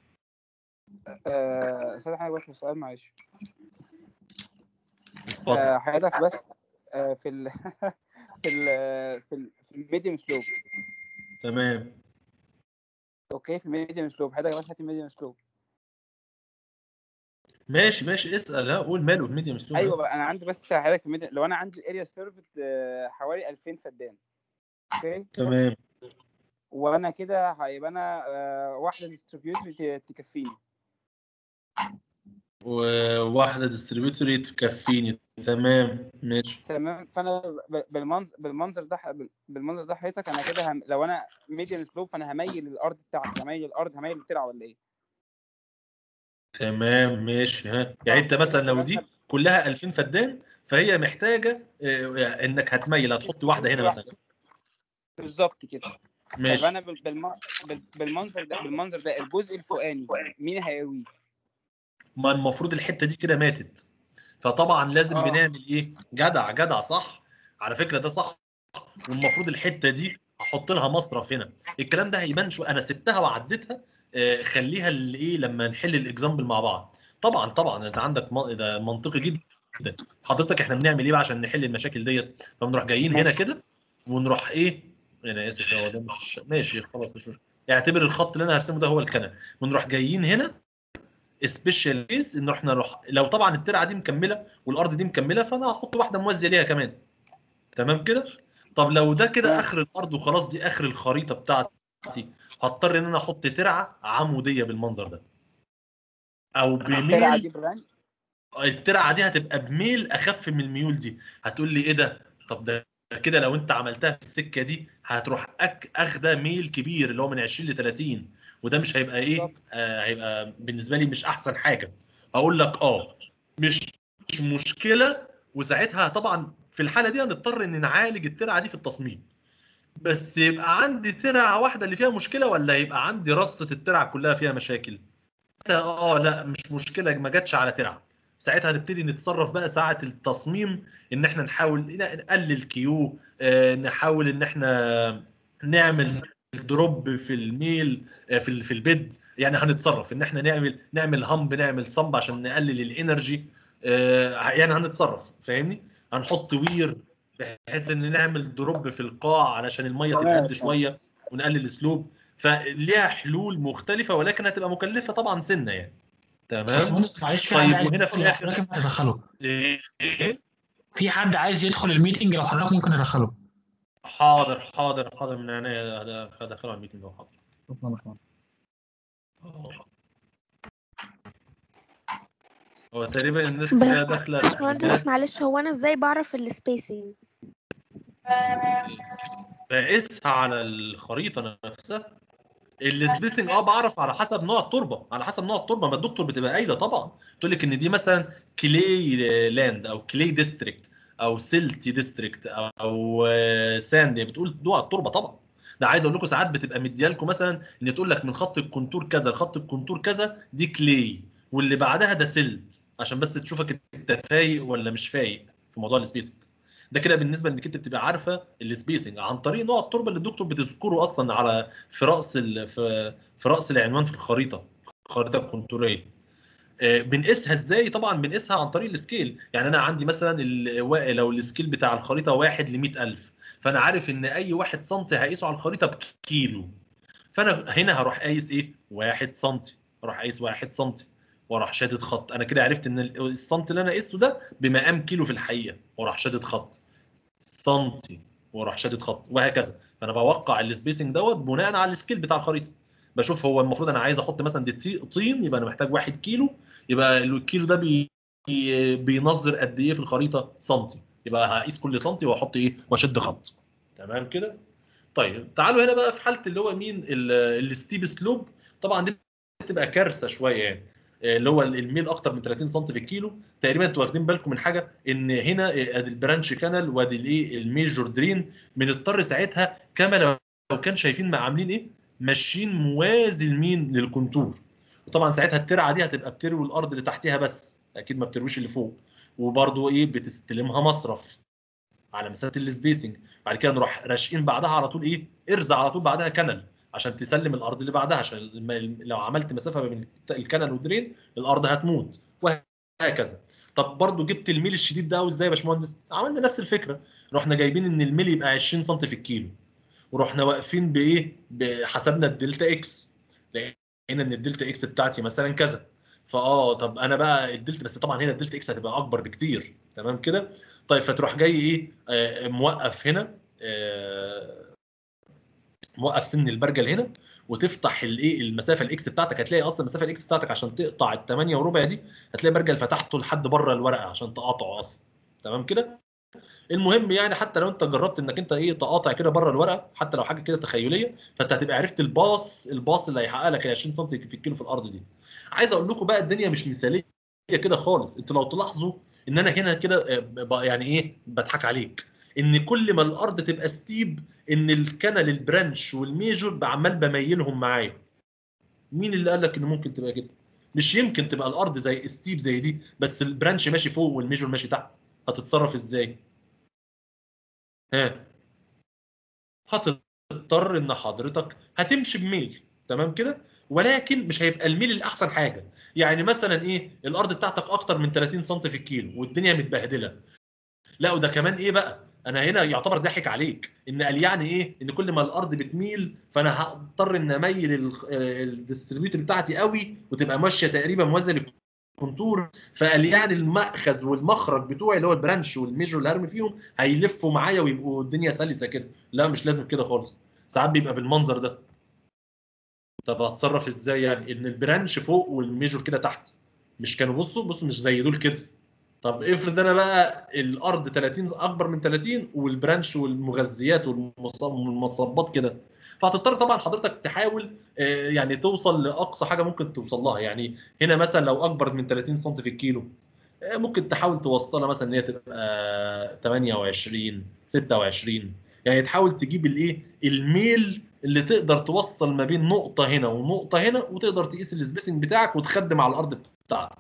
آه سامح حاجه بس سؤال معلش اتفضل آه حضرتك بس آه في ال في ال في ال في الميديوم سلوب تمام اوكي في الميديوم سلوب حضرتك بس هات الميديوم سلوب ماشي ماشي اسال ها قول ماله الميديم سلوب ايوه بقى انا عندي بس حضرتك في الميديوم لو انا عندي الاريا سيرفت حوالي 2000 فدان اوكي تمام وانا كده هيبقى انا آه واحده ديستريبيوتر تكفيني وواحده ديستريبيوتوري تكفيني تمام ماشي تمام فانا ب- بالمنظر بالمنظر ده بالمنظر ده حضرتك انا كده هم... لو انا ميديان سلوب فانا هميل الارض بتاعتي هميل الارض هميل الترعه ولا ايه؟ تمام ماشي ها يعني انت مثلا لو دي كلها 2000 فدان فهي محتاجه آه، انك هتميل هتحط واحده هنا مثلا بالظبط كده طب ماشي انا بال- بالم... بال- بالمنظر ده بالمنظر ده الجزء الفوقاني مين هيقويه؟ ما المفروض الحته دي كده ماتت فطبعا لازم آه. بنعمل ايه جدع جدع صح على فكره ده صح والمفروض الحته دي احط لها مصرف هنا الكلام ده هيبان شو انا سبتها وعديتها آه، خليها اللي ايه لما نحل الاكزامبل مع بعض طبعا طبعا انت عندك م- ده منطقي جدا حضرتك احنا بنعمل ايه بقى عشان نحل المشاكل ديت فبنروح جايين هنا كده ونروح ايه انا اسف هو ده مش ماشي خلاص مش مش اعتبر الخط اللي انا هرسمه ده هو الكنل ونروح جايين هنا سبيشال كيس ان احنا نروح لو طبعا الترعه دي مكمله والارض دي مكمله فانا هحط واحده موازيه ليها كمان تمام كده طب لو ده كده اخر الارض وخلاص دي اخر الخريطه بتاعتي هضطر ان انا احط ترعه عموديه بالمنظر ده او الترعه بميل دي بالرانج الترعه دي هتبقى بميل اخف من الميول دي هتقول لي ايه ده طب ده كده لو انت عملتها في السكه دي هتروح أك اخده ميل كبير اللي هو من 20 ل 30 وده مش هيبقى ايه بالظبط. آه هيبقى بالنسبه لي مش احسن حاجه اقول لك اه مش مش مشكله وساعتها طبعا في الحاله دي هنضطر ان نعالج الترعه دي في التصميم بس يبقى عندي ترعه واحده اللي فيها مشكله ولا يبقى عندي رصه الترعه كلها فيها مشاكل اه لا مش مشكله ما جاتش على ترعه ساعتها هنبتدي نتصرف بقى ساعه التصميم ان احنا نحاول نقلل كيو آه، نحاول ان احنا نعمل دروب في الميل آه، في ال- في البيد يعني هنتصرف ان احنا نعمل نعمل همب نعمل صمب عشان نقلل الانرجي آه، يعني هنتصرف فاهمني هنحط وير بحيث ان نعمل دروب في القاع علشان الميه تمام. تتهد شويه ونقلل السلوب فليها حلول مختلفه ولكن هتبقى مكلفه طبعا سنه يعني تمام باشمهندس معلش في طيب، حد عايز وهنا في يدخل لو الآخر- حضرتك ممكن تدخله إيه؟ إيه؟ في حد عايز يدخل الميتنج لو حضرتك ممكن تدخله حاضر حاضر حاضر من عينيا هذا- هدخله على الميتنج أهو، حاضر شكرا يا باشمهندس هو تقريبا الناس كلها داخله باشمهندس معلش هو انا ازاي بعرف السبيسنج بقيسها على الخريطه نفسها السبيسنج اه بعرف على حسب نوع التربه على حسب نوع التربه ما الدكتور بتبقى قايله طبعا تقول لك ان دي مثلا كلي لاند او كلي ديستريكت او سيلتي ديستريكت او, أو آه، ساند يعني بتقول نوع التربه طبعا ده عايز اقول لكم ساعات بتبقى مديالكم مثلا ان تقول لك من خط الكونتور كذا لخط الكونتور كذا دي كلي واللي بعدها ده سيلت عشان بس تشوفك انت فايق ولا مش فايق في موضوع السبيسنج ده كده بالنسبه انك انت بتبقى عارفه السبيسنج عن طريق نوع التربه اللي الدكتور بتذكره اصلا على في راس ال... في في راس العنوان في الخريطه الخريطه الكونتوريه آه، بنقيسها ازاي طبعا بنقيسها عن طريق السكيل يعني انا عندي مثلا ال... وا- لو السكيل بتاع الخريطه 1 ل 100000 فانا عارف ان اي 1 سم هقيسه على الخريطه بكيلو فانا هنا هروح قايس ايه 1 سم اروح قايس 1 سم واروح شادد خط انا كده عرفت ان ال- السنتي اللي انا قيسته ده بمقام كيلو في الحقيقه واروح شادد خط سنتي واروح شادد خط وهكذا فانا بوقع السبيسنج دوت بناء على السكيل بتاع الخريطه بشوف هو المفروض انا عايز احط مثلا دي تي- طين يبقى انا محتاج 1 كيلو يبقى الكيلو ده بي بي- بينظر قد ايه في الخريطه سنتي يبقى هقيس كل سنتي واحط ايه واشد خط تمام كده طيب تعالوا هنا بقى في حاله اللي هو مين ال- الستيب سلوب طبعا دي بتبقى كارثه شويه يعني اللي هو الميل اكتر من 30 سم في الكيلو تقريبا انتوا واخدين بالكم من حاجه ان هنا ادي البرانش كانال وادي الايه الميجور درين بنضطر ساعتها كما لو لو كان شايفين ما عاملين ايه ماشيين موازي لمين للكونتور وطبعا ساعتها الترعه دي هتبقى بتروي الارض اللي تحتها بس اكيد ما بترويش اللي فوق وبرضه ايه بتستلمها مصرف على مسافه السبيسنج بعد كده نروح راشقين بعدها على طول ايه ارزع على طول بعدها كنل عشان تسلم الارض اللي بعدها عشان الم- لو عملت مسافه بين الكنل والدرين الارض هتموت وهكذا طب برضو جبت الميل الشديد ده ازاي يا باشمهندس عملنا نفس الفكره رحنا جايبين ان الميل يبقى 20 سم في الكيلو ورحنا واقفين بايه ب- حسبنا الدلتا اكس لقينا ان الدلتا اكس بتاعتي مثلا كذا فاه طب انا بقى الدلتا بس طبعا هنا الدلتا اكس هتبقى اكبر بكتير تمام كده طيب فتروح جاي ايه آه موقف هنا آه موقف سن البرجل هنا وتفتح الايه المسافه الاكس بتاعتك هتلاقي اصلا المسافه الاكس بتاعتك عشان تقطع ال 8 وربع دي هتلاقي برجل فتحته لحد بره الورقه عشان تقاطعه اصلا تمام كده المهم يعني حتى لو انت جربت انك انت ايه تقاطع كده بره الورقه حتى لو حاجه كده تخيليه فانت هتبقى عرفت الباص الباص اللي هيحقق لك ال 20 سم في الكيلو في الارض دي عايز اقول لكم بقى الدنيا مش مثاليه كده خالص انتوا لو تلاحظوا ان انا هنا كده آه، ب- يعني ايه بضحك عليك ان كل ما الارض تبقى ستيب ان الكنل البرانش والميجور عمال بميلهم معايا مين اللي قال لك ان ممكن تبقى كده مش يمكن تبقى الارض زي ستيب زي دي بس البرانش ماشي فوق والميجور ماشي تحت هتتصرف ازاي ها هتضطر هتضطر ان حضرتك هتمشي بميل تمام كده ولكن مش هيبقى الميل الاحسن حاجه يعني مثلا ايه الارض بتاعتك اكتر من 30 سم في الكيلو والدنيا متبهدله لا وده كمان ايه بقى انا هنا يعتبر ضحك عليك ان قال يعني ايه ان كل ما الارض بتميل فانا هضطر ان اميل الديستريبيوتر بتاعتي قوي وتبقى ماشيه تقريبا موازيه للكونتور فقال يعني المأخذ والمخرج بتوعي اللي هو البرانش والميجور اللي هرمي فيهم هيلفوا معايا ويبقوا الدنيا سلسه كده لا مش لازم كده خالص ساعات بيبقى بالمنظر ده طب هتصرف ازاي يعني ان البرانش فوق والميجور كده تحت مش كانوا بصوا بصوا مش زي دول كده طب افرض انا بقى الارض 30 اكبر من 30 والبرانش والمغذيات والمص- والمصبات كده فهتضطر طبعا حضرتك تحاول آه، يعني توصل لاقصى حاجه ممكن توصل لها يعني هنا مثلا لو اكبر من 30 سم في الكيلو آه، ممكن تحاول توصلها مثلا ان هي تبقى 28 26 يعني تحاول تجيب الايه الميل اللي تقدر توصل ما بين نقطه هنا ونقطه هنا وتقدر تقيس السبيسنج بتاعك وتخدم على الارض بتاعتك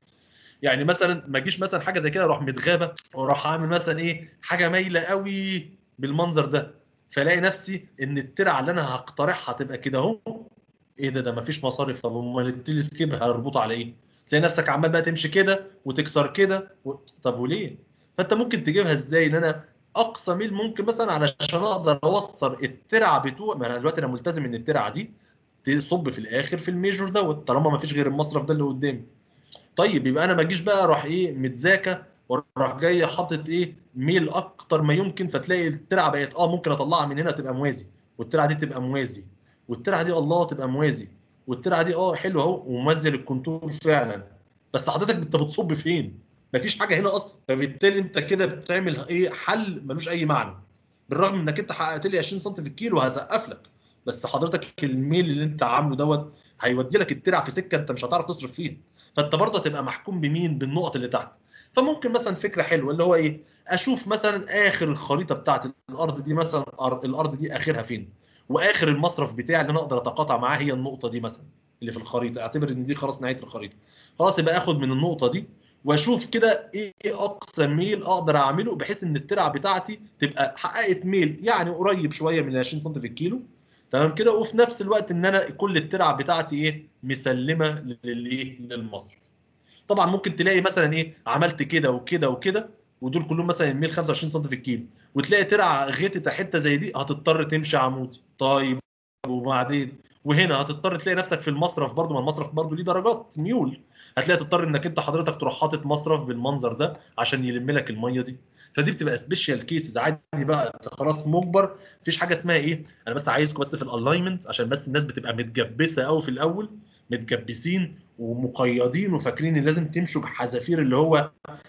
يعني مثلا ما تجيش مثلا حاجه زي كده اروح متغابه واروح عامل مثلا ايه حاجه مايله قوي بالمنظر ده فلاقي نفسي ان الترعه اللي انا هقترحها تبقى كده اهو ايه ده ده مفيش مصاريف طب امال التلسكيب هربطه على ايه؟ تلاقي نفسك عمال بقى تمشي كده وتكسر كده و... طب وليه؟ فانت ممكن تجيبها ازاي ان انا اقصى ميل ممكن مثلا علشان اقدر اوصل الترعه بتوع ما انا دلوقتي انا ملتزم ان الترعه دي تصب في الاخر في الميجور دوت طالما ما فيش غير المصرف ده اللي قدامي طيب يبقى انا ما اجيش بقى اروح ايه متذاكى واروح جاي حاطط ايه ميل اكتر ما يمكن فتلاقي الترعه بقت اه ممكن اطلعها من هنا تبقى موازي والترعه دي تبقى موازي والترعه دي الله تبقى موازي والترعه دي اه حلوه اهو وموازيه للكونتور فعلا بس حضرتك انت بتصب فين؟ مفيش حاجه هنا اصلا فبالتالي انت كده بتعمل ايه حل ملوش اي معنى بالرغم انك انت حققت لي 20 سم في الكيلو هسقف لك بس حضرتك الميل اللي انت عامله دوت هيودي لك الترعه في سكه انت مش هتعرف تصرف فيها فانت برضه هتبقى محكوم بمين بالنقط اللي تحت فممكن مثلا فكره حلوه اللي هو ايه اشوف مثلا اخر الخريطه بتاعت الارض دي مثلا أر- الارض دي اخرها فين واخر المصرف بتاعي اللي انا اقدر اتقاطع معاه هي النقطه دي مثلا اللي في الخريطه اعتبر ان دي خلاص نهايه الخريطه خلاص يبقى اخد من النقطه دي واشوف كده ايه اقصى ميل اقدر اعمله بحيث ان الترعه بتاعتي تبقى حققت ميل يعني قريب شويه من 20 سم في الكيلو تمام كده وفي نفس الوقت ان انا كل الترعه بتاعتي ايه مسلمه للايه للمصرف طبعا ممكن تلاقي مثلا ايه عملت كده وكده وكده ودول كلهم مثلا الميل 25 سم في الكيلو وتلاقي ترعه غتت حته زي دي هتضطر تمشي عمودي طيب وبعدين وهنا هتضطر تلاقي نفسك في المصرف برضو ما المصرف برضو ليه درجات ميول هتلاقي تضطر انك انت حضرتك تروح حاطط مصرف بالمنظر ده عشان يلم لك الميه دي فدي بتبقى سبيشال كيسز عادي بقى أنت خلاص مجبر مفيش حاجه اسمها ايه انا بس عايزكم بس في الالاينمنت عشان بس الناس بتبقى متجبسه قوي في الاول متجبسين ومقيدين وفاكرين ان لازم تمشوا بحذافير اللي هو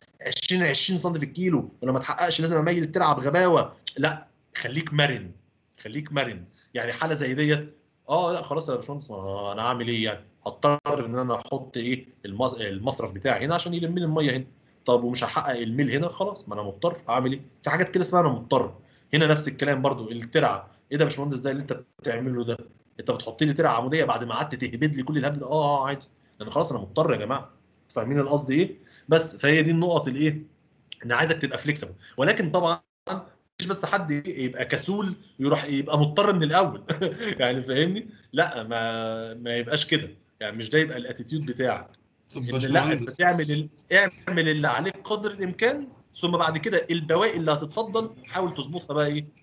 20 20 سم في الكيلو ولما تحققش لازم اميل الترعه بغباوه لا خليك مرن خليك مرن يعني حاله زي ديت اه لا خلاص يا باشمهندس ما انا هعمل ايه يعني هضطر ان انا احط ايه المص- المصرف بتاعي هنا عشان يلم لي الميه هنا طب ومش هحقق الميل هنا خلاص ما انا مضطر اعمل ايه في حاجات كده اسمها انا مضطر هنا نفس الكلام برضو الترعه ايه ده يا باشمهندس ده اللي انت بتعمله ده انت بتحط لي ترعه عموديه بعد ما قعدت تهبد لي كل الهبد ده اه اه عادي لان خلاص انا مضطر يا جماعه فاهمين القصد ايه بس فهي دي النقط الايه انا عايزك تبقى فليكسبل ولكن طبعا مش بس حد يبقى كسول يروح يبقى مضطر من الاول يعني فاهمني لا ما ما يبقاش كده يعني مش ده يبقى الاتيتيود بتاعك طب ان لا باشمهندس انت تعمل ال... اعمل اللي عليك قدر الامكان ثم بعد كده البواقي اللي هتتفضل حاول تظبطها بقى ايه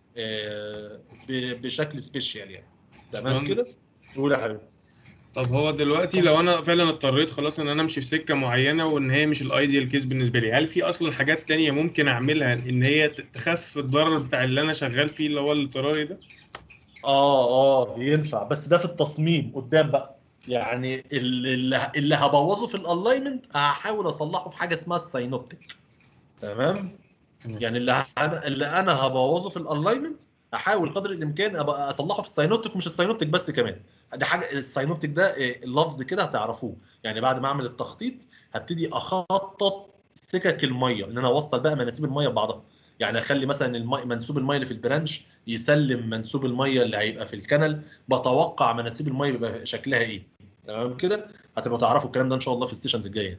آه، ب- بشكل سبيشال يعني تمام كده باشمهندس قول يا حبيبي طب هو دلوقتي لو انا فعلا اضطريت خلاص ان انا امشي في سكه معينه وان هي مش الايديال كيس بالنسبه لي هل في اصلا حاجات تانية ممكن اعملها ان هي تخفف الضرر بتاع اللي انا شغال فيه اللي هو الاضطراري ده اه اه ينفع بس ده في التصميم قدام بقى يعني اللي, اللي- اللي هبوظه في الالاينمنت هحاول اصلحه في حاجه اسمها الساينوبتيك تمام تمام. يعني اللي انا اللي انا هبوظه في الالاينمنت احاول قدر الامكان ابقى اصلحه في الساينوبتيك ومش الساينوبتيك بس كمان دي حاجه الساينوبتيك ده إيه، اللفظ كده هتعرفوه يعني بعد ما اعمل التخطيط هبتدي اخطط سكك الميه ان انا اوصل بقى مناسيب الميه ببعضها يعني اخلي مثلا المي... منسوب الميه اللي في البرانش يسلم منسوب الميه اللي هيبقى في الكنل بتوقع مناسيب الميه بيبقى شكلها ايه تمام كده هتبقوا تعرفوا الكلام ده ان شاء الله في السيشنز الجايه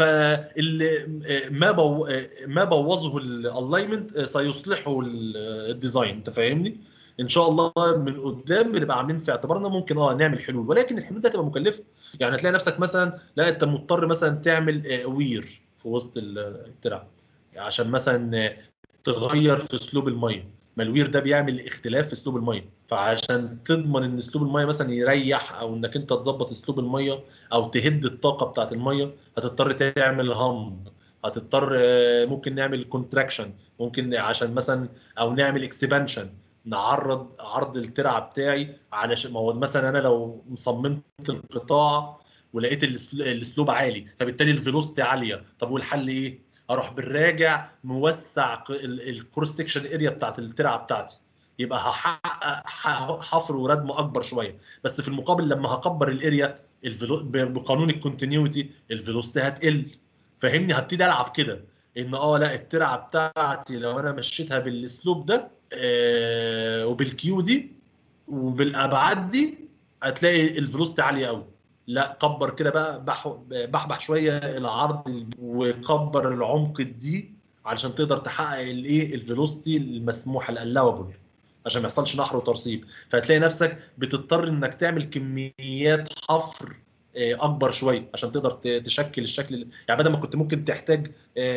فاللي ما بو... ما بوظه الالاينمنت سيصلحه ال- الديزاين انت فاهمني ان شاء الله من قدام بنبقى عاملين في اعتبارنا ممكن اه نعمل حلول ولكن الحلول دي هتبقى مكلفه يعني هتلاقي نفسك مثلا لا انت مضطر مثلا تعمل آه، وير في وسط ال- الترع عشان مثلا آه، تغير في اسلوب الميه ما الوير ده بيعمل اختلاف في اسلوب الميه فعشان تضمن ان اسلوب الميه مثلا يريح او انك انت تظبط اسلوب الميه او تهد الطاقه بتاعت الميه هتضطر تعمل هامب هتضطر آه، ممكن نعمل كونتراكشن ممكن عشان مثلا او نعمل اكسبانشن نعرض عرض الترعه بتاعي علشان ما هو مثلا انا لو مصممت القطاع ولقيت الأسل- الاسلوب عالي فبالتالي الفيلوسيتي عاليه طب والحل ايه؟ اروح بالراجع موسع ق- ال- الكروس سكشن اريا بتاعت الترعه بتاعتي يبقى هحقق ح- حفر وردم اكبر شويه بس في المقابل لما هكبر الاريا الفيلو ب- بقانون الكونتينيوتي الفيلوسيتي هتقل فاهمني هبتدي العب كده ان اه لا الترعه بتاعتي لو انا مشيتها بالاسلوب ده آه وبالكيو دي وبالابعاد دي هتلاقي الفيلوسيتي عاليه قوي لا كبر كده بقى بح- بحبح شويه العرض ال- وكبر العمق دي علشان تقدر تحقق الايه الفيلوسيتي المسموحه الالاوبل عشان ما يحصلش نحر وترسيب فهتلاقي نفسك بتضطر انك تعمل كميات حفر آه، اكبر شويه عشان تقدر ت- تشكل الشكل ال- يعني بدل ما كنت ممكن تحتاج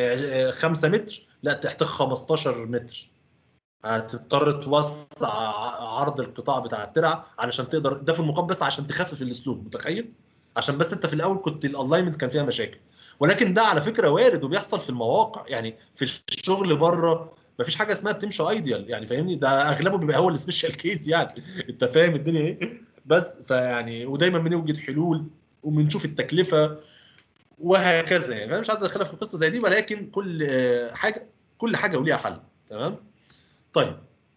5 متر لا تحتاج 15 متر هتضطر توسع ع- عرض القطاع بتاع الترعه علشان تقدر ده في المقابل بس عشان تخفف الاسلوب متخيل عشان بس انت في الاول كنت الالاينمنت كان فيها مشاكل ولكن ده على فكره وارد وبيحصل في المواقع يعني في الشغل بره مفيش حاجه اسمها بتمشي ايديال يعني فاهمني ده اغلبه بيبقى هو السبيشال كيس يعني انت فاهم الدنيا ايه بس فيعني ودايما بنوجد حلول وبنشوف التكلفه وهكذا يعني انا مش عايز ادخلها في قصه زي دي ولكن كل آه، حاجه كل حاجه وليها حل تمام طيب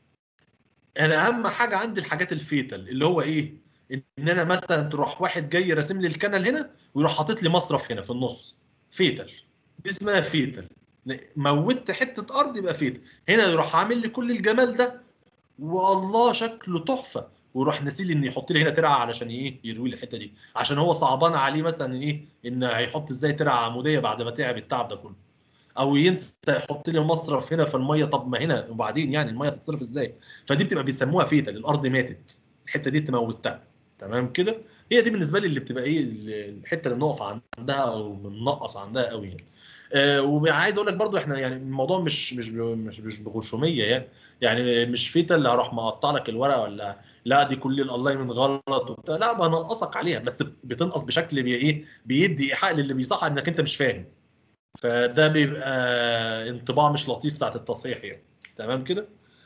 انا اهم حاجه عندي الحاجات الفيتال اللي هو ايه ان انا مثلا تروح واحد جاي راسم لي الكنل هنا ويروح حاطط لي مصرف هنا في النص فيتال دي اسمها فيتال موتت حته ارض يبقى فيتال هنا يروح عامل لي كل الجمال ده والله شكله تحفه ويروح ناسي لي ان يحط لي هنا ترعه علشان ايه يروي لي الحته دي عشان هو صعبان عليه مثلا ايه ان هيحط ازاي ترعه عموديه بعد ما تعب التعب ده كله او ينسى يحط لي مصرف هنا في الميه طب ما هنا وبعدين يعني الميه تتصرف ازاي فدي بتبقى بيسموها فيتال الارض ماتت الحته دي تموتها تمام كده هي دي بالنسبه لي اللي بتبقى ايه الحته اللي بنقف عندها او بننقص عندها قوي يعني آه وعايز اقول لك برضو احنا يعني الموضوع مش مش ب- مش مش بغشوميه يعني يعني مش فيتا اللي هروح مقطع لك الورقه ولا لا دي كل الالاينمنت غلط وبتاع لا بنقصك عليها بس بتنقص بشكل بي ايه بيدي ايحاء للي بيصحح انك انت مش فاهم فده بيبقى انطباع مش لطيف ساعه التصحيح يعني تمام كده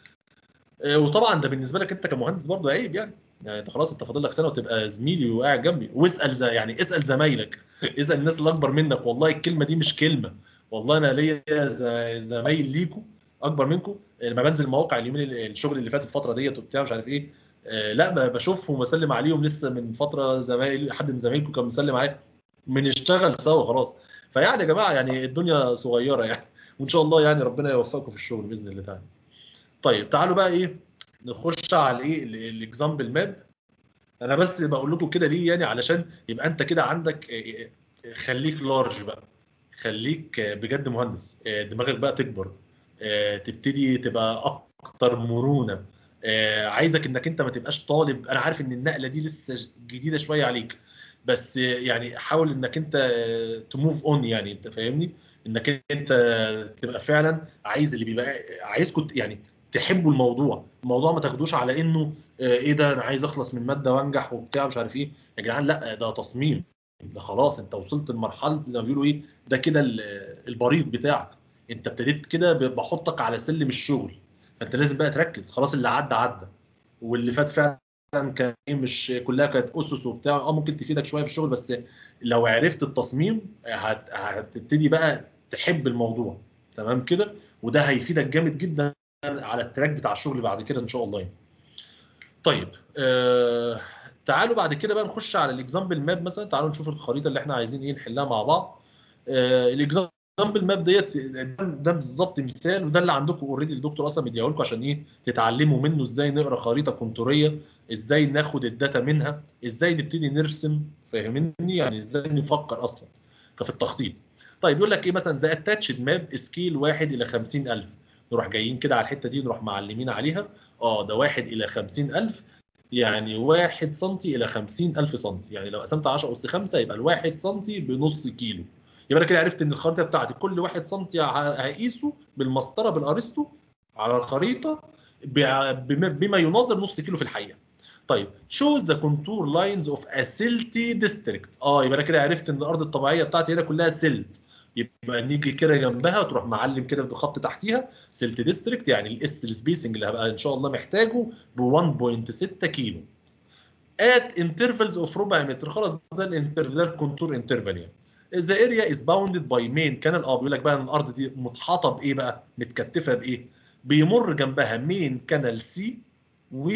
آه، وطبعا ده بالنسبه لك انت كمهندس برضه عيب يعني يعني انت خلاص انت فاضل لك سنه وتبقى زميلي وقاعد جنبي واسال زي يعني اسال زمايلك اسال الناس اللي اكبر منك والله الكلمه دي مش كلمه والله انا ليا ز- زمايل ليكوا اكبر منكم لما بنزل مواقع اليومين اللي- الشغل اللي فات الفتره ديت وبتاع مش عارف ايه آه، لا ب- بشوفهم واسلم عليهم لسه من فتره زمايل حد من زمايلكم كان مسلم عليا بنشتغل سوا خلاص فيعني يا جماعه يعني الدنيا صغيره يعني وان شاء الله يعني ربنا يوفقكم في الشغل باذن الله تعالى طيب تعالوا بقى ايه نخش على ايه الاكزامبل ماب انا بس بقول لكم كده ليه يعني علشان يبقى انت كده عندك آه، آه، خليك لارج بقى خليك آه، بجد مهندس آه، دماغك بقى تكبر آه، تبتدي تبقى اكتر مرونه آه، عايزك انك انت ما تبقاش طالب انا عارف ان النقله دي لسه جديده شويه عليك بس آه، يعني حاول انك انت تموف اون يعني انت فاهمني انك انت تبقى فعلا عايز اللي بيبقى عايزكم يعني تحبوا الموضوع الموضوع ما تاخدوش على انه آه، ايه ده انا عايز اخلص من ماده وانجح وبتاع مش عارف ايه يا جدعان لا ده تصميم ده خلاص انت وصلت لمرحله زي ما بيقولوا ايه ده كده ال- البريد بتاعك انت ابتديت كده ب- بحطك على سلم الشغل فانت لازم بقى تركز خلاص اللي عدى عدى واللي فات فعلا كان ايه مش كلها كانت اسس وبتاع اه ممكن تفيدك شويه في الشغل بس لو عرفت التصميم هت... هتبتدي بقى تحب الموضوع تمام كده وده هيفيدك جامد جدا على التراك بتاع الشغل بعد كده ان شاء الله يعني. طيب آه... تعالوا بعد كده بقى نخش على الاكزامبل ماب مثلا تعالوا نشوف الخريطه اللي احنا عايزين ايه نحلها مع بعض آه... الاكزامبل ماب ديت ده ده بالظبط مثال وده اللي عندكم اوريدي الدكتور اصلا مديه لكم عشان ايه تتعلموا منه ازاي نقرا خريطه كونتوريه ازاي ناخد الداتا منها ازاي نبتدي نرسم فاهمني يعني ازاي نفكر اصلا ففي التخطيط طيب يقول لك ايه مثلا زي اتاتشد ماب سكيل 1 الى 50000 نروح جايين كده على الحته دي نروح معلمين عليها اه ده 1 الى 50000 يعني 1 سم الى 50000 سم يعني لو قسمت 10 اس 5 يبقى الواحد سم بنص كيلو يبقى انا كده عرفت ان الخريطه بتاعتي كل 1 سم هقيسه بالمسطره بالارسطو على الخريطه ب- بما بما يناظر نص كيلو في الحقيقه طيب shows the contour lines of a silty district اه يبقى انا كده عرفت ان الارض الطبيعيه بتاعتي هنا كلها سلت يبقى نيجي كده جنبها تروح معلم كده بخط تحتيها سلت ديستريكت يعني الاس السبيسنج اللي هبقى ان شاء الله محتاجه ب 1.6 كيلو at intervals of ربع متر خلاص ده الانترفال ده الكونتور انترفال يعني the area is bounded by main canal اه بيقول لك بقى ان الارض دي محاطه بايه بقى متكتفه بايه بيمر جنبها مين كانال سي و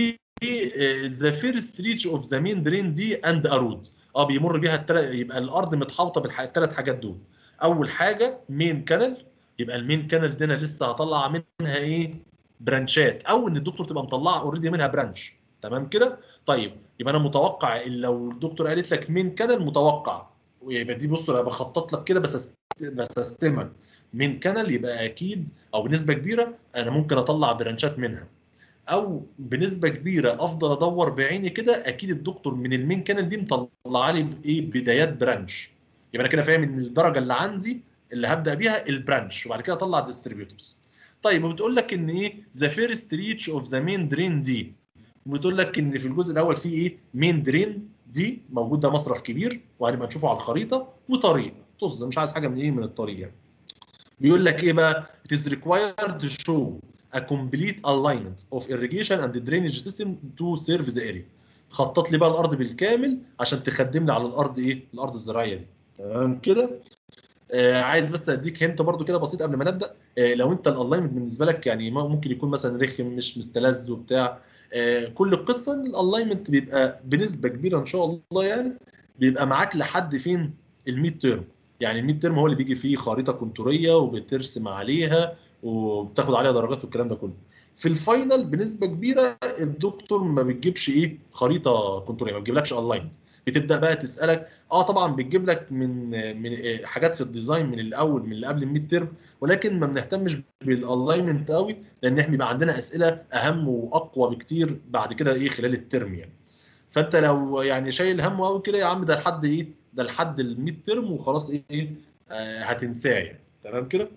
ذا فيرست ريتش اوف ذا مين درين دي اند ارود اه بيمر بيها التل... يبقى الارض متحوطه بالثلاث حاجات دول اول حاجه مين كانال يبقى المين كانال دي انا لسه هطلع منها ايه برانشات او ان الدكتور تبقى مطلعه اوريدي منها برانش تمام كده طيب يبقى انا متوقع إن لو الدكتور قالت لك مين كانال متوقع ويبقى دي بص انا بخطط لك كده بس بسستمك مين كانال يبقى اكيد او بنسبه كبيره انا ممكن اطلع برانشات منها او بنسبه كبيره افضل ادور بعيني كده اكيد الدكتور من المين كانال دي مطلع لي بايه بدايات برانش يبقى انا كده فاهم ان الدرجه اللي عندي اللي هبدا بيها البرانش وبعد كده اطلع ديستريبيوتورز طيب وبتقول لك ان ايه ذا فيرست ريتش اوف ذا مين درين دي وبتقول لك ان في الجزء الاول في ايه مين درين دي موجود ده مصرف كبير وهنبقى نشوفه على الخريطه وطريق طز مش عايز حاجه من ايه من الطريق يعني بيقول لك ايه بقى it is required to show a complete alignment of irrigation and drainage system to serve the area خطط لي بقى الارض بالكامل عشان تخدم لي على الارض ايه الارض الزراعيه دي تمام كده آه عايز بس اديك هنت برضو كده بسيط قبل ما نبدا آه لو انت الالاينمنت بالنسبه لك يعني ممكن يكون مثلا رخم مش مستلذ وبتاع آه كل القصه ان الالاينمنت بيبقى بنسبه كبيره ان شاء الله يعني بيبقى معاك لحد فين الميد تيرم يعني الميد تيرم هو اللي بيجي فيه خريطه كونتوريه وبترسم عليها وبتاخد عليها درجات والكلام ده كله في الفاينل بنسبه كبيره الدكتور ما بتجيبش ايه خريطه كونتوريه ما بتجيبلكش الايند بتبدا بقى تسالك اه طبعا بتجيب لك من من إيه حاجات في الديزاين من الاول من اللي قبل الميد تيرم ولكن ما بنهتمش بالالاينمنت قوي لان احنا بيبقى عندنا اسئله اهم واقوى بكتير بعد كده ايه خلال الترم يعني فانت لو يعني شايل هم قوي كده يا عم ده لحد ايه ده لحد الميد ترم وخلاص ايه آه هتنساه يعني تمام كده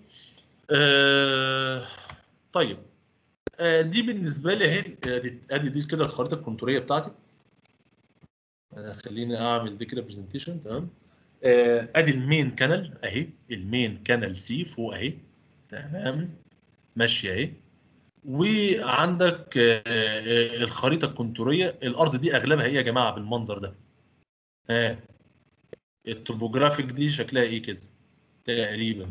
آه طيب آه دي بالنسبه لي اهي ادي ادي دي كده الخريطه الكونتوريه بتاعتي انا خليني اعمل دي كده برزنتيشن تمام آه ادي المين كانال اهي المين كانال سي فوق اهي تمام ماشيه اهي وعندك آه آه الخريطه الكونتوريه الارض دي اغلبها ايه يا جماعه بالمنظر ده ها آه. التوبوجرافيك دي شكلها ايه كده تقريبا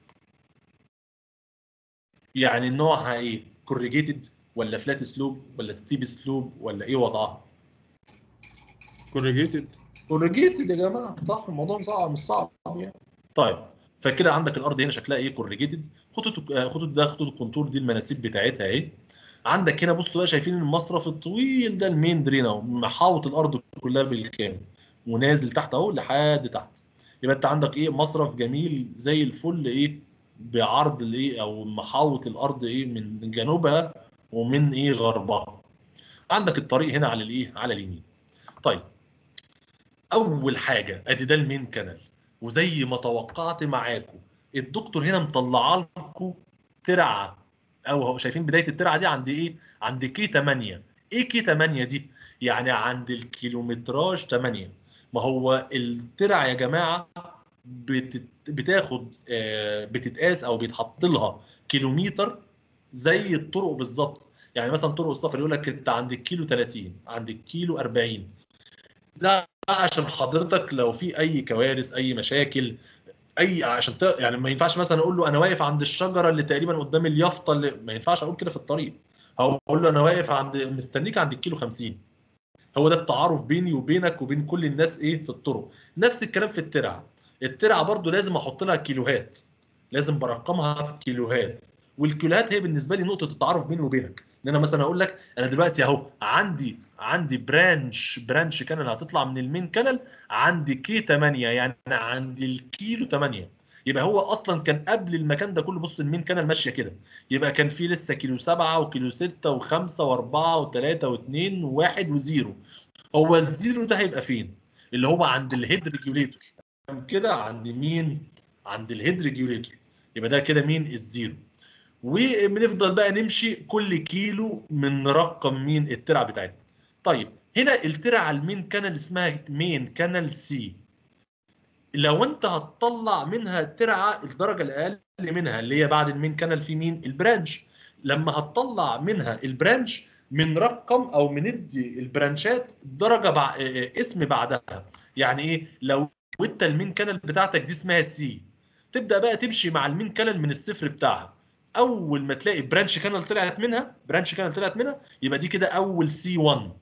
يعني نوعها ايه كوريجيتد ولا فلات سلوب ولا ستيب سلوب ولا ايه وضعها كوريجيتد كوريجيتد يا جماعه صح الموضوع صعب مش صعب يعني طيب فكده عندك الارض هنا شكلها ايه كوريجيتد خطوط خطوط ده خطوط الكونتور دي المناسيب بتاعتها اهي عندك هنا بصوا بقى شايفين المصرف الطويل ده المين درين اهو محاوط الارض كلها بالكامل ونازل تحت اهو لحد تحت يبقى انت عندك ايه مصرف جميل زي الفل ايه بعرض الايه او محاوط الارض ايه من جنوبها ومن ايه غربها عندك الطريق هنا على الايه على اليمين طيب اول حاجه ادي ده المين كانال وزي ما توقعت معاكم الدكتور هنا مطلعه لكم ترعه او هو شايفين بدايه الترعه دي عند ايه عند كي 8 ايه كي 8 دي يعني عند الكيلومتراج 8 ما هو الترع يا جماعه بتت... بتاخد آه بتتقاس او بيتحط لها كيلومتر زي الطرق بالظبط يعني مثلا طرق السفر يقول لك انت عند الكيلو 30 عند الكيلو 40 ده عشان حضرتك لو في اي كوارث اي مشاكل اي عشان ت... يعني ما ينفعش مثلا اقول له انا واقف عند الشجره اللي تقريبا قدام اليافطه اللي ما ينفعش اقول كده في الطريق هقول له انا واقف عند مستنيك عند الكيلو 50 هو ده التعارف بيني وبينك وبين كل الناس ايه في الطرق نفس الكلام في الترعه الترعه برضو لازم احط لها كيلوهات لازم برقمها بكيلوهات والكيلوهات هي بالنسبه لي نقطه التعارف بيني وبينك ان انا مثلا اقول لك انا دلوقتي اهو عندي عندي برانش برانش كانال هتطلع من المين كانال عندي كي 8 يعني عندي الكيلو 8 يبقى هو اصلا كان قبل المكان ده كله بص المين كانال ماشيه كده يبقى كان في لسه كيلو 7 وكيلو 6 و5 و4 و3 و2 و1 وزيرو هو الزيرو ده هيبقى فين؟ اللي هو عند الهيد ريجوليتور كده عند مين؟ عند الهيد ريجوليتور يبقى ده كده مين؟ الزيرو وبنفضل بقى نمشي كل كيلو من رقم مين الترعه بتاعتنا طيب هنا الترعه المين كانال اسمها مين كانال سي لو انت هتطلع منها ترعه الدرجه الاقل منها اللي هي بعد المين كانال في مين البرانش لما هتطلع منها البرانش من رقم او بندي البرانشات درجه بع... اه، اسم بعدها يعني ايه لو انت المين كانال بتاعتك دي اسمها سي تبدا بقى تمشي مع المين كانال من الصفر بتاعها اول ما تلاقي برانش كانال طلعت منها برانش كانال طلعت منها يبقى دي كده اول سي 1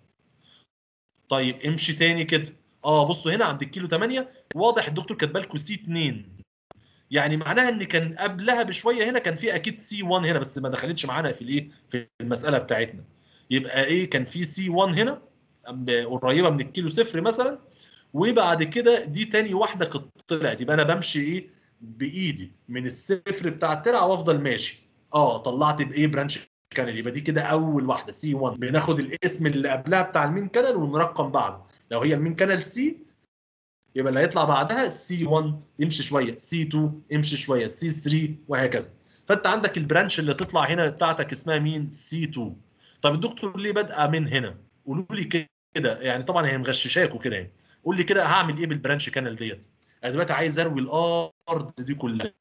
طيب امشي تاني كده اه بصوا هنا عند الكيلو 8 واضح الدكتور كاتبه لكم سي 2 يعني معناها ان كان قبلها بشويه هنا كان في اكيد سي 1 هنا بس ما دخلتش معانا في الايه في المساله بتاعتنا يبقى ايه كان في سي 1 هنا ب- قريبه من الكيلو صفر مثلا وبعد كده دي تاني واحده كانت طلعت يبقى انا بمشي ايه بايدي من الصفر بتاع الترعه وافضل ماشي اه طلعت بايه برانش كانال يبقى دي كده اول واحده سي 1 بناخد الاسم اللي قبلها بتاع المين كانال ونرقم بعده لو هي المين كانال سي يبقى اللي هيطلع بعدها سي 1 يمشي شويه سي 2 يمشي شويه سي 3 وهكذا فانت عندك البرانش اللي تطلع هنا بتاعتك اسمها مين سي 2 طب الدكتور ليه بادئه من هنا قولوا لي كده يعني طبعا هي مغششاكوا كده يعني قول لي كده هعمل ايه بالبرانش كانال ديت انا دلوقتي عايز اروي الارض دي كلها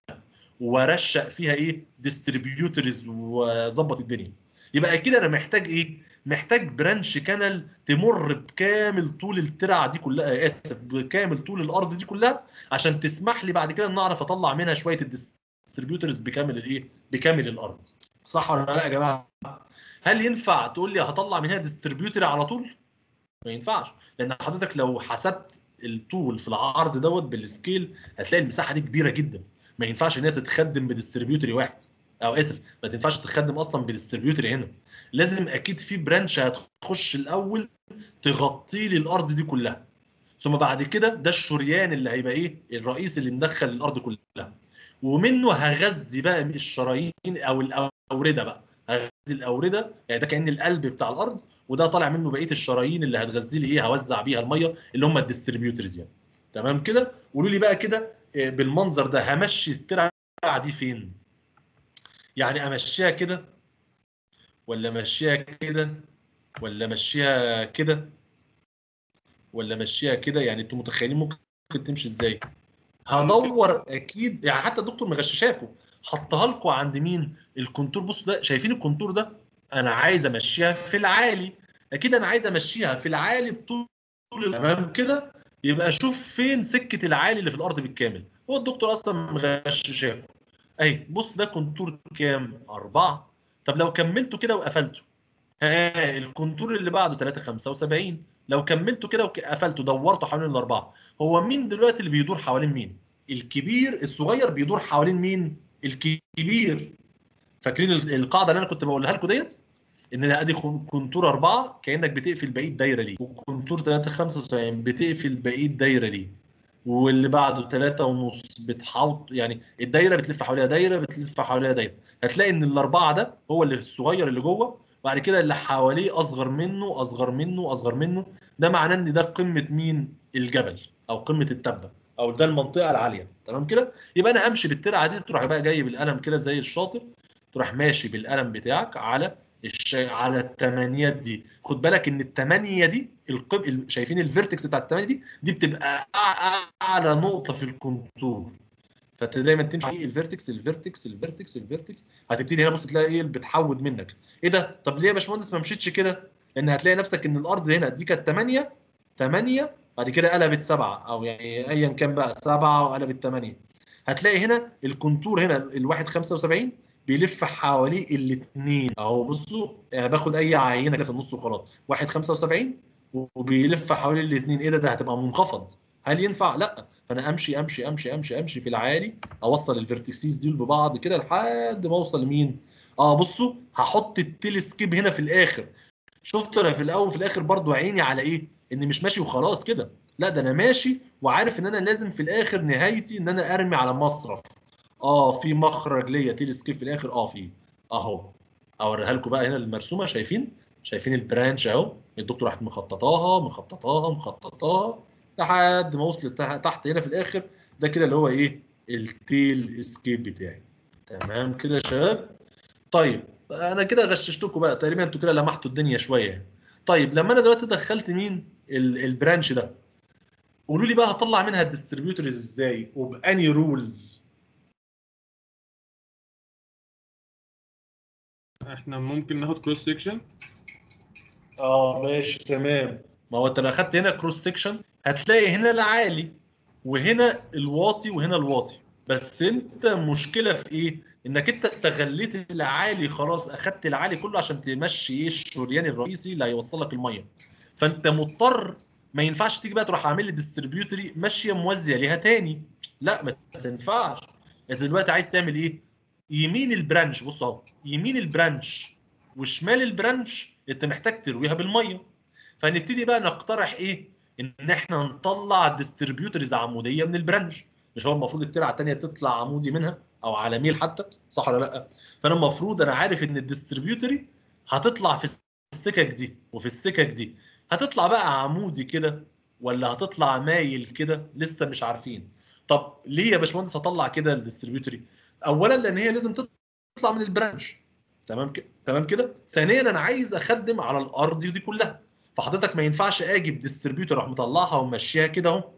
وارشق فيها ايه ديستريبيوترز واظبط الدنيا يبقى اكيد انا محتاج ايه محتاج برانش كانال تمر بكامل طول الترع دي كلها اسف بكامل طول الارض دي كلها عشان تسمح لي بعد كده ان اعرف اطلع منها شويه الديستريبيوترز بكامل الايه بكامل الارض صح ولا لا يا جماعه هل ينفع تقول لي هطلع منها ديستريبيوتر على طول ما ينفعش لان حضرتك لو حسبت الطول في العرض دوت بالسكيل هتلاقي المساحه دي كبيره جدا ما ينفعش ان هي تتخدم بديستريبيوتري واحد او اسف ما تنفعش تتخدم اصلا بديستريبيوتري هنا لازم اكيد في برانش هتخش الاول تغطي لي الارض دي كلها ثم بعد كده ده الشريان اللي هيبقى ايه الرئيس اللي مدخل الارض كلها ومنه هغذي بقى الشرايين او الاورده بقى هغذي الاورده يعني ده كان القلب بتاع الارض وده طالع منه بقيه الشرايين اللي هتغذي لي ايه هوزع بيها الميه اللي هم الديستريبيوترز يعني تمام كده قولوا لي بقى كده آه، بالمنظر ده همشي الترعه دي فين يعني امشيها كده ولا امشيها كده ولا امشيها كده ولا امشيها كده يعني انتوا متخيلين ممكن تمشي ازاي هدور اكيد يعني حتى الدكتور مغششاكوا حطها لكم عند مين الكونتور بصوا ده شايفين الكونتور ده انا عايز امشيها في العالي اكيد انا عايز امشيها في العالي بطول تمام كده يبقى شوف فين سكه العالي اللي في الارض بالكامل هو الدكتور اصلا مغششاكوا اهي بص ده كونتور كام أربعة طب لو كملته كده وقفلته ها الكونتور اللي بعده 3 75 لو كملته كده وقفلته دورته حوالين الاربعه هو مين دلوقتي اللي بيدور حوالين مين الكبير الصغير بيدور حوالين مين الكبير فاكرين ال- القاعده اللي انا كنت بقولها لكم ديت ان ده ادي خن- كونتور اربعه كانك بتقفل بقيه دايره ليه وكونتور 3 75 بتقفل بقيه دايره ليه واللي بعده 3 ونص بتحاوط يعني الدايره بتلف حواليها دايره بتلف حواليها دايره هتلاقي ان الاربعه ده هو اللي الصغير اللي جوه بعد كده اللي حواليه اصغر منه اصغر منه اصغر منه ده معناه ان ده قمه مين الجبل او قمه التبه او ده المنطقه العاليه تمام كده يبقى انا امشي بالترعه دي تروح بقى جاي بالقلم كده زي الشاطر تروح ماشي بالقلم بتاعك على الش... على الثمانيات دي خد بالك ان الثمانيه دي القب... ال- شايفين الفيرتكس بتاع الثمانيه دي دي بتبقى أع- اعلى نقطه في الكونتور فانت دايما تمشي ايه الفيرتكس الفيرتكس الفيرتكس الفيرتكس هتبتدي هنا بص تلاقي ايه اللي بتحود منك ايه ده طب ليه يا باشمهندس ما مشيتش كده لان هتلاقي نفسك ان الارض هنا دي كانت 8 8 بعد كده قلبت 7 او يعني ايا كان بقى 7 وقلبت 8 هتلاقي هنا الكونتور هنا الواحد 75 بيلف حواليه الاثنين اهو بصوا آه، باخد اي عينه كده في النص وخلاص واحد 75 وبيلف حوالين الاثنين ايه ده ده هتبقى منخفض هل ينفع لا فانا امشي امشي امشي امشي امشي في العالي اوصل الفيرتكسيز دول ببعض كده لحد ما اوصل لمين اه بصوا هحط التلسكيب هنا في الاخر شفت انا في الاول وفي الاخر برضو عيني على ايه اني مش ماشي وخلاص كده لا ده انا ماشي وعارف ان انا لازم في الاخر نهايتي ان انا ارمي على مصرف اه في مخرج ليا تيل سكيب في الاخر اه في اهو اوريها لكم بقى هنا المرسومه شايفين شايفين البرانش اهو الدكتور راحت مخططاها مخططاها مخططاها لحد ما وصلت تح- تحت هنا في الاخر ده كده اللي هو ايه التيل اسكيب بتاعي تمام كده يا شباب طيب انا كده غششتكم بقى تقريبا انتوا كده لمحتوا الدنيا شويه يعني. طيب لما انا دلوقتي دخلت مين ال- البرانش ده قولوا لي بقى هطلع منها الديستريبيوتورز ازاي وباني رولز احنا ممكن ناخد كروس سيكشن اه ماشي تمام ما هو انت لو اخدت هنا كروس سيكشن هتلاقي هنا العالي وهنا الواطي وهنا الواطي بس انت مشكله في ايه انك انت استغليت العالي خلاص اخدت العالي كله عشان تمشي ايه الشريان الرئيسي اللي هيوصلك الميه فانت مضطر ما ينفعش تيجي بقى تروح عامل لي ديستريبيوتري ماشيه موازيه ليها تاني لا ما تنفعش انت دلوقتي عايز تعمل ايه يمين البرانش بص اهو يمين البرانش وشمال البرانش انت محتاج ترويها بالميه فهنبتدي بقى نقترح ايه ان احنا نطلع ديستريبيوترز عموديه من البرانش مش هو المفروض الترعه الثانيه تطلع عمودي منها او على ميل حتى صح ولا لا فانا المفروض انا عارف ان الديستريبيوتري هتطلع في السكك دي وفي السكك دي هتطلع بقى عمودي كده ولا هتطلع مايل كده لسه مش عارفين طب ليه يا باشمهندس هطلع كده الديستريبيوتري اولا لان هي لازم تطلع من البرانش تمام كده تمام كده ثانيا انا عايز اخدم على الارض دي كلها فحضرتك ما ينفعش اجي بديستريبيوتر اروح مطلعها ومشيها كده اهو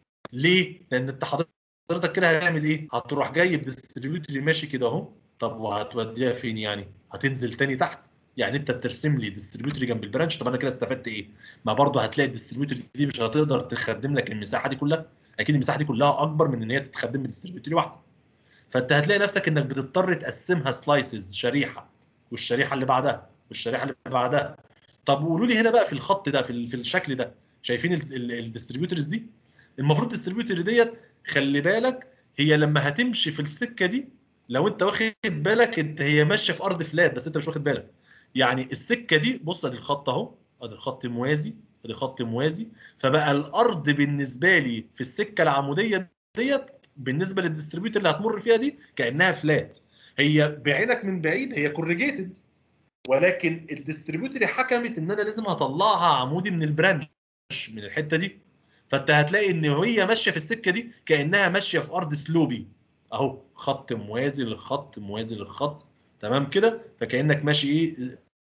ليه لان انت حضرتك كده هتعمل ايه هتروح جاي بديستريبيوتر ماشي كده اهو طب وهتوديها فين يعني هتنزل تاني تحت يعني انت بترسم لي ديستريبيوتر جنب البرانش طب انا كده استفدت ايه ما برضه هتلاقي الديستريبيوتر دي مش هتقدر تخدم لك المساحه دي كلها اكيد المساحه دي كلها اكبر من ان هي تتخدم بديستريبيوتر واحده فانت هتلاقي نفسك انك بتضطر تقسمها سلايسز شريحه والشريحه اللي بعدها والشريحه اللي بعدها طب قولوا لي هنا بقى في الخط ده في, ال- في الشكل ده شايفين الديستريبيوترز دي المفروض الديستريبيوتر ديت خلي بالك هي لما هتمشي في السكه دي لو انت واخد بالك انت هي ماشيه في ارض فلات بس انت مش واخد بالك يعني السكه دي بص ادي الخط اهو ادي الخط موازي ادي خط موازي فبقى الارض بالنسبه لي في السكه العموديه ديت بالنسبه للديستريبيوتر اللي هتمر فيها دي كانها فلات هي بعينك من بعيد هي كورجيتد ولكن الديستريبيوتر حكمت ان انا لازم هطلعها عمودي من البرانش من الحته دي فانت هتلاقي ان هي ماشيه في السكه دي كانها ماشيه في ارض سلوبي اهو خط موازي للخط موازي للخط تمام كده فكانك ماشي ايه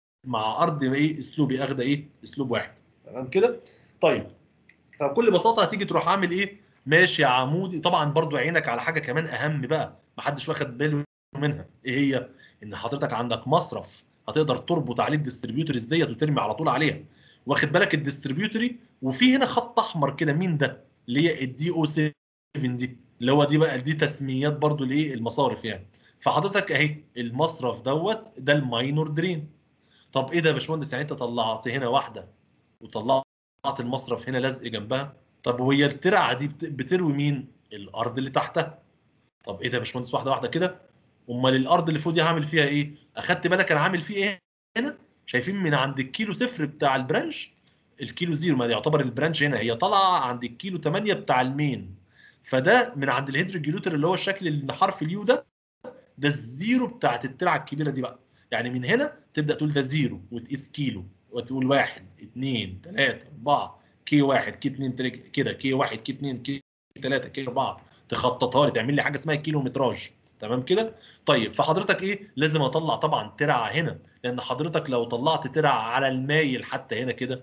مع ارض ايه اسلوبي اخده ايه اسلوب واحد تمام كده طيب فبكل بساطه هتيجي تروح عامل ايه ماشي عمودي طبعا برضو عينك على حاجه كمان اهم بقى محدش واخد باله منها ايه هي ان حضرتك عندك مصرف هتقدر تربط عليه الديستريبيوتورز ديت وترمي على طول عليها واخد بالك الديستريبيوتوري وفي هنا خط احمر كده مين ده اللي هي الدي او 7 دي اللي هو دي بقى دي تسميات برضو لايه المصارف يعني فحضرتك اهي المصرف دوت ده الماينور درين طب ايه ده يا باشمهندس يعني انت طلعت هنا واحده وطلعت المصرف هنا لزق جنبها طب وهي الترعه دي بت- بتروي مين الارض اللي تحتها طب ايه ده يا باشمهندس واحده واحده كده امال الارض اللي فوق دي هعمل فيها ايه اخدت بالك انا عامل فيه ايه هنا شايفين من عند الكيلو صفر بتاع البرانش الكيلو زيرو ما يعتبر البرانش هنا هي طالعه عند الكيلو 8 بتاع المين فده من عند الهيدروجيلوتر اللي هو الشكل اللي حرف اليو ده ده الزيرو بتاعت الترعه الكبيره دي بقى يعني من هنا تبدا تقول ده زيرو وتقيس كيلو وتقول واحد اثنين ثلاثه اربعه كي واحد كي اثنين تلاقي كده كي واحد كي اثنين كي ثلاثه كي اربعه تخططها لي تعمل لي حاجه اسمها كيلومتراج تمام كده طيب فحضرتك ايه لازم اطلع طبعا ترعه هنا لان حضرتك لو طلعت ترعه على المايل حتى هنا كده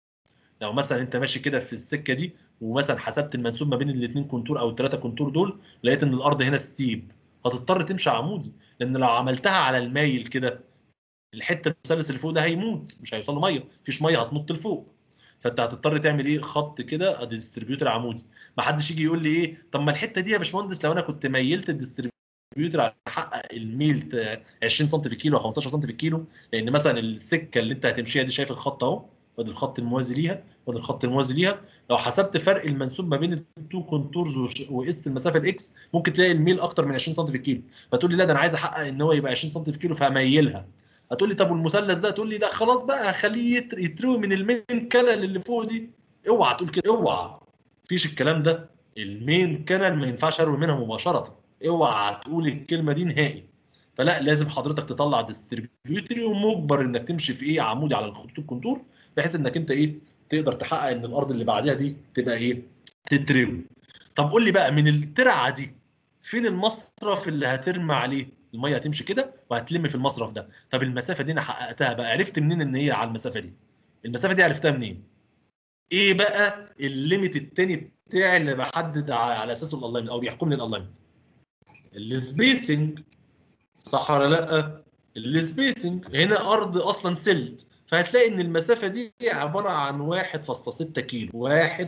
لو مثلا انت ماشي كده في السكه دي ومثلا حسبت المنسوب ما بين الاثنين كونتور او الثلاثه كونتور دول لقيت ان الارض هنا ستيب هتضطر تمشي عمودي لان لو عملتها على المايل كده الحته المثلث اللي فوق ده هيموت مش هيوصل له ميه مفيش ميه هتنط لفوق فانت هتضطر تعمل ايه خط كده ادي ديستريبيوتر عمودي ما حدش يجي يقول لي ايه طب ما الحته دي يا باشمهندس لو انا كنت ميلت الديستريبيوتر على احقق الميل ت- 20 سم في الكيلو او 15 سم في الكيلو لان مثلا السكه اللي انت هتمشيها دي شايف الخط اهو وادي الخط الموازي ليها وادي الخط الموازي ليها لو حسبت فرق المنسوب ما بين التو كونتورز وش- وقست المسافه الاكس ممكن تلاقي الميل اكتر من 20 سم في الكيلو فتقول لي لا ده انا عايز احقق ان هو يبقى 20 سم في الكيلو فاميلها هتقول لي طب والمثلث ده تقول لي لا خلاص بقى هخليه يتر- يتروي من المين كلل اللي فوق دي اوعى تقول كده اوعى مفيش الكلام ده المين كانال ما ينفعش اروي منها مباشره اوعى تقول الكلمه دي نهائي فلا لازم حضرتك تطلع ديستريبيوتري ومجبر انك تمشي في ايه عمودي على الخطوط الكونتور بحيث انك انت ايه تقدر تحقق ان الارض اللي بعدها دي تبقى ايه تتروي طب قول لي بقى من الترعه دي فين المصرف اللي هترمي عليه الميه هتمشي كده وهتلم في المصرف ده طب المسافه دي انا حققتها بقى عرفت منين ان هي على المسافه دي المسافه دي عرفتها منين ايه بقى الليميت التاني بتاعي اللي بحدد ع- على اساسه الالاينمنت او بيحكمني الالاينمنت السبيسنج صح ولا لا السبيسنج هنا ارض اصلا سلت فهتلاقي ان المسافه دي عباره عن 1.6 كيلو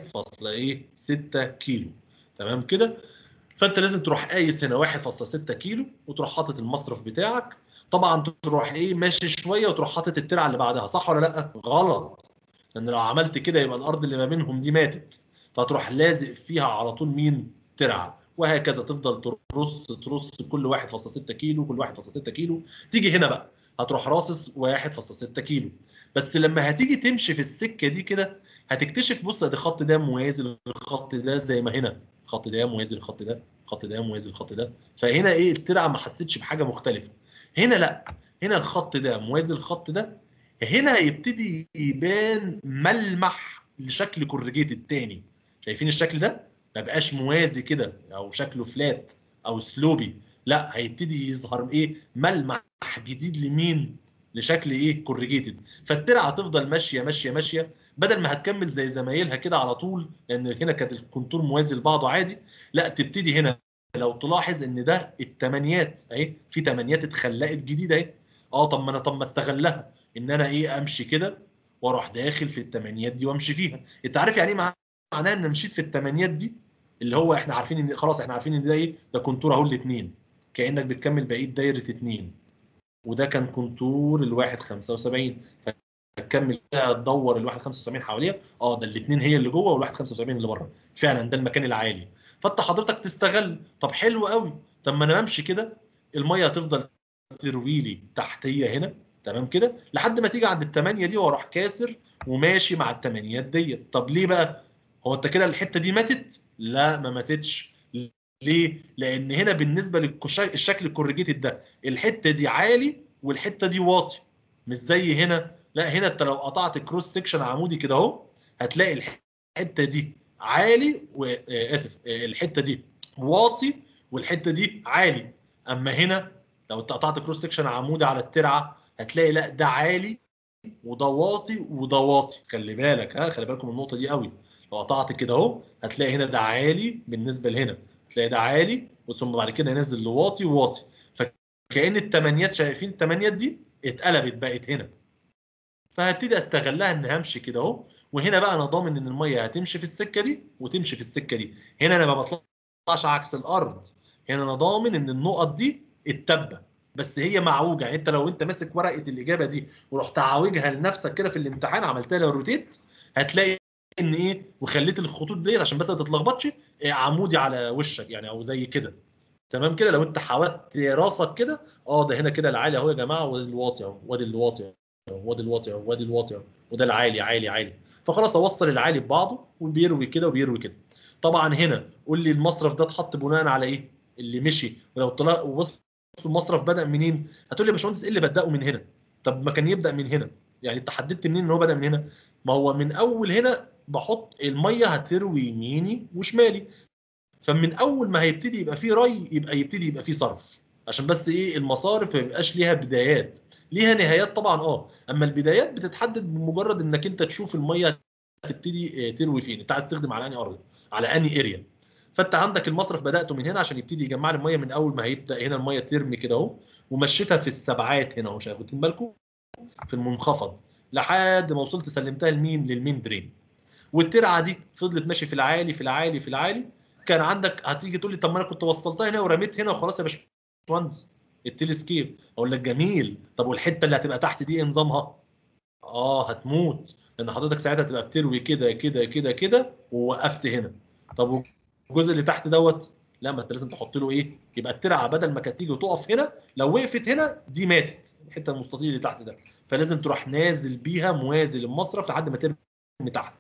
1.6 كيلو تمام كده فانت لازم تروح قايس هنا 1.6 كيلو وتروح حاطط المصرف بتاعك طبعا تروح ايه ماشي شويه وتروح حاطط الترعه اللي بعدها صح ولا لا غلط لان لو عملت كده يبقى الارض اللي ما بينهم دي ماتت فتروح لازق فيها على طول مين ترعه وهكذا تفضل ترص ترص كل 1.6 كيلو كل 1.6 كيلو تيجي هنا بقى هتروح راصص 1.6 كيلو بس لما هتيجي تمشي في السكه دي كده هتكتشف بص ادي الخط ده موازي للخط ده زي ما هنا الخط ده موازي للخط ده الخط ده موازي للخط ده فهنا ايه الترعه ما حسيتش بحاجه مختلفه هنا لا هنا الخط ده موازي للخط ده هنا هيبتدي يبان ملمح لشكل كورجيتد تاني شايفين الشكل ده ما بقاش موازي كده او شكله فلات او سلوبي لا هيبتدي يظهر ايه ملمح جديد لمين لشكل ايه كورجيتد فالترعه هتفضل ماشيه ماشيه ماشيه بدل ما هتكمل زي زمايلها كده على طول لان هنا كانت الكونتور موازي لبعضه عادي لا تبتدي هنا لو تلاحظ ان ده التمانيات اهي في تمانيات اتخلقت جديده اهي اه طب ما انا طب ما استغلها ان انا ايه امشي كده واروح داخل في التمانيات دي وامشي فيها انت عارف يعني ايه مع- معناها ان مشيت في التمانيات دي اللي هو احنا عارفين ان خلاص احنا عارفين ان ده ايه ده كونتور اهو الاثنين كانك بتكمل بقيه دايره اثنين وده كان كونتور الواحد 75 فتكمل كده تدور الواحد 75 حواليها اه ده الاثنين هي اللي جوه والواحد 75 اللي بره فعلا ده المكان العالي فانت حضرتك تستغل طب حلو قوي طب ما انا بمشي كده الميه هتفضل تروي لي تحتيه هنا تمام كده لحد ما تيجي عند الثمانيه دي واروح كاسر وماشي مع الثمانيات ديت طب ليه بقى هو انت كده الحته دي ماتت لا ما ماتتش ليه لان هنا بالنسبه للشكل الكورجيتد ده الحته دي عالي والحته دي واطي مش زي هنا لا هنا انت لو قطعت كروس سيكشن عمودي كده اهو هتلاقي الحته دي عالي واسف الحته دي واطي والحته دي عالي اما هنا لو انت قطعت كروس سيكشن عمودي على الترعه هتلاقي لا ده عالي وده واطي وده واطي خلي بالك ها خلي بالكم من النقطه دي قوي لو قطعت كده اهو هتلاقي هنا ده عالي بالنسبه لهنا هتلاقي ده عالي ثم بعد كده نازل لواطي وواطي فكأن التمانيات شايفين التمانيات دي اتقلبت بقت هنا فهبتدي استغلها ان همشي كده اهو وهنا بقى انا ضامن ان الميه هتمشي في السكه دي وتمشي في السكه دي هنا انا ما بطلعش عكس الارض هنا انا ضامن ان النقط دي التبه بس هي معوجه يعني انت لو انت ماسك ورقه الاجابه دي ورحت عاوجها لنفسك كده في الامتحان عملتها لها روتيت هتلاقي ان ايه وخليت الخطوط ديت عشان بس ما تتلخبطش إيه عمودي على وشك يعني او زي كده تمام كده لو انت حاولت راسك كده اه ده هنا كده العالي اهو يا جماعه وادي الواطي اهو وادي الواطي اهو وادي الواطي اهو وادي الواطي اهو وده العالي عالي عالي فخلاص اوصل العالي ببعضه وبيروي كده وبيروي كده طبعا هنا قول لي المصرف ده اتحط بناء على ايه اللي مشي ولو طلع بص المصرف بدا منين هتقول لي يا باشمهندس ايه اللي بداه من هنا طب ما كان يبدا من هنا يعني انت حددت منين ان هو بدا من هنا ما هو من اول هنا بحط الميه هتروي يميني وشمالي فمن اول ما هيبتدي يبقى فيه ري يبقى يبتدي يبقى فيه صرف عشان بس ايه المصارف ما يبقاش ليها بدايات ليها نهايات طبعا اه اما البدايات بتتحدد بمجرد انك انت تشوف الميه هتبتدي تروي فين انت عايز تخدم على انهي ارض على انهي اريا فانت عندك المصرف بداته من هنا عشان يبتدي يجمع لي الميه من اول ما هيبدا هنا الميه ترمي كده اهو ومشيتها في السبعات هنا اهو شايفين بالكم في المنخفض لحد ما وصلت سلمتها لمين للمين درين والترعه دي فضلت ماشي في العالي في العالي في العالي كان عندك هتيجي تقول لي طب ما انا كنت وصلتها هنا ورميت هنا وخلاص يا باشمهندس التلسكيب اقول لك جميل طب والحته اللي هتبقى تحت دي ايه نظامها؟ اه هتموت لان حضرتك ساعتها تبقى بتروي كده كده كده كده ووقفت هنا طب الجزء اللي تحت دوت لا ما انت لازم تحط له ايه؟ يبقى الترعه بدل ما كانت تيجي وتقف هنا لو وقفت هنا دي ماتت الحته المستطيل اللي تحت ده فلازم تروح نازل بيها موازي للمصرف لحد ما ترمي تحت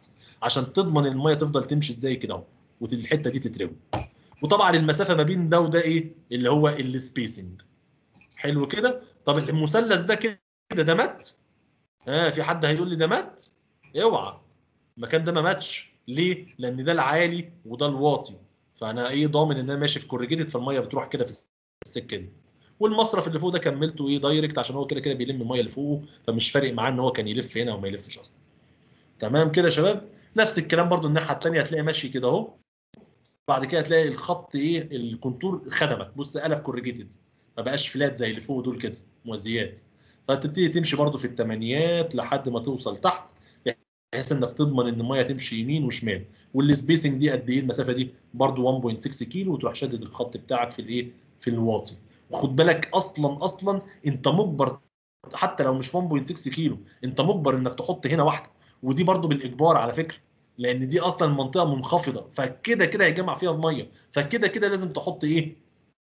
عشان تضمن ان الميه تفضل تمشي ازاي كده اهو والحته دي تتروي وطبعا المسافه ما بين ده وده ايه اللي هو السبيسنج حلو كده طب المثلث ده كده ده مات ها آه في حد هيقول لي ده مات اوعى المكان ده ما ماتش ليه لان ده العالي وده الواطي فانا ايه ضامن ان انا ماشي في كوريجيتد فالميه بتروح كده في السكه دي والمصرف اللي فوق ده كملته ايه دايركت عشان هو كده كده بيلم الميه اللي فوقه فمش فارق معاه ان هو كان يلف هنا وما يلفش اصلا تمام كده يا شباب نفس الكلام برضو الناحيه الثانيه هتلاقي ماشي كده اهو بعد كده هتلاقي الخط ايه الكونتور خدمك بص قلب كوريجيتد ما بقاش فلات زي اللي فوق دول كده موازيات فتبتدي تمشي برضو في الثمانيات لحد ما توصل تحت بحيث انك تضمن ان الميه تمشي يمين وشمال والسبيسنج دي قد ايه المسافه دي برضو 1.6 كيلو وتروح شادد الخط بتاعك في الايه في الواطي وخد بالك اصلا اصلا انت مجبر حتى لو مش 1.6 كيلو انت مجبر انك تحط هنا واحده ودي برضو بالاجبار على فكره لان دي اصلا منطقه منخفضه فكده كده هيجمع فيها الميه فكده كده لازم تحط ايه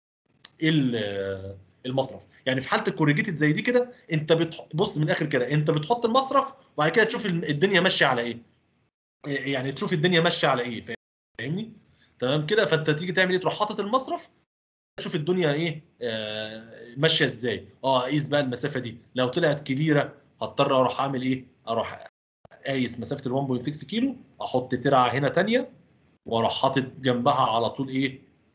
المصرف يعني في حاله الكوريجيتد زي دي كده انت بتح... بص من الاخر كده انت بتحط المصرف وبعد كده تشوف الدنيا ماشيه على ايه يعني تشوف الدنيا ماشيه على ايه فاهمني تمام كده فانت تيجي تعمل ايه تروح حاطط المصرف تشوف الدنيا ايه آه ماشيه ازاي اه اقيس بقى المسافه دي لو طلعت كبيره هضطر اروح اعمل ايه اروح قايس مسافه ال 1.6 كيلو احط ترعه هنا ثانيه واروح حاطط جنبها على طول ايه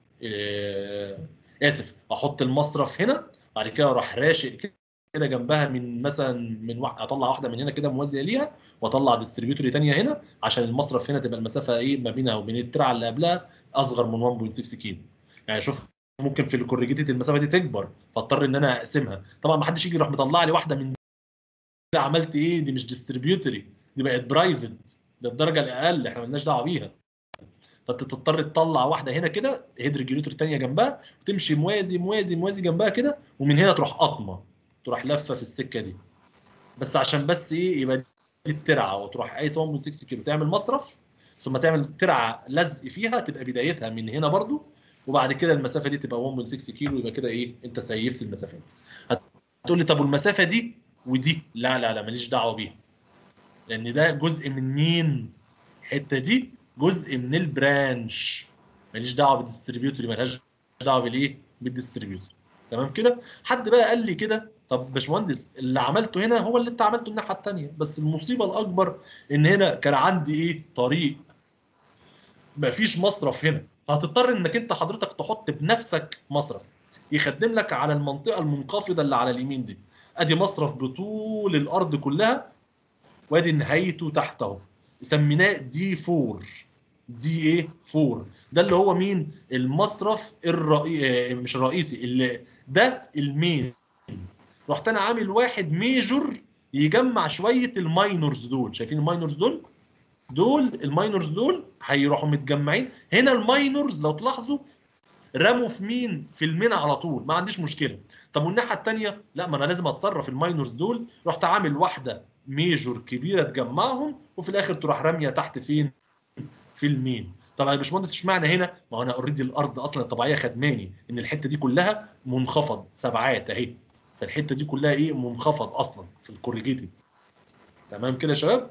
آه اسف احط المصرف هنا بعد كده اروح راشق كده جنبها من مثلا من واحد اطلع واحده من هنا كده موازيه ليها واطلع ديستريبيوتوري ثانيه هنا عشان المصرف هنا تبقى المسافه ايه ما بينها وبين الترعه اللي قبلها اصغر من 1.6 كيلو يعني شوف ممكن في الكوريجيتد المسافه دي تكبر فاضطر ان انا اقسمها طبعا ما حدش يجي يروح مطلع لي واحده من دي عملت ايه دي مش ديستريبيوتوري دي بقت برايفت ده الدرجه الاقل احنا مالناش دعوه بيها فانت تضطر تطلع واحده هنا كده هيدر جيلوتر ثانيه جنبها وتمشي موازي موازي موازي جنبها كده ومن هنا تروح قطمه تروح لفه في السكه دي بس عشان بس ايه يبقى دي الترعه وتروح قايس 1.6 كيلو تعمل مصرف ثم تعمل ترعه لزق فيها تبقى بدايتها من هنا برضو وبعد كده المسافه دي تبقى 1.6 كيلو يبقى كده ايه انت سيفت المسافات هتقول لي طب والمسافه دي ودي لا لا لا ماليش دعوه بيها لان ده جزء من مين الحته دي جزء من البرانش ماليش دعوه بالديستريبيوتور مالهاش دعوه بالايه بالديستريبيوتور تمام كده حد بقى قال لي كده طب باشمهندس اللي عملته هنا هو اللي انت عملته الناحيه الثانيه بس المصيبه الاكبر ان هنا كان عندي ايه طريق مفيش مصرف هنا فهتضطر انك انت حضرتك تحط بنفسك مصرف يخدم لك على المنطقه المنخفضه اللي على اليمين دي ادي مصرف بطول الارض كلها وادي نهايته تحت اهو سميناه دي 4 دي ايه 4 ده اللي هو مين المصرف الرئي... مش الرئيسي اللي ده المين رحت انا عامل واحد ميجور يجمع شويه الماينورز دول شايفين الماينورز دول دول الماينورز دول هيروحوا متجمعين هنا الماينورز لو تلاحظوا رموا في مين في المين على طول ما عنديش مشكله طب والناحيه الثانيه لا ما انا لازم اتصرف الماينورز دول رحت عامل واحده ميجور كبيره تجمعهم وفي الاخر تروح راميه تحت فين في المين طب يا باشمهندس اشمعنى هنا ما هو انا اوريدي الارض اصلا الطبيعيه خدماني ان الحته دي كلها منخفض سبعات اهي فالحته دي كلها ايه منخفض اصلا في الكوريجيتد تمام كده يا شباب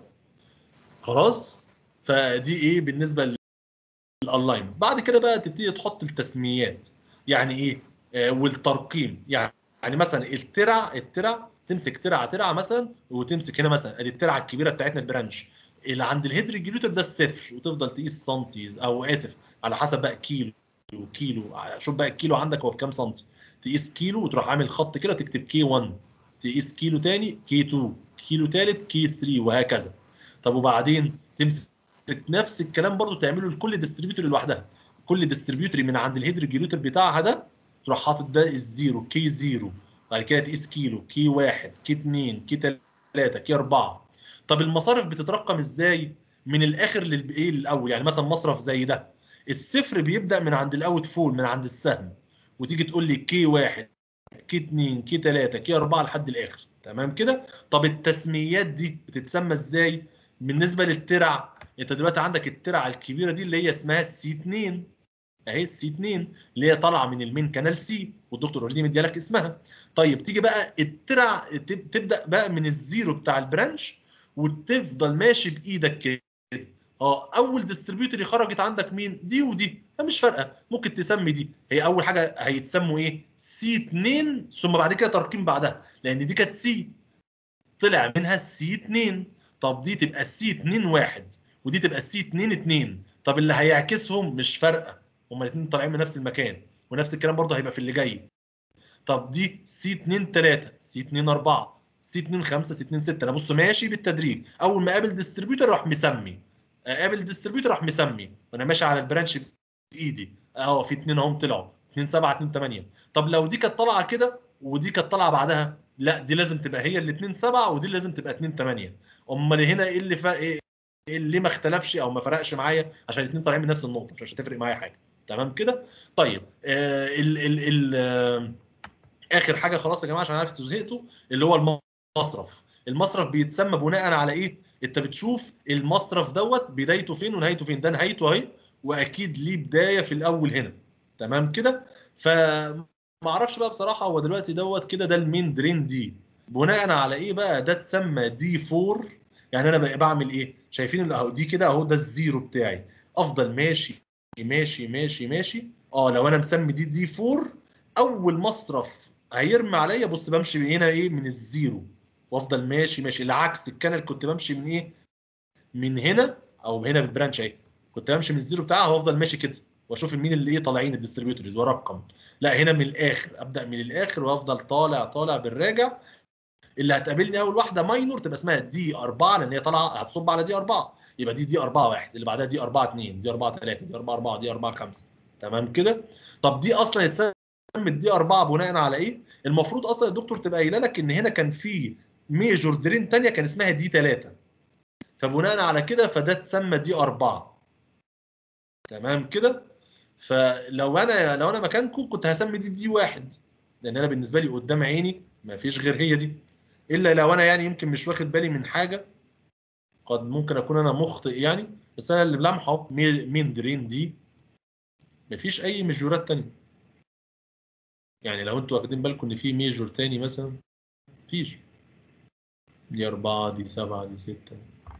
خلاص فدي ايه بالنسبه للالاين بعد كده بقى تبتدي تحط التسميات يعني ايه آه والترقيم يعني يعني مثلا الترع الترع تمسك ترعه ترعه مثلا وتمسك هنا مثلا ادي الترعه الكبيره بتاعتنا البرانش اللي عند الهيدر الجلوتر ده الصفر وتفضل تقيس سنتي او اسف على حسب بقى كيلو كيلو شوف بقى الكيلو عندك هو بكام سنتي تقيس كيلو وتروح عامل خط كده تكتب كي 1 تقيس كيلو تاني كي 2 كيلو تالت كي 3 وهكذا طب وبعدين تمسك نفس الكلام برضو تعمله لكل ديستريبيوتور لوحدها كل ديستريبيوتور من عند الهيدر جلوتر بتاعها ده تروح حاطط ده الزيرو كي زيرو بعد كده تقيس كيلو كي واحد كي اتنين كي تلاته كي اربعه طب المصارف بتترقم ازاي؟ من الاخر للايه الاول يعني مثلا مصرف زي ده الصفر بيبدا من عند الاوت فول من عند السهم وتيجي تقول لي كي واحد كي اتنين كي تلاته كي اربعه لحد الاخر تمام كده؟ طب التسميات دي بتتسمى ازاي؟ بالنسبه للترع انت دلوقتي عندك الترعه الكبيره دي اللي هي اسمها السي 2 اهي السي 2 اللي هي طالعه من المين كانال سي والدكتور اوريدي مديالك اسمها طيب تيجي بقى الترع تبدا بقى من الزيرو بتاع البرانش وتفضل ماشي بايدك كده اه اول ديستريبيوتور خرجت عندك مين دي ودي مش فارقه ممكن تسمي دي هي اول حاجه هيتسموا ايه سي 2 ثم بعد كده ترقيم بعدها لان دي كانت سي طلع منها السي 2 طب دي تبقى السي 2 1 ودي تبقى السي 2 2 طب اللي هيعكسهم مش فارقه هما الاثنين طالعين من نفس المكان ونفس الكلام برضه هيبقى في اللي جاي طب دي سي 2 3 سي 2 4 سي 2 5 سي 2 6 انا بص ماشي بالتدريج اول ما اقابل ديستريبيوتور راح مسمي اقابل ديستريبيوتور راح مسمي وانا ماشي على البرانش بايدي اهو في اثنين اهم طلعوا 2 7 2 8 طب لو دي كانت طالعه كده ودي كانت طالعه بعدها لا دي لازم تبقى هي اللي 2 7 ودي لازم تبقى 2 8 امال هنا ايه اللي فرق ايه إيه اللي ما اختلفش او ما فرقش معايا عشان الاثنين طالعين من نفس النقطه مش هتفرق معايا حاجه تمام كده طيب آه ال ال ال آه اخر حاجه خلاص يا جماعه عشان عارف انتوا زهقتوا اللي هو المصرف المصرف بيتسمى بناء على ايه انت بتشوف المصرف دوت بدايته فين ونهايته فين ده نهايته اهي واكيد ليه بدايه في الاول هنا تمام كده فما اعرفش بقى بصراحه هو دلوقتي دوت كده ده المين درين دي بناء على ايه بقى ده اتسمى دي 4 يعني انا بقى بعمل ايه شايفين اللي اهو دي كده اهو ده الزيرو بتاعي افضل ماشي ماشي ماشي ماشي اه لو انا مسمي دي دي 4 اول مصرف هيرمي عليا بص بمشي من هنا ايه من الزيرو وافضل ماشي ماشي العكس الكانال كنت بمشي من ايه من هنا او هنا بالبرانش اهي كنت بمشي من الزيرو بتاعها وافضل ماشي كده واشوف مين اللي ايه طالعين الديستريبيوتورز وارقم لا هنا من الاخر ابدا من الاخر وافضل طالع طالع بالراجع اللي هتقابلني اول واحده ماينور تبقى اسمها دي 4 لان هي طالعه هتصب على دي 4 يبقى دي دي 4 1 اللي بعدها دي 4 2 دي 4 3 دي 4 4 دي 4 5 تمام كده طب دي اصلا يتسمى دي 4 بناء على ايه المفروض اصلا الدكتور تبقى قايله لك ان هنا كان في ميجور درين ثانيه كان اسمها دي 3 فبناء على كده فده اتسمى دي 4 تمام كده فلو انا لو انا مكانكم كنت هسمي دي دي واحد لان انا بالنسبه لي قدام عيني ما فيش غير هي دي الا لو انا يعني يمكن مش واخد بالي من حاجه قد ممكن اكون انا مخطئ يعني بس انا اللي بلمحه مين درين دي مفيش اي ميجورات تانية يعني لو انتوا واخدين بالكم ان في ميجور تاني مثلا مفيش دي أربعة دي سبعة دي ستة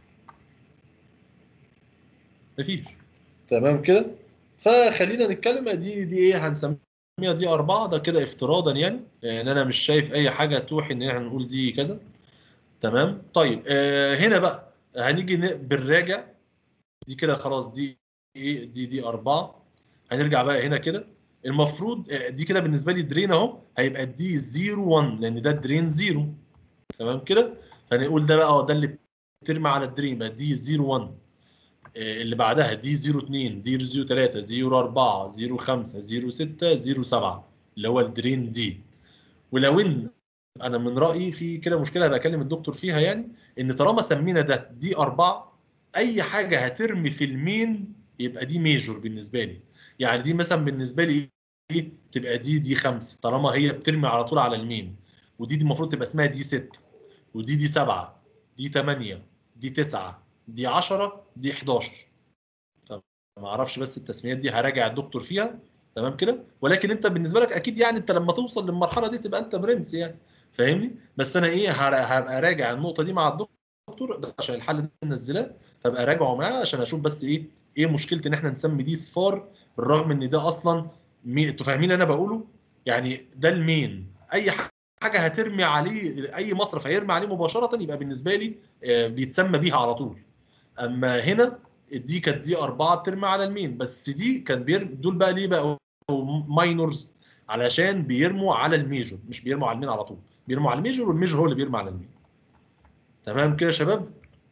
مفيش تمام كده فخلينا نتكلم دي دي ايه هنسميها دي أربعة ده كده افتراضا يعني يعني أنا مش شايف أي حاجة توحي إن احنا نقول دي كذا تمام طيب آه هنا بقى هنيجي بالراجع دي كده خلاص دي ايه دي دي أربعة هنرجع بقى هنا كده المفروض دي كده بالنسبه لي درين اهو هيبقى دي 0 1 لان ده درين 0 تمام كده فنقول ده بقى اه ده اللي بترمي على الدرين يبقى دي 0 1 اللي بعدها دي 0 2 دي 0 3 0 4 0 5 0 6 0 7 اللي هو الدرين دي ولو ان انا من رايي في كده مشكله هبقى اكلم الدكتور فيها يعني ان طالما سمينا ده دي 4 اي حاجه هترمي في المين يبقى دي ميجور بالنسبه لي يعني دي مثلا بالنسبه لي ايه تبقى دي دي 5 طالما هي بترمي على طول على المين ودي دي المفروض تبقى اسمها دي 6 ودي دي 7 دي 8 دي 9 دي 10 دي 11 طب ما اعرفش بس التسميات دي هراجع الدكتور فيها تمام كده ولكن انت بالنسبه لك اكيد يعني انت لما توصل للمرحله دي تبقى انت برنس يعني فاهمني بس انا ايه هبقى راجع النقطه دي مع الدكتور عشان الحل ده ننزلاه فابقى راجعه معاه عشان اشوف بس ايه ايه مشكله ان احنا نسمي دي صفار بالرغم ان ده اصلا مي... انتوا فاهمين اللي انا بقوله يعني ده المين اي حاجه هترمي عليه اي مصرف هيرمي عليه مباشره يبقى بالنسبه لي بيتسمى بيها على طول اما هنا دي كانت دي أربعة بترمي على المين بس دي كان بيرمي دول بقى ليه بقى ماينورز علشان بيرموا على الميجور مش بيرموا على المين على طول بيرموا على الميجور والميجور هو اللي بيرمي على المين تمام كده يا شباب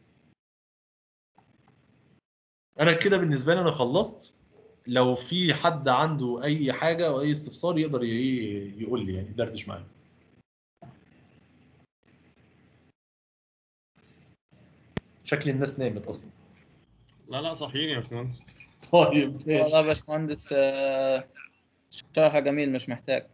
انا كده بالنسبه لي انا خلصت لو في حد عنده اي حاجه او اي استفسار يقدر يقول لي يعني يدردش معايا شكل الناس نامت اصلا لا لا صحيين يا باشمهندس طيب والله يا ماشي باشمهندس آه، شرح جميل مش محتاج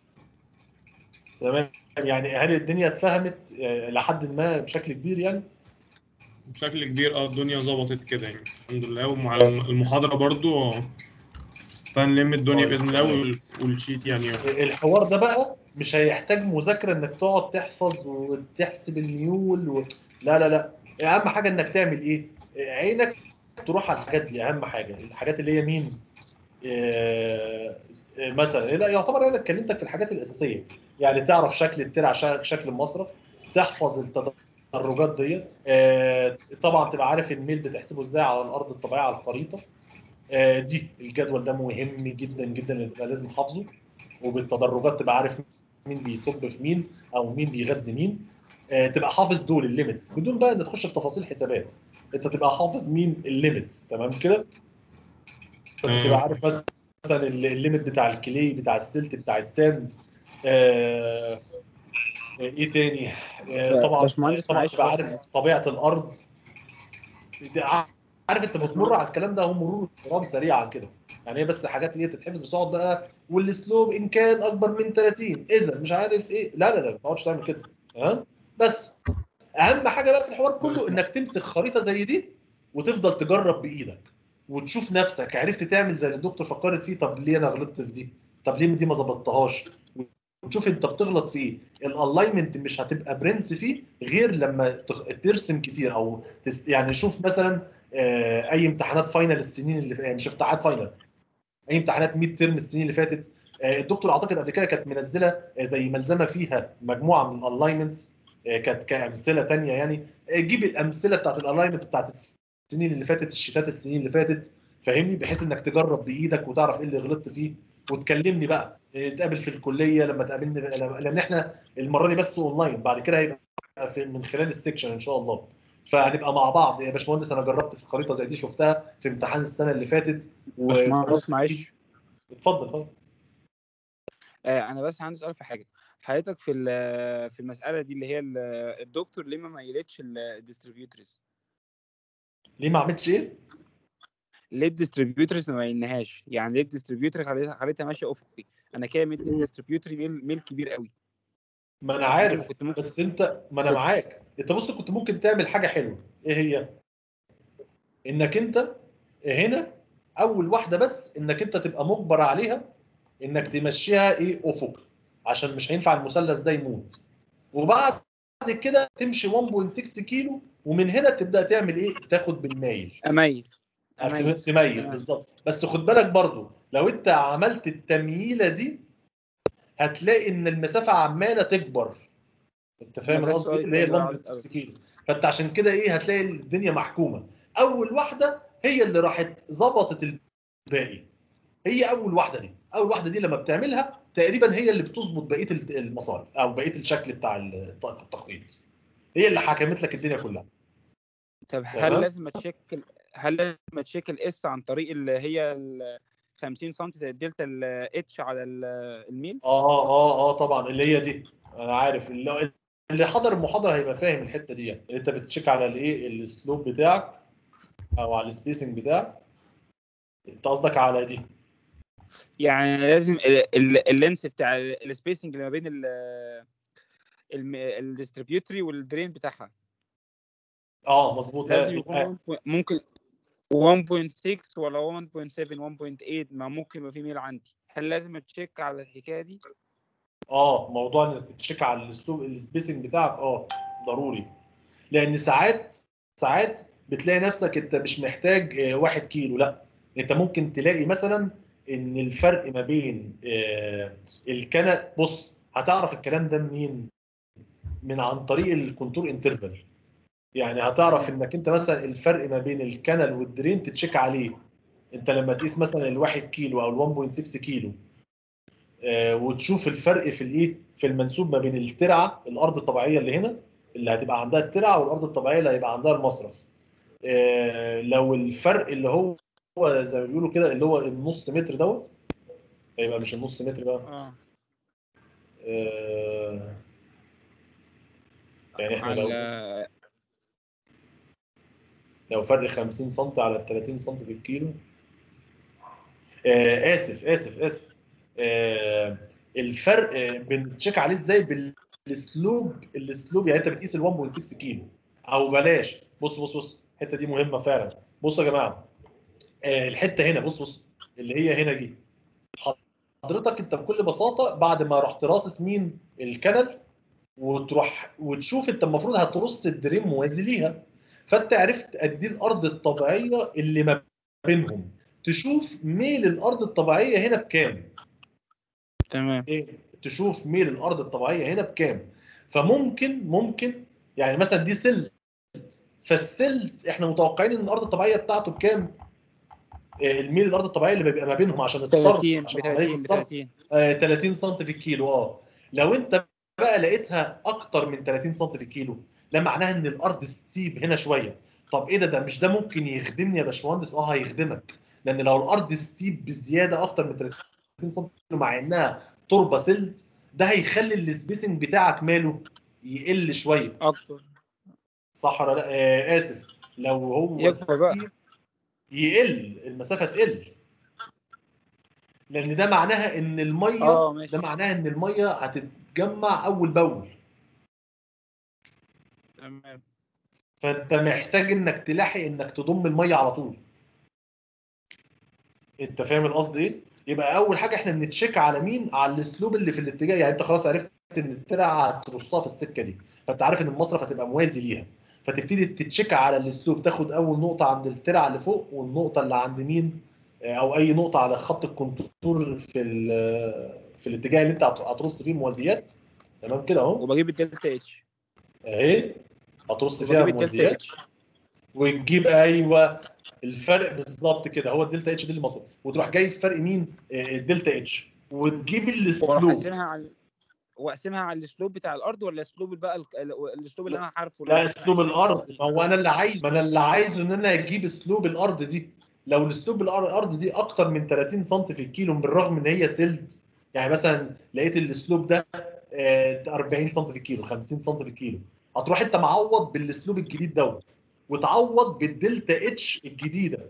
تمام يعني هل الدنيا اتفهمت آه، لحد ما بشكل كبير يعني بشكل كبير اه الدنيا ظبطت كده يعني الحمد لله ومع المحاضرة برضو فنلم الدنيا بإذن الله وال- والشيت يعني الحوار ده بقى مش هيحتاج مذاكره انك تقعد تحفظ وتحسب الميول و... لا لا لا اهم حاجه انك تعمل ايه عينك تروح على الحاجات دي اهم حاجه الحاجات اللي هي مين آه، آه، مثلا لا يعتبر انا اتكلمتك في الحاجات الاساسيه يعني تعرف شكل الترع شا- شكل المصرف تحفظ التدرجات ديت آه، طبعا تبقى عارف الميل بتحسبه ازاي على الارض الطبيعيه على الخريطه آه، دي الجدول ده مهم جدا جدا اللي تبقى لازم حافظه وبالتدرجات تبقى عارف مين بيصب في مين او مين بيغذي مين آه، تبقى حافظ دول الليميتس بدون بقى ان تخش في تفاصيل حسابات انت تبقى حافظ مين الليميتس تمام كده تمام. تبقى عارف مثلا مثلا ال- الليميت بتاع الكلي بتاع السلت بتاع الساند آه، ايه تاني آه، طبعا باشمهندس طبعا معلش تبقى بس عارف طبيعه الارض عارف انت بتمر على الكلام ده هو مرور كرام سريعا كده يعني هي بس حاجات اللي هي تتحفظ بس تقعد بقى والسلوب ان كان اكبر من 30 اذا مش عارف ايه لا لا لا ما تقعدش تعمل كده تمام بس اهم حاجه بقى في الحوار كله انك تمسك خريطه زي دي وتفضل تجرب بايدك وتشوف نفسك عرفت تعمل زي اللي الدكتور فكرت فيه طب ليه انا غلطت في دي طب ليه دي ما ظبطتهاش وتشوف انت بتغلط في ايه الالاينمنت مش هتبقى برنس فيه غير لما تخ- ترسم كتير او تس يعني شوف مثلا آه، اي امتحانات فاينل السنين اللي ف- مش امتحانات فاينل اي امتحانات ميد ترم السنين اللي فاتت آه، الدكتور اعتقد قبل كده كانت منزله آه، زي ملزمه فيها مجموعه من الالاينمنتس كانت كامثله تانية يعني آه، جيب الامثله بتاعت الالاينمنت بتاعت السنين اللي فاتت الشتات السنين اللي فاتت فاهمني بحيث انك تجرب بايدك وتعرف ايه اللي غلطت فيه وتكلمني بقى آه، نتقابل في الكليه لما تقابلني لان احنا المره دي بس اونلاين بعد كده هيبقى في من خلال السكشن ان شاء الله فهنبقى مع بعض يا باشمهندس انا جربت في خريطه زي دي شفتها في امتحان السنه اللي فاتت باشمهندس معلش اتفضل اتفضل آه، انا بس عندي سؤال في حاجه حضرتك في ال- في المساله دي اللي هي ال- الدكتور ليه ما ميلتش الديستريبيوترز ليه ما عملتش ايه؟ ليه الديستريبيوترز ما ميلناهاش يعني ليه الديستريبيوتر خليتها خليتها ماشيه افقي انا كده مدي الديستريبيوتر ميل ميل كبير قوي ما انا عارف كنت ممكن بس انت ما انا معاك انت بص كنت ممكن تعمل حاجه حلوه ايه هي؟ انك انت هنا اول واحده بس انك انت تبقى مجبر عليها انك تمشيها ايه افق عشان مش هينفع المثلث ده يموت وبعد كده تمشي 1.6 كيلو ومن هنا تبدا تعمل ايه تاخد بالمايل اميل اميل تميل تمام. بالظبط بس خد بالك برضو لو انت عملت التمييله دي هتلاقي ان المسافه عماله تكبر انت فاهم ما ده القصد السؤال إيه؟ اللي هي اللي أنا ال عايز 1.6 كيلو فانت عشان كده ايه هتلاقي الدنيا محكومه اول واحده هي اللي راحت ظبطت الباقي هي اول واحده دي اول واحده دي لما بتعملها تقريبا هي اللي بتظبط بقيه المصارف او بقيه الشكل بتاع التخطيط هي اللي حكمت لك الدنيا كلها طب هل تمام. لازم اتشيك هل لازم اتشيك الاس عن طريق اللي هي ال 50 سم زي الدلتا الاتش على ال- الميل اه اه اه طبعا اللي هي دي انا عارف اللي, اللي حضر المحاضره هيبقى فاهم الحته دي يعني اللي انت بتشيك على الايه السلوب بتاعك او على السبيسنج بتاعك انت قصدك على دي يعني لازم ال- ال- اللينس بتاع السبيسنج اللي ما بين ال الديستريبيوتري والدرين بتاعها اه مظبوط لازم آه، يكون آه. 1 ممكن 1.6 ولا 1.7 1.8 ما ممكن يبقى في ميل عندي هل لازم اتشيك على الحكايه دي اه موضوع انك تشيك على الاسلوب السبيسنج بتاعك اه ضروري لان ساعات ساعات بتلاقي نفسك انت مش محتاج آه، واحد كيلو لا انت ممكن تلاقي مثلا ان الفرق ما بين آه، الكنى بص هتعرف الكلام ده منين من عن طريق الكونتور انترفال يعني هتعرف انك انت مثلا الفرق ما بين الكنل والدرين تتشيك عليه انت لما تقيس مثلا الواحد كيلو او ال 1.6 كيلو آه، وتشوف الفرق في الايه في المنسوب ما بين الترعه الارض الطبيعيه اللي هنا اللي هتبقى عندها الترعه والارض الطبيعيه اللي هيبقى عندها المصرف آه، لو الفرق اللي هو هو زي ما بيقولوا كده اللي هو النص متر دوت هيبقى مش النص متر بقى اه آه، يعني احنا لو على لو فرق 50 سم على 30 سم في الكيلو آه اسف اسف اسف آه الفرق آه، بنتشيك عليه ازاي بالاسلوب الاسلوب يعني انت بتقيس ال 1.6 كيلو او بلاش بص بص بص الحته دي مهمه فعلا بصوا يا جماعه آه الحته هنا بص بص اللي هي هنا دي حضرتك انت بكل بساطه بعد ما رحت راصص مين الكنل وتروح وتشوف انت المفروض هترص الدريم موازي ليها فانت عرفت ادي دي الارض الطبيعيه اللي ما بينهم تشوف ميل الارض الطبيعيه هنا بكام تمام ايه تشوف ميل الارض الطبيعيه هنا بكام فممكن ممكن يعني مثلا دي سلت فالسلت احنا متوقعين ان الارض الطبيعيه بتاعته بكام آه، الميل الارض الطبيعيه اللي بيبقى ما بينهم عشان الصرف 30 ب عشان 30 عمليه ب الصرف 30 آه، 30 سم في الكيلو اه لو انت بقى لقيتها اكتر من 30 سم في الكيلو ده معناها ان الارض ستيب هنا شويه طب ايه ده ده مش ده ممكن يخدمني يا باشمهندس اه هيخدمك لان لو الارض ستيب بزياده اكتر من 30 سم في الكيلو مع انها تربه سلت ده هيخلي السبيسنج بتاعك ماله يقل شويه اكتر صح ولا لا آه اسف لو هو يكبر بقى. ستيب يقل المسافه تقل لان ده معناها ان الميه اه ماشي ده معناها ان الميه هتتجمع اول باول تمام فانت محتاج انك تلاحق انك تضم الميه على طول انت فاهم القصد ايه يبقى اول حاجه احنا بنتشيك على مين على الاسلوب اللي في الاتجاه يعني انت خلاص عرفت ان الترعه هترصها في السكه دي فانت عارف ان المصرف هتبقى موازي ليها فتبتدي تتشيك على الاسلوب تاخد اول نقطه عند الترعه اللي فوق والنقطه اللي عند مين آه، او اي نقطه على خط الكونتور في ال- في الاتجاه اللي انت هت- هترص فيه موازيات تمام كده اهو وبجيب الدلتا اتش اهي هترص فيها وبجيب الدلتا موازيات اتش وتجيب ايوه الفرق بالظبط كده هو الدلتا اتش دي اللي مطلوب وتروح جايب فرق مين آه، الدلتا اتش وتجيب واروح الاسلوب اقسمها على واقسمها على الاسلوب بتاع الارض ولا اسلوب بقى ال- ال- الاسلوب اللي انا عارفه اللي لا هو اسلوب الارض ما هو انا اللي عايز ما انا اللي عايزه ان انا اجيب اسلوب الارض دي لو الاسلوب الأر- الارض دي اكتر من 30 سم في الكيلو بالرغم ان هي سلت يعني مثلا لقيت الاسلوب ده آه، 40 سم في الكيلو 50 سم في الكيلو هتروح انت معوض بالاسلوب الجديد دوت وتعوض بالدلتا اتش الجديده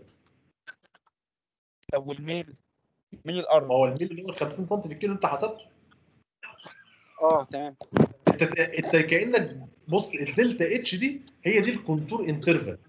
طب والميل ميل الارض ما هو الميل اللي هو 50 سم في الكيلو انت حسبته اه تمام انت انت كانك بص الدلتا اتش دي هي دي الكونتور انترفال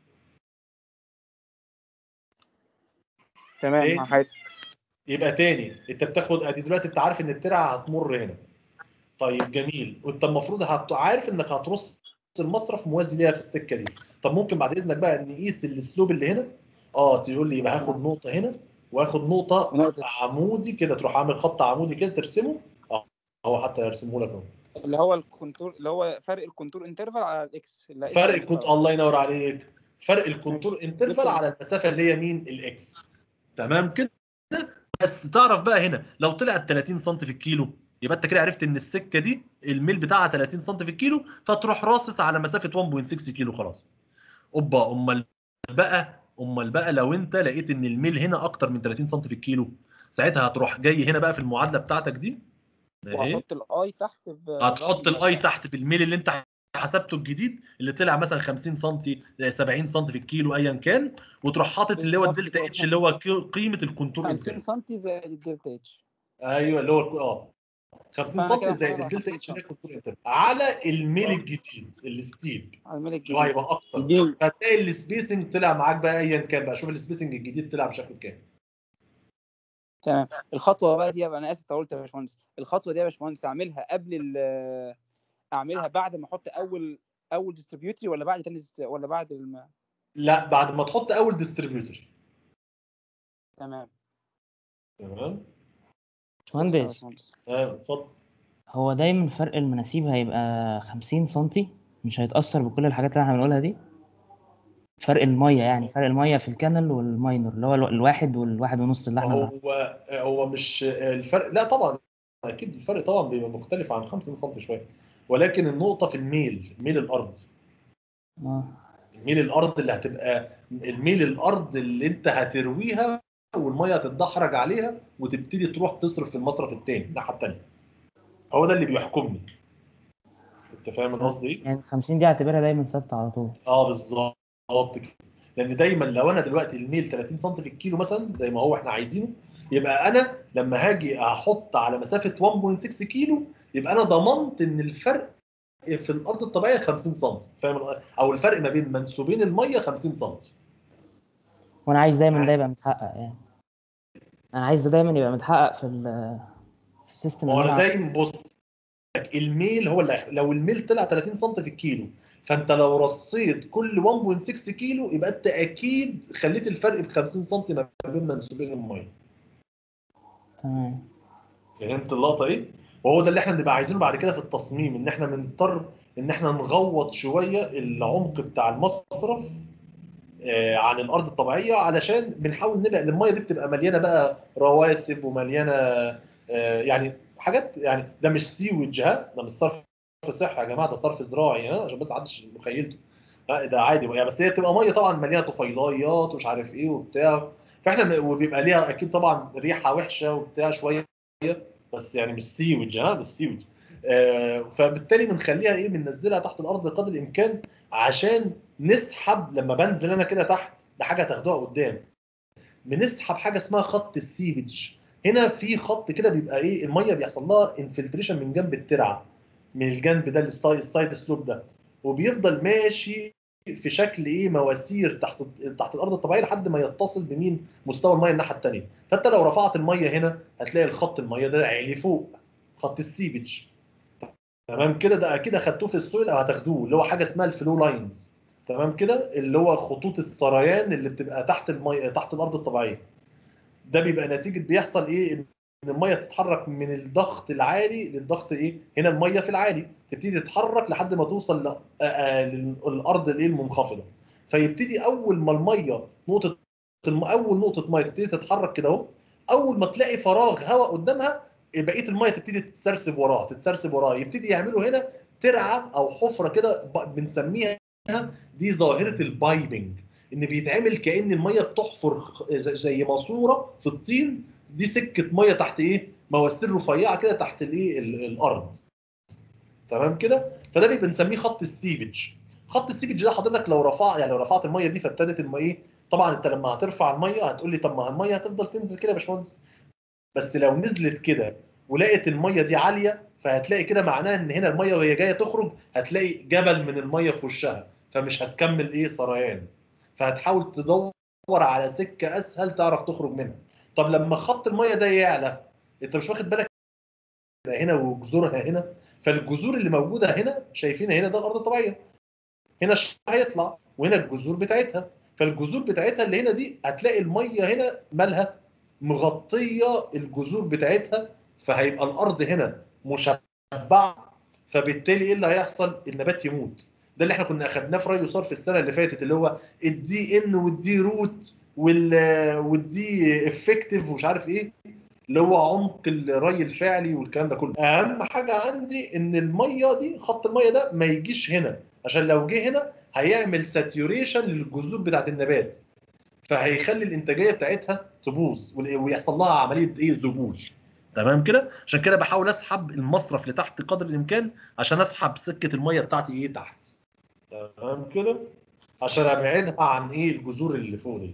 تمام إيه؟ مع حياتك يبقى تاني انت بتاخد ادي دلوقتي انت عارف ان الترعه هتمر هنا طيب جميل وانت المفروض هت... عارف انك هترص المصرف موازي ليها في السكه دي طب ممكن بعد اذنك بقى نقيس الاسلوب اللي هنا اه تقول لي يبقى هاخد نقطه هنا واخد نقطه ونقطة عمودي كده تروح عامل خط عمودي كده ترسمه اه هو حتى يرسمه لك اهو اللي هو الكونتور اللي هو فرق الكونتور انترفال على الاكس اللي هقيسه فرق على الكونت الإكس. الله ينور عليك فرق الكونتور ماشي. انترفال على المسافه اللي هي مين الاكس تمام كده بس تعرف بقى هنا لو طلعت 30 سم في الكيلو يبقى انت كده عرفت ان السكه دي الميل بتاعها 30 سم في الكيلو فتروح راصص على مسافه 1.6 كيلو خلاص اوبا امال بقى امال بقى لو انت لقيت ان الميل هنا اكتر من 30 سم في الكيلو ساعتها هتروح جاي هنا بقى في المعادله بتاعتك دي اهي وهحط الاي تحت ب- هتحط بالرقم الاي تحت في الميل اللي انت حسبته الجديد اللي طلع مثلا 50 سم 70 سم في الكيلو ايا كان وتروح حاطط اللي هو بالظبط الدلتا كده. اتش اللي هو كي- قيمه الكونتور 50 انترفال سم زائد الدلتا اتش ايوه اللي هو اه 50 فأنا سم كده زائد هحط الدلتا 50 اتش اللي هي سم. الكونتور انترفال على الميل الجديد الستيب على الميل اللي هو الجديد هيبقى اكتر يديني فتلاقي السبيسنج طلع معاك بقى ايا كان بقى شوف السبيسنج الجديد طلع بشكل كام تمام الخطوه بقى دي انا اسف طولت يا باشمهندس الخطوه دي يا باشمهندس اعملها قبل ال اعملها بعد ما احط اول اول ديستريبيوتري ولا بعد تاني ديست- ولا بعد الم... لا بعد ما تحط اول ديستريبيوتر تمام تمام خلاص يا باشمهندس باشمهندس اه اتفضل هو دايما فرق المناسيب هيبقى خمسين سنتي مش هيتأثر بكل الحاجات اللي احنا بنقولها دي فرق المية يعني فرق المية في الكانل والماينر اللي هو الو- الواحد والواحد ونص اللي احنا هو هو مش الفرق لا طبعا اكيد الفرق طبعا بيبقى مختلف عن 50 سم شويه ولكن النقطه في الميل ميل الارض اه الميل الارض اللي هتبقى الميل الارض اللي انت هترويها والميه هتتدحرج عليها وتبتدي تروح تصرف في المصرف الثاني الناحيه الثانيه هو ده اللي بيحكمني انت فاهم القصد ايه؟ يعني خمسين دي اعتبرها دايما ثابتة على طول اه بالظبط كده لان دايما لو انا دلوقتي الميل 30 سم في الكيلو مثلا زي ما هو احنا عايزينه يبقى انا لما هاجي احط على مسافه 1.6 كيلو يبقى انا ضمنت ان الفرق في الارض الطبيعيه 50 سم فاهم ال- او الفرق ما بين منسوبين الميه 50 سم وانا عايز دايما ده يبقى متحقق يعني انا عايز ده دايما يبقى متحقق في ال في السيستم ما هو اللي انا انا دايما بص الميل هو اللي هيح- لو الميل طلع 30 سم في الكيلو فانت لو رصيت كل 1.6 كيلو يبقى انت اكيد خليت الفرق ب 50 سم ما بين منسوبين الميه تمام فهمت اللقطه ايه؟ وهو ده اللي احنا بنبقى عايزينه بعد كده في التصميم ان احنا بنضطر ان احنا نغوط شويه العمق بتاع المصرف آه، عن الارض الطبيعيه علشان بنحاول نبقى الميه دي بتبقى مليانه بقى رواسب ومليانه آه، يعني حاجات يعني ده مش سيوج ها ده مش صرف صحي يا جماعه ده صرف زراعي ها عشان بس محدش مخيلته لا ده عادي يعني بس هي بتبقى ميه طبعا مليانه طفيليات ومش عارف ايه وبتاع فاحنا وبيبقى ليها اكيد طبعا ريحه وحشه وبتاع شويه بس يعني مش سيوج ها مش سيوج آه، فبالتالي بنخليها ايه بننزلها تحت الارض قدر الامكان عشان نسحب لما بنزل انا كده تحت ده حاجه تاخدوها قدام بنسحب حاجه اسمها خط السيبج هنا في خط كده بيبقى ايه الميه بيحصل لها انفلتريشن من جنب الترعه من الجنب ده الستاي- السايد سلوب ده وبيفضل ماشي في شكل ايه مواسير تحت تحت الارض الطبيعيه لحد ما يتصل بمين مستوى الميه الناحيه الثانيه فانت لو رفعت الميه هنا هتلاقي الخط الميه ده عالي فوق خط السيبج تمام كده ده اكيد اخدتوه في السويل او هتاخدوه اللي هو حاجه اسمها الفلو لاينز تمام كده اللي هو خطوط السريان اللي بتبقى تحت المي... تحت الارض الطبيعيه ده بيبقى نتيجه بيحصل ايه ان الميه تتحرك من الضغط العالي للضغط ايه هنا الميه في العالي تبتدي تتحرك لحد ما توصل ل... آه، آه، للارض الايه المنخفضه فيبتدي اول ما الميه نقطه الم... اول نقطه ميه تبتدي تتحرك كده اهو اول ما تلاقي فراغ هواء قدامها بقيه الميه تبتدي تتسرسب وراها تتسرسب وراها يبتدي يعملوا هنا ترعه او حفره كده ب- بنسميها دي ظاهره البايبنج ان بيتعمل كان الميه بتحفر خ- زي زي ماسوره في الطين دي سكه ميه تحت ايه مواسير رفيعه كده تحت الايه ال- الارض تمام كده فده بيبقى بنسميه خط السيبج خط السيبج ده حضرتك لو رفع يعني لو رفعت الميه دي فابتدت الميه ايه طبعا انت لما هترفع الميه هتقول لي طب ما الميه هتفضل تنزل كده يا باشمهندس بس لو نزلت كده ولقيت الميه دي عاليه فهتلاقي كده معناها ان هنا الميه وهي جايه تخرج هتلاقي جبل من الميه في وشها فمش هتكمل ايه سريان فهتحاول تدور على سكه اسهل تعرف تخرج منها طب لما خط الميه ده يعلى انت مش واخد بالك يبقى هنا وجذورها هنا فالجذور اللي موجوده هنا شايفين هنا ده الارض الطبيعيه هنا الشعاع هيطلع وهنا الجذور بتاعتها فالجذور بتاعتها اللي هنا دي هتلاقي الميه هنا مالها مغطيه الجذور بتاعتها فهيبقى الارض هنا مشبعه فبالتالي ايه اللي هيحصل؟ النبات يموت ده اللي احنا كنا اخدناه في ري وصار في السنه اللي فاتت اللي هو الدي ان والدي روت وال والدي افكتيف ومش عارف ايه اللي هو عمق الري الفعلي والكلام ده كله اهم حاجه عندي ان الميه دي خط الميه ده ما يجيش هنا عشان لو جه هنا هيعمل ساتيوريشن للجذور بتاعت النبات فهيخلي الانتاجيه بتاعتها تبوظ وال- ويحصل لها عمليه ايه ذبول تمام كده عشان كده بحاول اسحب المصرف لتحت قدر الامكان عشان اسحب سكه الميه بتاعتي ايه تحت تمام كده عشان ابعدها عن ايه الجذور اللي فوق دي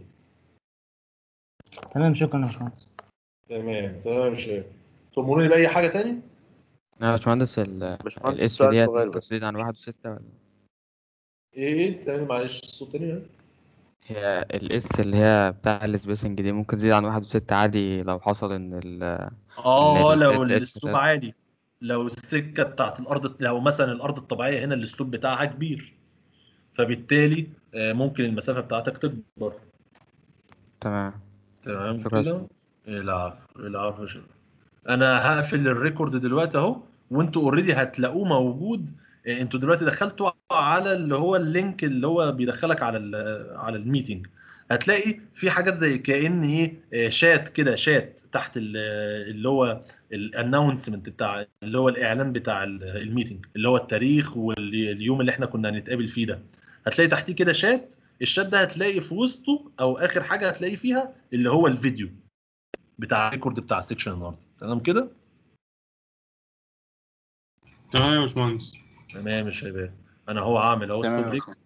تمام شكرا يا باشمهندس تمام تمام شايف تأمروني بأي حاجة تاني؟ يا باشمهندس ال باشمهندس الاس سؤال ديت صغير ممكن بس. تزيد عن واحد وستة ولا ايه ايه تاني معلش الصوت تاني ها؟ هي الاس اللي هي بتاع السبيسنج دي ممكن تزيد عن واحد وستة عادي لو حصل ان ال اه إن ال لو SH الاسلوب ده- عالي لو السكه بتاعت الارض لو مثلا الارض الطبيعيه هنا الاسلوب بتاعها كبير فبالتالي آه، ممكن المسافه بتاعتك تكبر تمام تمام شكرا. كده العفو العفو يا شباب. انا هقفل الريكورد دلوقتي اهو وانتوا اوريدي هتلاقوه موجود آه، انتوا دلوقتي دخلتوا على اللي هو اللينك اللي هو بيدخلك على ال- على الميتنج هتلاقي في حاجات زي كأن ايه آه، شات كده شات تحت ال- اللي هو الانونسمنت بتاع اللي هو الاعلان بتاع ال- الميتنج اللي هو التاريخ واليوم اللي احنا كنا هنتقابل فيه ده هتلاقي تحتيه كده شات الشات ده هتلاقي في وسطه او اخر حاجه هتلاقي فيها اللي هو الفيديو بتاع الريكورد بتاع السكشن النهارده تمام كده تمام يا باشمهندس تمام يا شباب انا هو هعمل اهو تمام ستوب يا ريك باشمهندس.